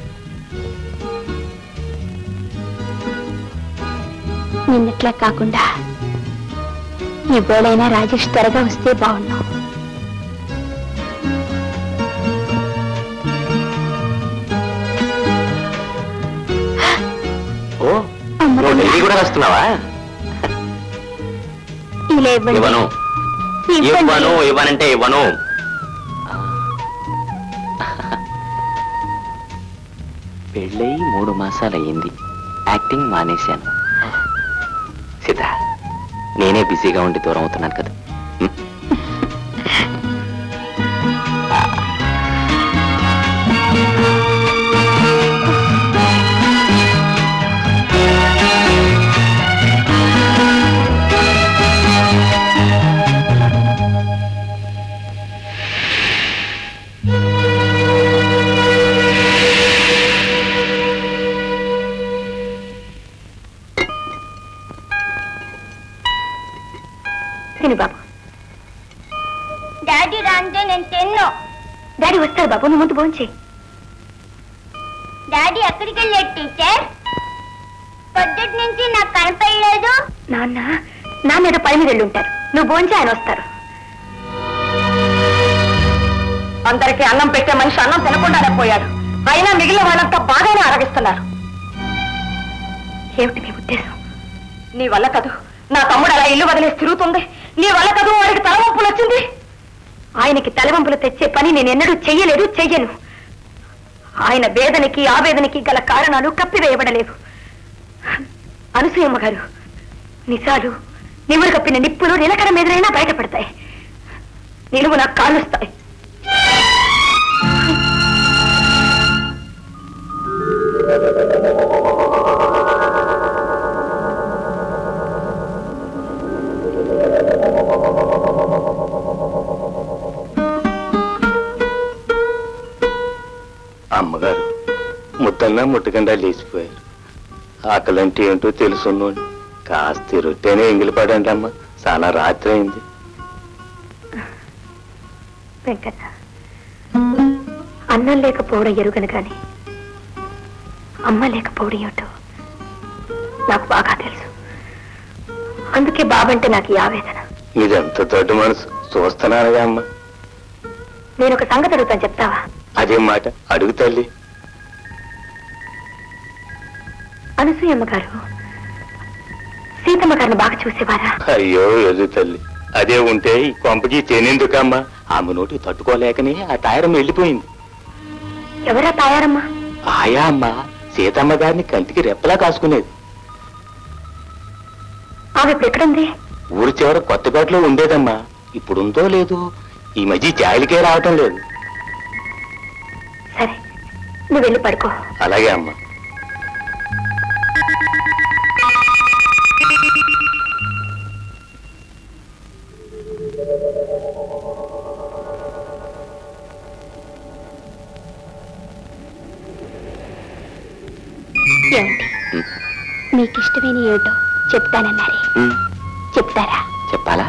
నిన్నట్లా కాకుండా ఇవాళైనా రాజేష్ త్వరగా వస్తే బాగున్నావు ఓ నువ్వు ఢిల్లీ కూడా వస్తున్నావా ఇలా ఇవ్వండి. ఇవ్వను ఇవ్వండి. ఇవ్వను ఇవ్వనంటే ఇవ్వను పెళ్ళై మూడు మాసాలయ్యింది యాక్టింగ్ మానేశాను సీత నేనే బిజీగా ఉండి దూరం అవుతున్నాను కదా ఉం? తిను బాబు డాడీ రాంటే నేను తిన్ను డాడీ వస్తారు బాబు నువ్వు ముందు భోంచేయి డాడీ ఎక్కడికి వెళ్ళాడు టీచర్ పొద్దుటి నుంచి నాకు కనపడలేదు నాన్న నాన్న ఏదో పని మీద వెళ్ళి ఉంటారు నువ్వు భోంచే ఆయన వస్తారు అందరికీ అన్నం పెట్టే మనిషి అన్నం తినకుండానే పోయాడు అయినా మిగిలిన వాళ్ళంతా బాగానే ఆరగిస్తున్నారు ఏమిటి మీ ఉద్దేశం నీ వల్ల కదూ నా తమ్ముడు అలా ఇల్లు వదిలేసి తిరుగుతుంది నీ వల్ల కదూ వాడికి తలవంపులు వచ్చింది ఆయనకి తలవంపులు తెచ్చే పని నేను ఎన్నడూ చెయ్యలేదు చెయ్యను ఆయన వేదనకి ఆవేదనకి గల కారణాలు కప్పివేయబడలేవు అనసూయమ్మ గారు నిజాలు నివురు కప్పిన నిప్పులు నిలకడ మీదనైనా బయటపడతాయి నిలువు నాకు కాలుస్తాయి అమ్మగారు ముద్దన్నా ముట్టకుండా లేచిపోయారు ఆకలంటే ఏంటో తెలుసున్నోండి కాస్త రొట్టెనే ఎంగిలి పడండి అమ్మ చాలా రాత్రి అయింది వెంకట అన్నం లేకపోవడం ఎరుగను కానీ అమ్మ లేకపోవడం ఏమిటో నాకు బాగా తెలుసు అందుకే బాబంటే నాకు ఈ ఆవేదన ఇదంత దొడ్డు మనసు చూస్తున్నానుగా అమ్మ నేను ఒక సంగతి అడుగుతాను చెప్తావా అదే మాట అడుగు తల్లి అనసూయమ్మ గారు సీతమ్మ గారిని బాగా చూసేవారా అయ్యో ఎదు తల్లి అదే ఉంటే ఈ కొంపకి తేనెందుకమ్మా ఆమె నోటి తట్టుకోలేకనే ఆ తాయరం వెళ్ళిపోయింది ఎవరా తాయారమ్మా ఆయా అమ్మ సీతమ్మ గారిని కంటికి రెప్పలా కాసుకునేది ఆమె ఇప్పుడు ఎక్కడుంది ఊరి చివర కొత్తపేటలో ఉండేదమ్మా ఇప్పుడుందో లేదు ఈ మధ్య జాయిలకే రావటం లేదు సరే నువ్వు వెళ్ళి పడుకో అలాగే అమ్మా ఏమండి మీకు ఇష్టమైన ఏమిటో చెప్తానన్నారే చెప్తారా చెప్పాలా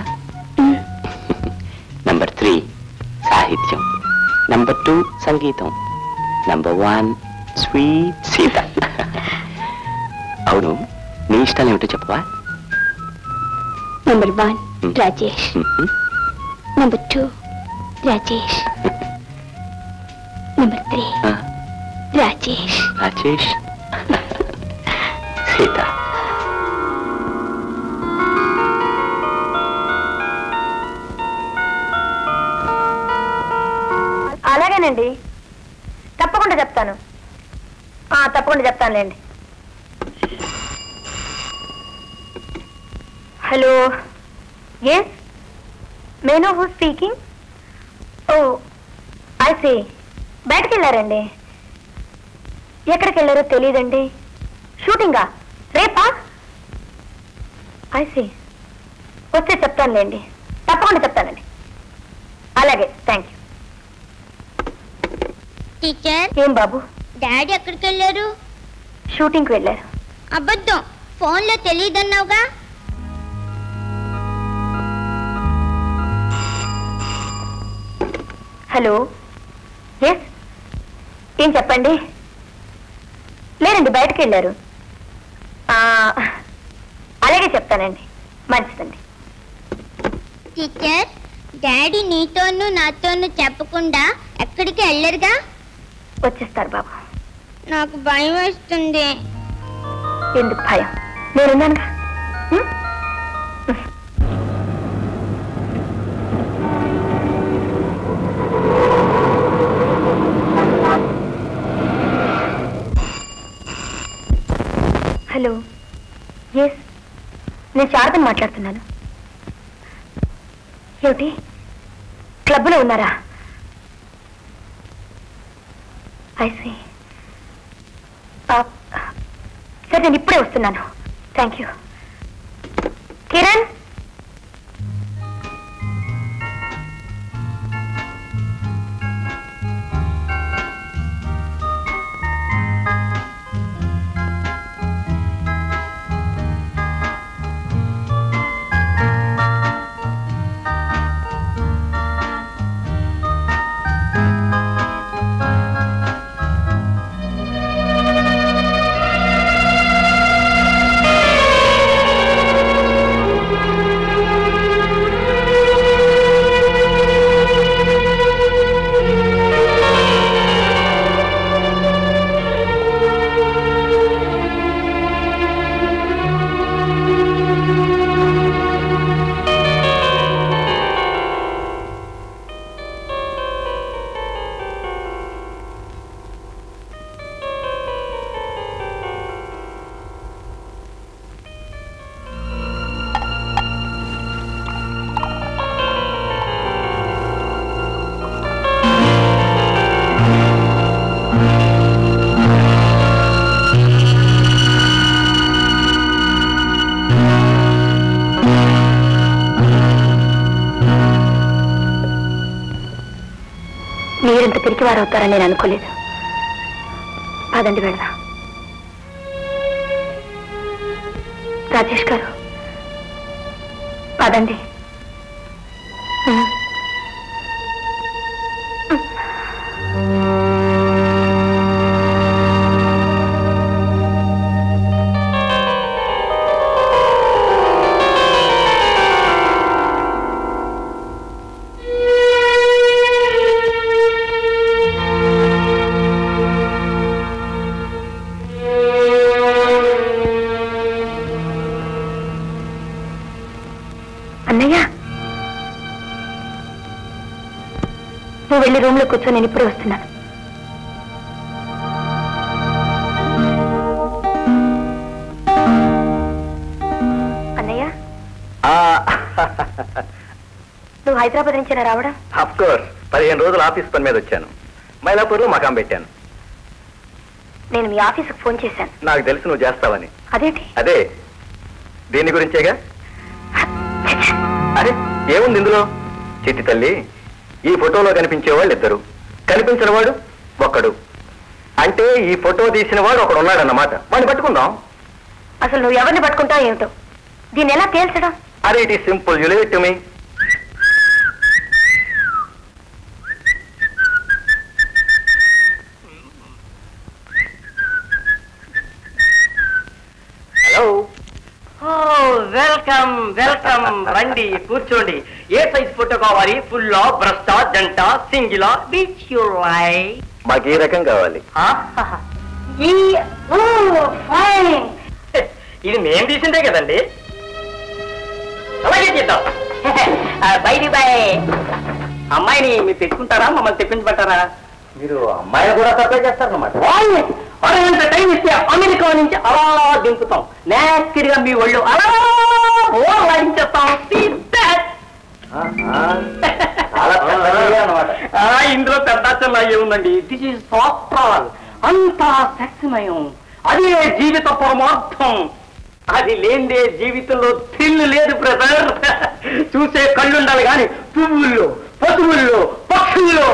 నంబర్ త్రీ సాహిత్యం నంబర్ టూ సంగీతం నంబర్ వన్ స్వీట్ సీత అవును నీ ఇష్టాలు ఏమిటో చెప్పవా number one Rajesh number two Rajesh number three ఆ, రాజేష్ రాజేష్ సీత అలాగేనండి తప్పకుండా చెప్తాను ఆ, తప్పకుండా చెప్తానులేండి hello yes may know who speaking oh I see బయటకు వెళ్ళారండి ఎక్కడికి వెళ్ళారో తెలియదండి షూటింగా రేపా ఐ సీ వస్తే చెప్తానులేండి తప్పకుండా చెప్తానండి అలాగే థ్యాంక్ యూ టీచర్ ఏం బాబు డాడీ ఎక్కడికి వెళ్ళారు షూటింగ్కి వెళ్ళారు అబద్ధం ఫోన్లో తెలియదన్నావుగా హలో ఎస్ ఏం చెప్పండి లేరండి బయటకు వెళ్ళారు ఆ, అలాగే చెప్తానండి మంచిదండి టీచర్ డాడీ నీతోనూ నాతోనూ చెప్పకుండా ఎక్కడికి వెళ్ళరుగా వచ్చేస్తారు బాబు నాకు భయం వేస్తుంది ఎందుకు భయం నేనున్నానుగా ఉం? హలో ఎస్ నేను శారదం మాట్లాడుతున్నాను ఏమిటి క్లబ్లో ఉన్నారా ఐసీ సరే నేను ఇప్పుడే వస్తున్నాను థ్యాంక్ యూ కిరణ్ మీరింత పిరికి వారు అవుతారని నేను అనుకోలేదు పదండి వెళ్దాం రాజేష్ గారు పదండి ఉం. ఉం. నువ్వు వెళ్ళి రూమ్ లో కూర్చో నేను ఇప్పుడే వస్తున్నాను అన్నయ్య నువ్వు హైదరాబాద్ నుంచి రావడం అఫ్ కోర్స్ పదిహేను రోజులు ఆఫీస్ పని మీద వచ్చాను మైలాపూర్లో మకాం పెట్టాను నేను మీ ఆఫీసుకు ఫోన్ చేశాను నాకు తెలుసు నువ్వు చేస్తావని అదేంటి అదే దీని గురించేగా అరే ఏముంది ఇందులో చిట్టి తల్లి ఈ ఫోటోలో కనిపించే వాళ్ళు ఇద్దరు కనిపించిన వాడు ఒక్కడు అంటే ఈ ఫోటో తీసిన వాడు ఒకడు ఉన్నాడన్నమాట వాడిని పట్టుకుందాం అసలు నువ్వు ఎవరిని పట్టుకుంటావు ఏమిటో దీన్ని ఎలా తేల్చడం అరే it is simple you leave to me hello oh welcome welcome రండి కూర్చోండి ఏ సైజ్ ఫోటో కావాలి ఫుల్ బ్రస్టా జంట సింగిలా బీచ్ యూ లై మాకు ఈ రకం కావాలి ఇది మేం తీసిందే కదండి అలాగే చేద్దాం బైది బై అమ్మాయిని మీరు తెచ్చుకుంటారా మమ్మల్ని తెప్పించమంటారా మీరు అమ్మాయిని కూడా సప్లై చేస్తారన్నమాట వాళ్ళని అరగంట టైం ఇస్తే అమెరికా నుంచి అలా దింపుతాం నేస్కిడ్ గా మీ ఒళ్ళు అలా ఓలాడించేస్తాం See that? చాలా పెద్దదిగా అన్నమాట. ఆ, ఇందులో పెద్ద అచ్చంలా ఏముందండి దిస్ ఇస్ సాఫ్ట్రాల్ అంతా సక్సమయం అదే జీవిత పరమార్థం అది లేనిదే జీవితంలో థిల్లు లేదు బ్రదర్ చూసే కళ్ళుండాలి కానీ పువ్వుల్లో పశువుల్లో పక్షుల్లో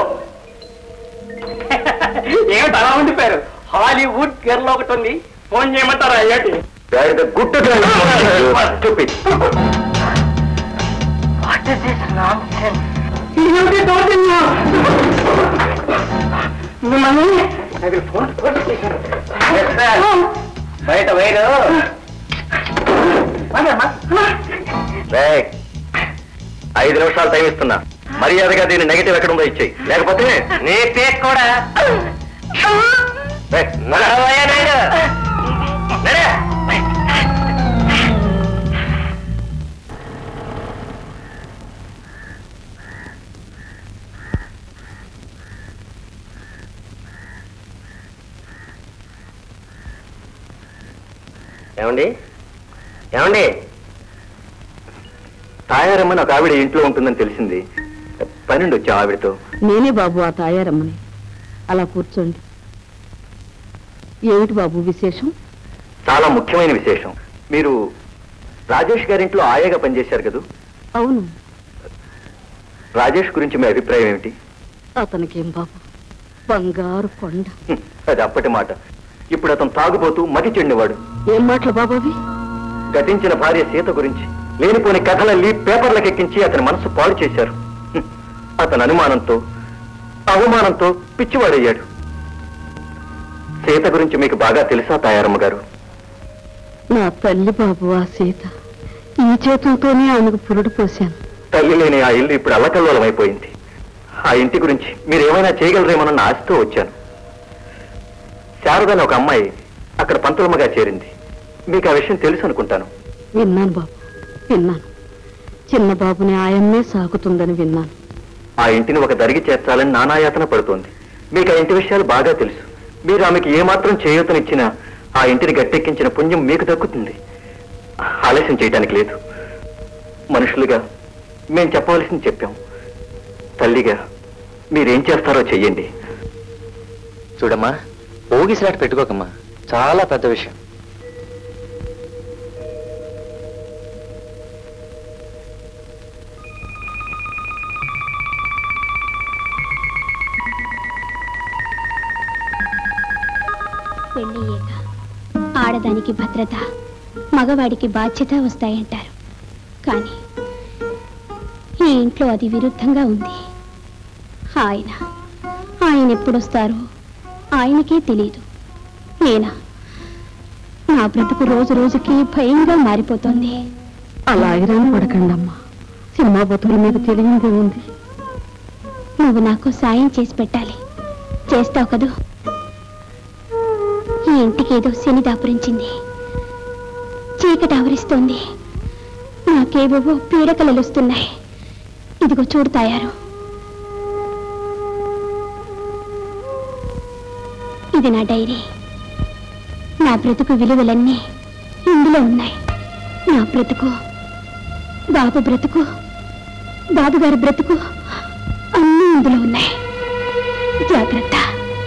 ఏమిటి అలా ఉండిపోయారు హాలీవుడ్ గర్ల్ ఒకటి ఉంది ఫోన్ చేయమంటారా ఏంటి That is a good girl. Stupid. What is this nonsense? ఏమిటి దౌర్జన్యం? మిమ్మల్ని I will phone police station. బయట వైరు రేయ్, ఐదు నిమిషాలు టైం ఇస్తున్నా మర్యాదగా దీని నెగటివ్ ఎక్కడ ఉందో ఇచ్చేయి లేకపోతే నీ పేరు కూడా రేయ్, నడవయ్యా నాయుడు. నడే. ఏమండి ఏమండి తాయారమ్మని ఒక ఆవిడ ఇంట్లో ఉంటుందని తెలిసింది పన్నెండు వచ్చా ఆవిడతో నేనే బాబు ఆ తాయారమ్మని అలా కూర్చోండి ఏమిటి బాబు విశేషం చాలా ముఖ్యమైన విశేషం మీరు రాజేష్ గారింట్లో ఆయాగా పనిచేశారు కదూ అవును రాజేష్ గురించి మీ అభిప్రాయం ఏమిటి అతనికేం బాబు బంగారు కొండ హ్మ్, అది అప్పటి మాట ఇప్పుడు అతను తాగుబోతూ మతి చెండివాడు ఏం మాటలు బాబు అవి గతించిన భార్య సీత గురించి లేనిపోని కథలల్లి పేపర్లకు ఎక్కించి అతని మనసు పాడు చేశారు హ్మ్, అతని అనుమానంతో అవమానంతో పిచ్చివాడయ్యాడు సీత గురించి మీకు బాగా తెలుసా తాయారమ్మ గారు నా తల్లి బాబు ఆ సీత ఈ చేతులతోనే ఆమెకు పురుడు పోశాను తల్లి లేని ఆ ఇల్లు ఇప్పుడు అల్లకల్లోలం అయిపోయింది ఆ ఇంటి గురించి మీరు ఏమైనా చేయగలరేమోనన్న ఆశతో వచ్చాను శారదని ఒక అమ్మాయి అక్కడ పంతులమ్మగా చేరింది మీకు ఆ విషయం తెలుసు అనుకుంటాను విన్నాను బాబు విన్నాను చిన్న బాబుని ఆయన్నే సాకుతుందని విన్నాను ఆ ఇంటిని ఒక దరిగి చేర్చాలని నానాయాతన పడుతోంది మీకు ఆ ఇంటి విషయాలు బాగా తెలుసు మీరు ఆమెకి ఏమాత్రం చేయూతనిచ్చినా ఆ ఇంటిని గట్టెక్కించిన పుణ్యం మీకు దక్కుతుంది ఆలస్యం చేయడానికి లేదు మనుషులుగా మేం చెప్పవలసింది చెప్పాం తల్లిగా మీరేం చేస్తారో చెయ్యండి చూడమ్మా ఓగిసిలాట పెట్టుకోకమ్మా చాలా పెద్ద విషయం పెళ్ళయ్యాక ఆడదానికి భద్రత మగవాడికి బాధ్యత వస్తాయంటారు కానీ ఈ ఇంట్లో అది విరుద్ధంగా ఉంది ఆయన ఆయన ఎప్పుడొస్తారో ఆయనకే తెలియదు నేనా నా బ్రతుకు రోజు రోజుకి భయంగా మారిపోతుంది అలా ఐరాన్ పడకండమ్మా సినిమా బతుకుల మీద తెలియందే ఉంది నువ్వు నాకు సాయం చేసి పెట్టాలి చేస్తావు కదూ ఈ ఇంటికి ఏదో శని దాపురించింది చీకటి ఆవరిస్తోంది నాకేవేవో పీడకలలుస్తున్నాయి ఇదిగో చూడు తాయారు ఇది నా డైరీ నా బ్రతుకు విలువలన్నీ ఇందులో ఉన్నాయి నా బ్రతుకు బాబు బ్రతుకు బాబు గారి బ్రతుకు అన్నీ ఇందులో ఉన్నాయి జాగ్రత్త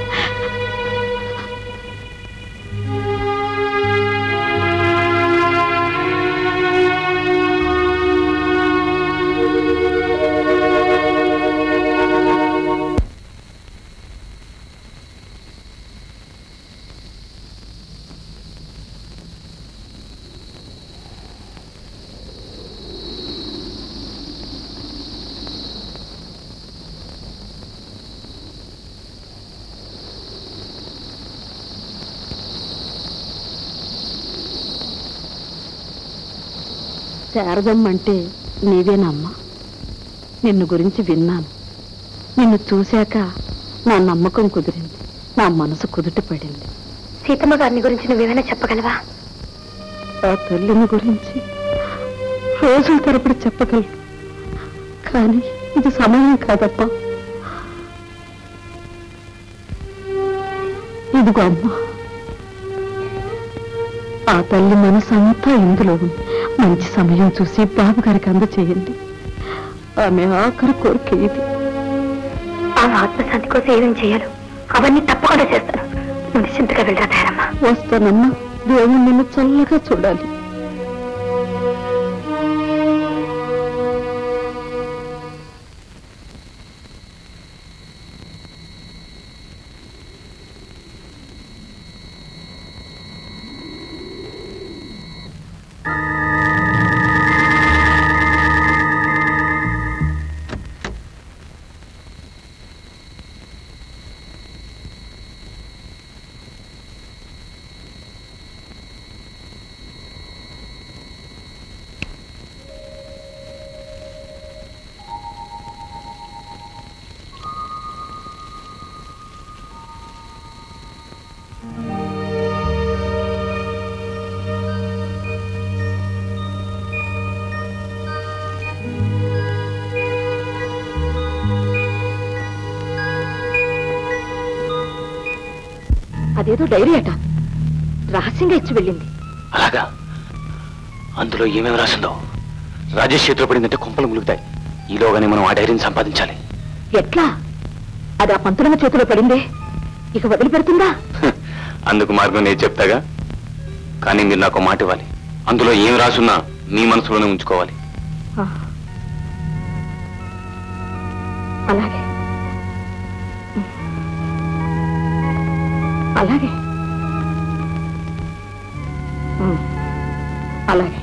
శారదమ్మంటే నీవేనమ్మా నిన్ను గురించి విన్నాను నిన్ను చూశాక నా నమ్మకం కుదిరింది నా మనసు కుదుట పడింది సీతమ్మ గారిని గురించి నువ్వేమైనా చెప్పగలవా ఆ తల్లిని గురించి రోజుల తరపుడు చెప్పగలను కానీ ఇది సమయం కాదప్పా ఇదిగో అమ్మా ఆ తల్లి మనసు అంతా ఇందులో ఉంది మంచి సమయం చూసి బాబు గారికి అందచేయండి ఆమె ఆఖరి కోరిక ఇది ఆమె ఆత్మశాంతి కోసం ఏమేం చేయాలో అవన్నీ తప్పకుండా చేస్తాను నువ్వు నిశ్చింతగా వెళ్ళరా తయారమ్మా వస్తానమ్మా దేవుడు నిన్ను చల్లగా చూడాలి అదేదో డైరీ అట రహస్యంగా ఇచ్చి వెళ్ళింది అలాగా అందులో ఏమేమి రాసిందో రాజేష్ చేతిలో పడిందంటే కొంపలు ములుగుతాయి ఈలోగానే మనం ఆ డైరీని సంపాదించాలి ఎట్లా అది ఆ పంతులమ్మ చేతిలో పడిందే ఇక వదిలిపెడుతుందా అందుకు మార్గం నేను చెప్తాగా కానీ మీరు నాకు మాట ఇవ్వాలి అందులో ఏం రాసున్నా మీ మనసులోనే ఉంచుకోవాలి ఆ. అలాగే అలాగే ఉమ్. అలాగే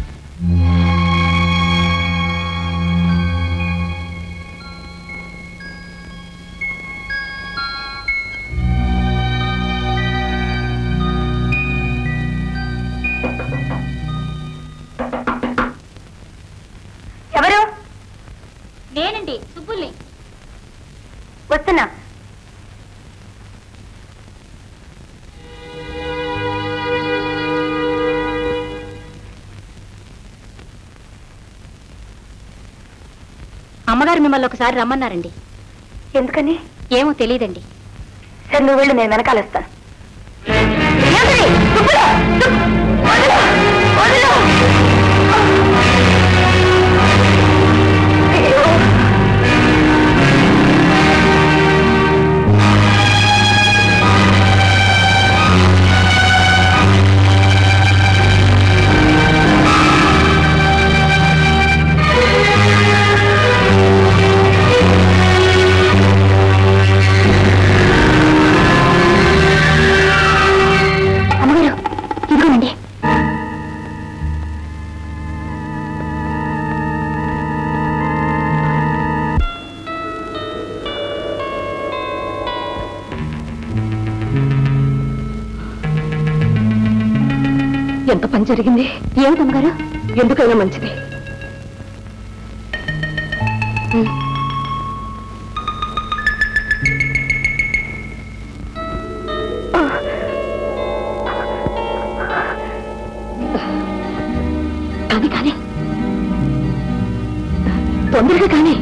ఎవరు నేనండి సుబ్బుల్ని వస్తున్నా అమ్మగారు మిమ్మల్ని ఒకసారి రమ్మన్నారండి ఎందుకని ఏమో తెలియదండి సరే నువ్వు వెళ్ళు నేను వెనకాల వస్తాను ఏమిటి? సుబ్బులు! సుబ్బు! వదలు! వదలు! అయ్యో! అమ్మగారు ఇదిగోనండి ఎంత పని జరిగింది ఏమిటమ్మగారు ఎందుకైనా మంచిది కానీ కానీ తొందరగా కానీ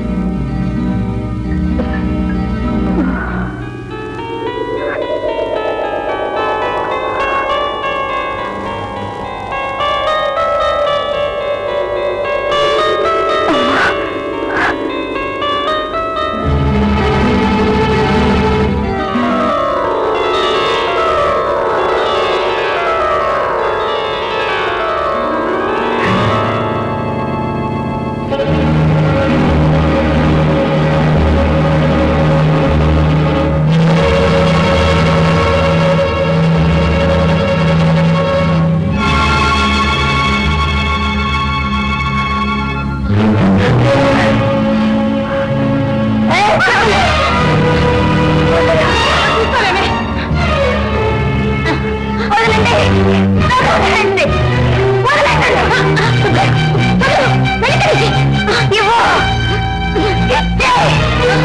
వదలండి. వదలండి. వదలు. వెనకడికి. ఇవ్వు. ఇచ్చేయ్.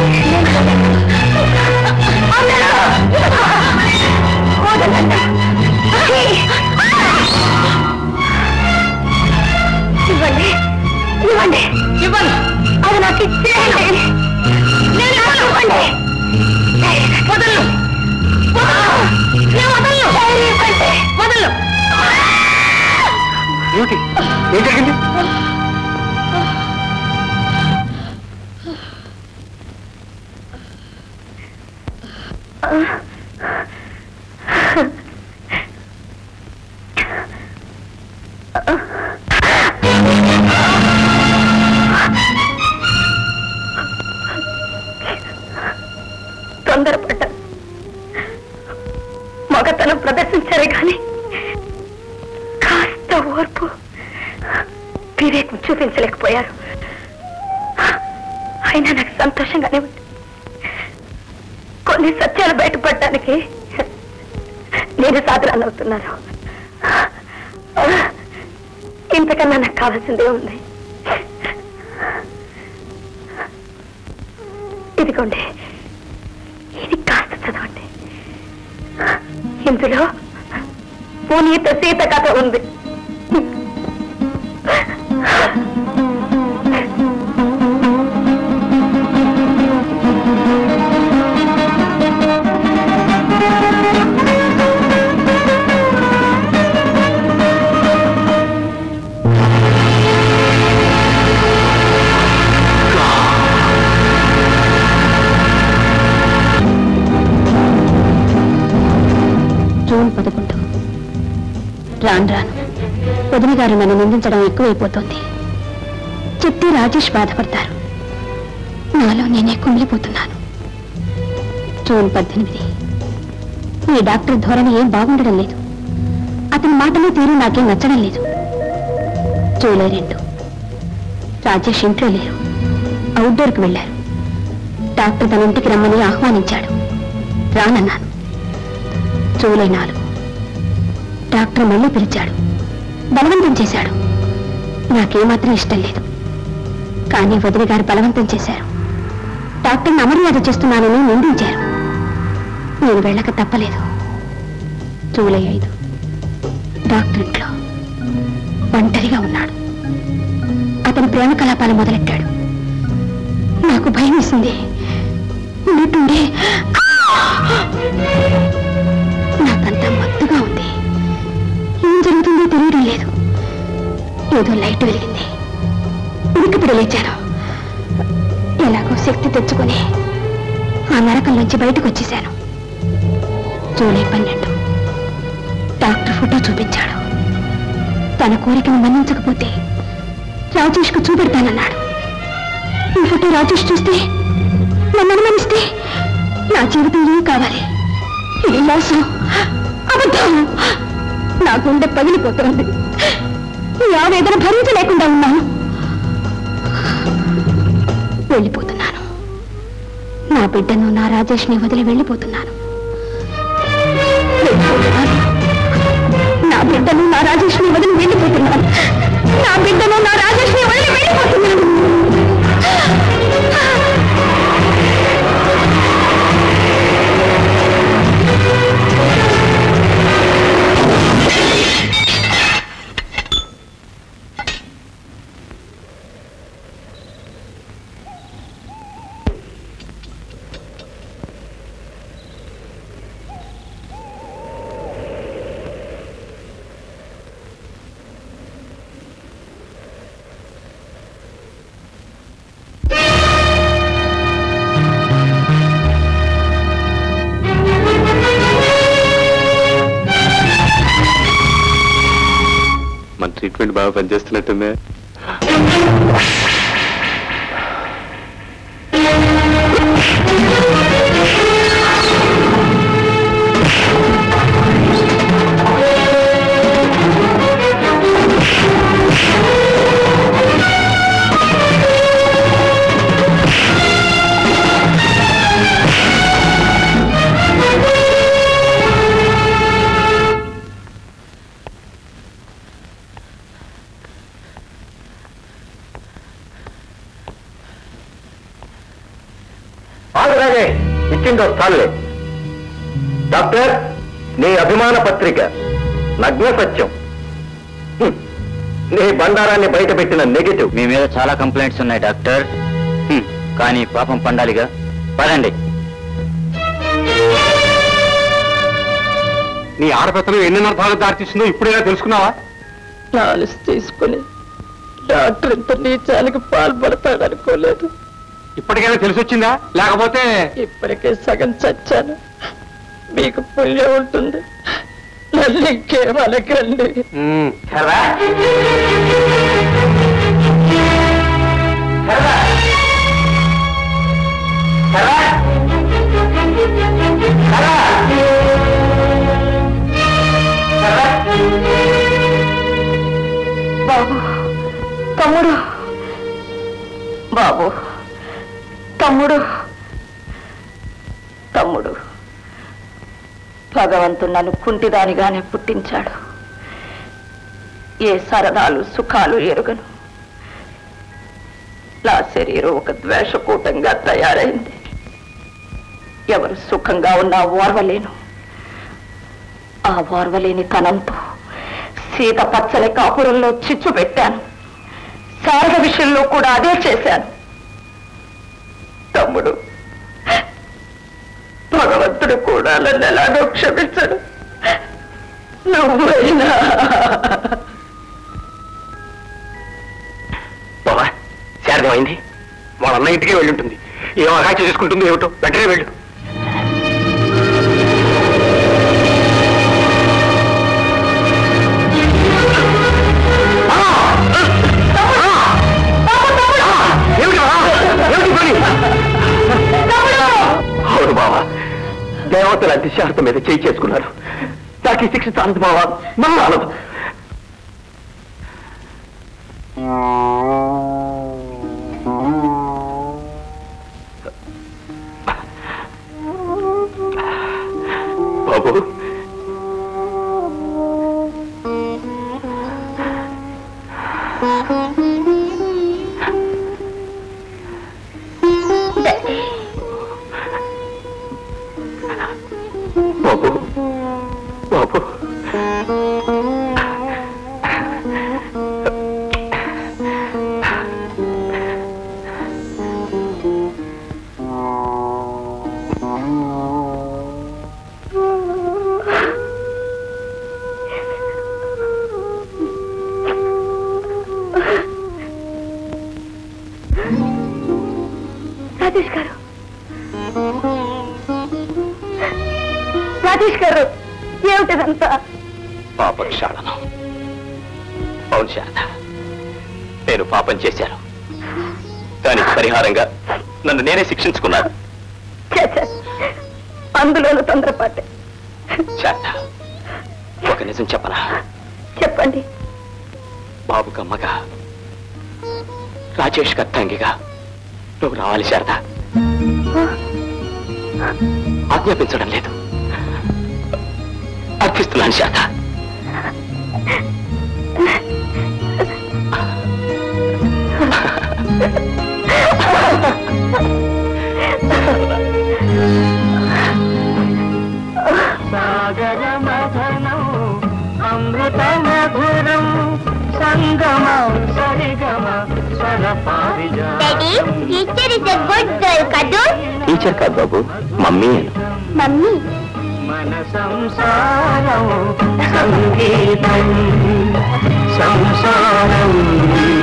వదలు. వదలండి. ఇవ్వండి ఇవ్వండి ఇవ్వండి అది నాకు ఇచ్చేయండి నేను ఇవ్వండి వదలు వదలు ఇవ్వండి వదలు ఏమిటి ఏం జరిగింది తొందరపడ్డాను మగతనం ప్రదర్శించారే కానీ కాస్త ఓర్పు వివేకం చూపించలేకపోయారు అయినా నాకు సంతోషంగానే ఉంది కొన్ని సత్యాలు బయటపడటానికి నేను సాధనాలు అవుతున్నాను ఇంతకన్నా నాకు కావాల్సిందే ఉంది ఇదిగోండి ఇది కాస్త చదవండి ఇందులో పునీత సీత కథ ఉంది జూన్ పదకొండు రాను రాను వదిన గారు నన్ను నిందించడం ఎక్కువైపోతుంది చెప్తే రాజేష్ బాధపడతారు నాలో నేనే కుమిలిపోతున్నాను జూన్ పద్దెనిమిది ఈ డాక్టర్ ధోరణి ఏం బాగుండడం లేదు అతని మాటలు తీరు నాకేం నచ్చడం లేదు జూలై రెండు రాజేష్ ఇంట్లో లేరు అవుట్డోర్కి వెళ్ళారు డాక్టర్ తన ఇంటికి రమ్మని ఆహ్వానించాడు రానన్నాను జూలై నాలుగు డాక్టర్ మళ్ళీ పిలిచాడు బలవంతం చేశాడు నాకేమాత్రం ఇష్టం లేదు కానీ వదిలి గారు బలవంతం చేశారు డాక్టర్ని అమర్యాద చేస్తున్నానని నిందించారు నేను వెళ్ళక తప్పలేదు జూలై ఐదు డాక్టర్ ఇంట్లో ఒంటరిగా ఉన్నాడు అతని ప్రేమ కలాపాలు మొదలెట్టాడు నాకు భయం వేసింది ఉన్నట్టుండి నాకంతా మత్తుగా ఉంది ఏం జరుగుతుందో తెలియడం లేదు ఏదో లైట్ వెలిగింది ఉడికిపిడి లేచాను ఎలాగో శక్తి తెచ్చుకొని ఆ నరకం నుంచి బయటకు వచ్చేశాను జూలై పన్నెండు డాక్టర్ ఫోటో చూపించాడు తన కోరికను మన్నించకపోతే రాజేష్కు చూపెడతానన్నాడు ఈ ఫోటో రాజేష్ చూస్తే నన్ను అనుమానిస్తే నా జీవితం ఏం కావాలి ఇది మోసం అబద్ధం నా గుండె పగిలిపోతుంది ఈ ఆవేదన భరించలేకుండా ఉన్నాను వెళ్ళిపోతున్నాను నా బిడ్డను నా రాజేష్ని వదిలి వెళ్ళిపోతున్నాను వెళ్ళిపోతున్నాను. నా బిడ్డను నా రాజేష్ని వదిలి వెళ్ళిపోతున్నాను నా బిడ్డను నా రాజేష్ని వదిలి వెళ్ళిపోతున్నాను మన ట్రీట్మెంట్ బాగా పనిచేస్తున్నట్టుంది ఇచ్చిందో చాలే డాక్టర్ నీ అభిమాన పత్రిక నగ్న సత్యం హ్మ్. నీ బండారాన్ని బయటపెట్టిన నెగటివ్ మీ మీద చాలా కంప్లైంట్స్ ఉన్నాయి డాక్టర్ హ్మ్, కానీ పాపం పండాలిగా పదండి నీ ఆడపెత్తలు ఎన్ని అర్థాలకు దారితీస్తుందో ఇప్పుడైనా తెలుసుకున్నావా నాలుగు తీసుకుని డాక్టర్ ఇంత నీచానికి పాల్పడతాడనుకోలేదు ఇప్పటికైనా తెలిసి వచ్చిందా లేకపోతే ఇప్పటికే సగం చచ్చాను మీకు పుణ్యం ఉంటుంది నన్ను ఇంకేమనకండి ఉమ్, బాబు తమ్ముడు బాబు తమ్ముడు తమ్ముడు భగవంతుడు నన్ను కుంటిదానిగానే పుట్టించాడు ఏ సరదాలు సుఖాలు ఎరుగను నా శరీరం ఒక ద్వేషకూటంగా తయారైంది ఎవరు సుఖంగా ఉన్నా ఓర్వలేను ఆ ఓర్వలేని తనంతో సీత పచ్చని కాపురంలో చిచ్చు పెట్టాను శారద విషయంలో కూడా అదే చేశాను తమ్ముడు భగవంతుడు కూడా నన్ను ఎలాగో క్షమించడు నువ్వైనా బావా శారదమైంది వాళ్ళ అన్న ఇంటికే వెళ్ళి ఉంటుంది ఏం అఘాచి చేసుకుంటుంది ఏమిటో వెంటనే వెళ్ళు ఏమిటి రా? ఏమిటి పని? అవును బావా దేవతల దిశార్థం మీద చేయి చేసుకున్నారు నాకు ఈ శిక్ష చాలదు బావా మళ్ళీ చాలదు బాబు బాబు బాబు రాజేష్ గారు రాజేష్ గారు ఏమిటిదంతా పాపక్షాళనం అవును శారద నేను పాపం చేశాను దానికి పరిహారంగా నన్ను నేనే శిక్షించుకున్నాను ఛే, ఛే. అందులోనూ తొందరపాటే శారద ఒక నిజం చెప్పనా చెప్పండి బాబు కమ్మగా రాజేష్ కత్తంగిగా నువ్వు రావాలి శారద ఆజ్ఞాపించడం లేదు అర్పిస్తున్నాను శారద సాగర మధనం అమృత మధురం సంగమం సరిగమ స్వర daddy teacher is a good girl కదూ టీచర్ కాదు బాబు మమ్మీ అని మమ్మీ మన సంసారం సంగీతం సంసారం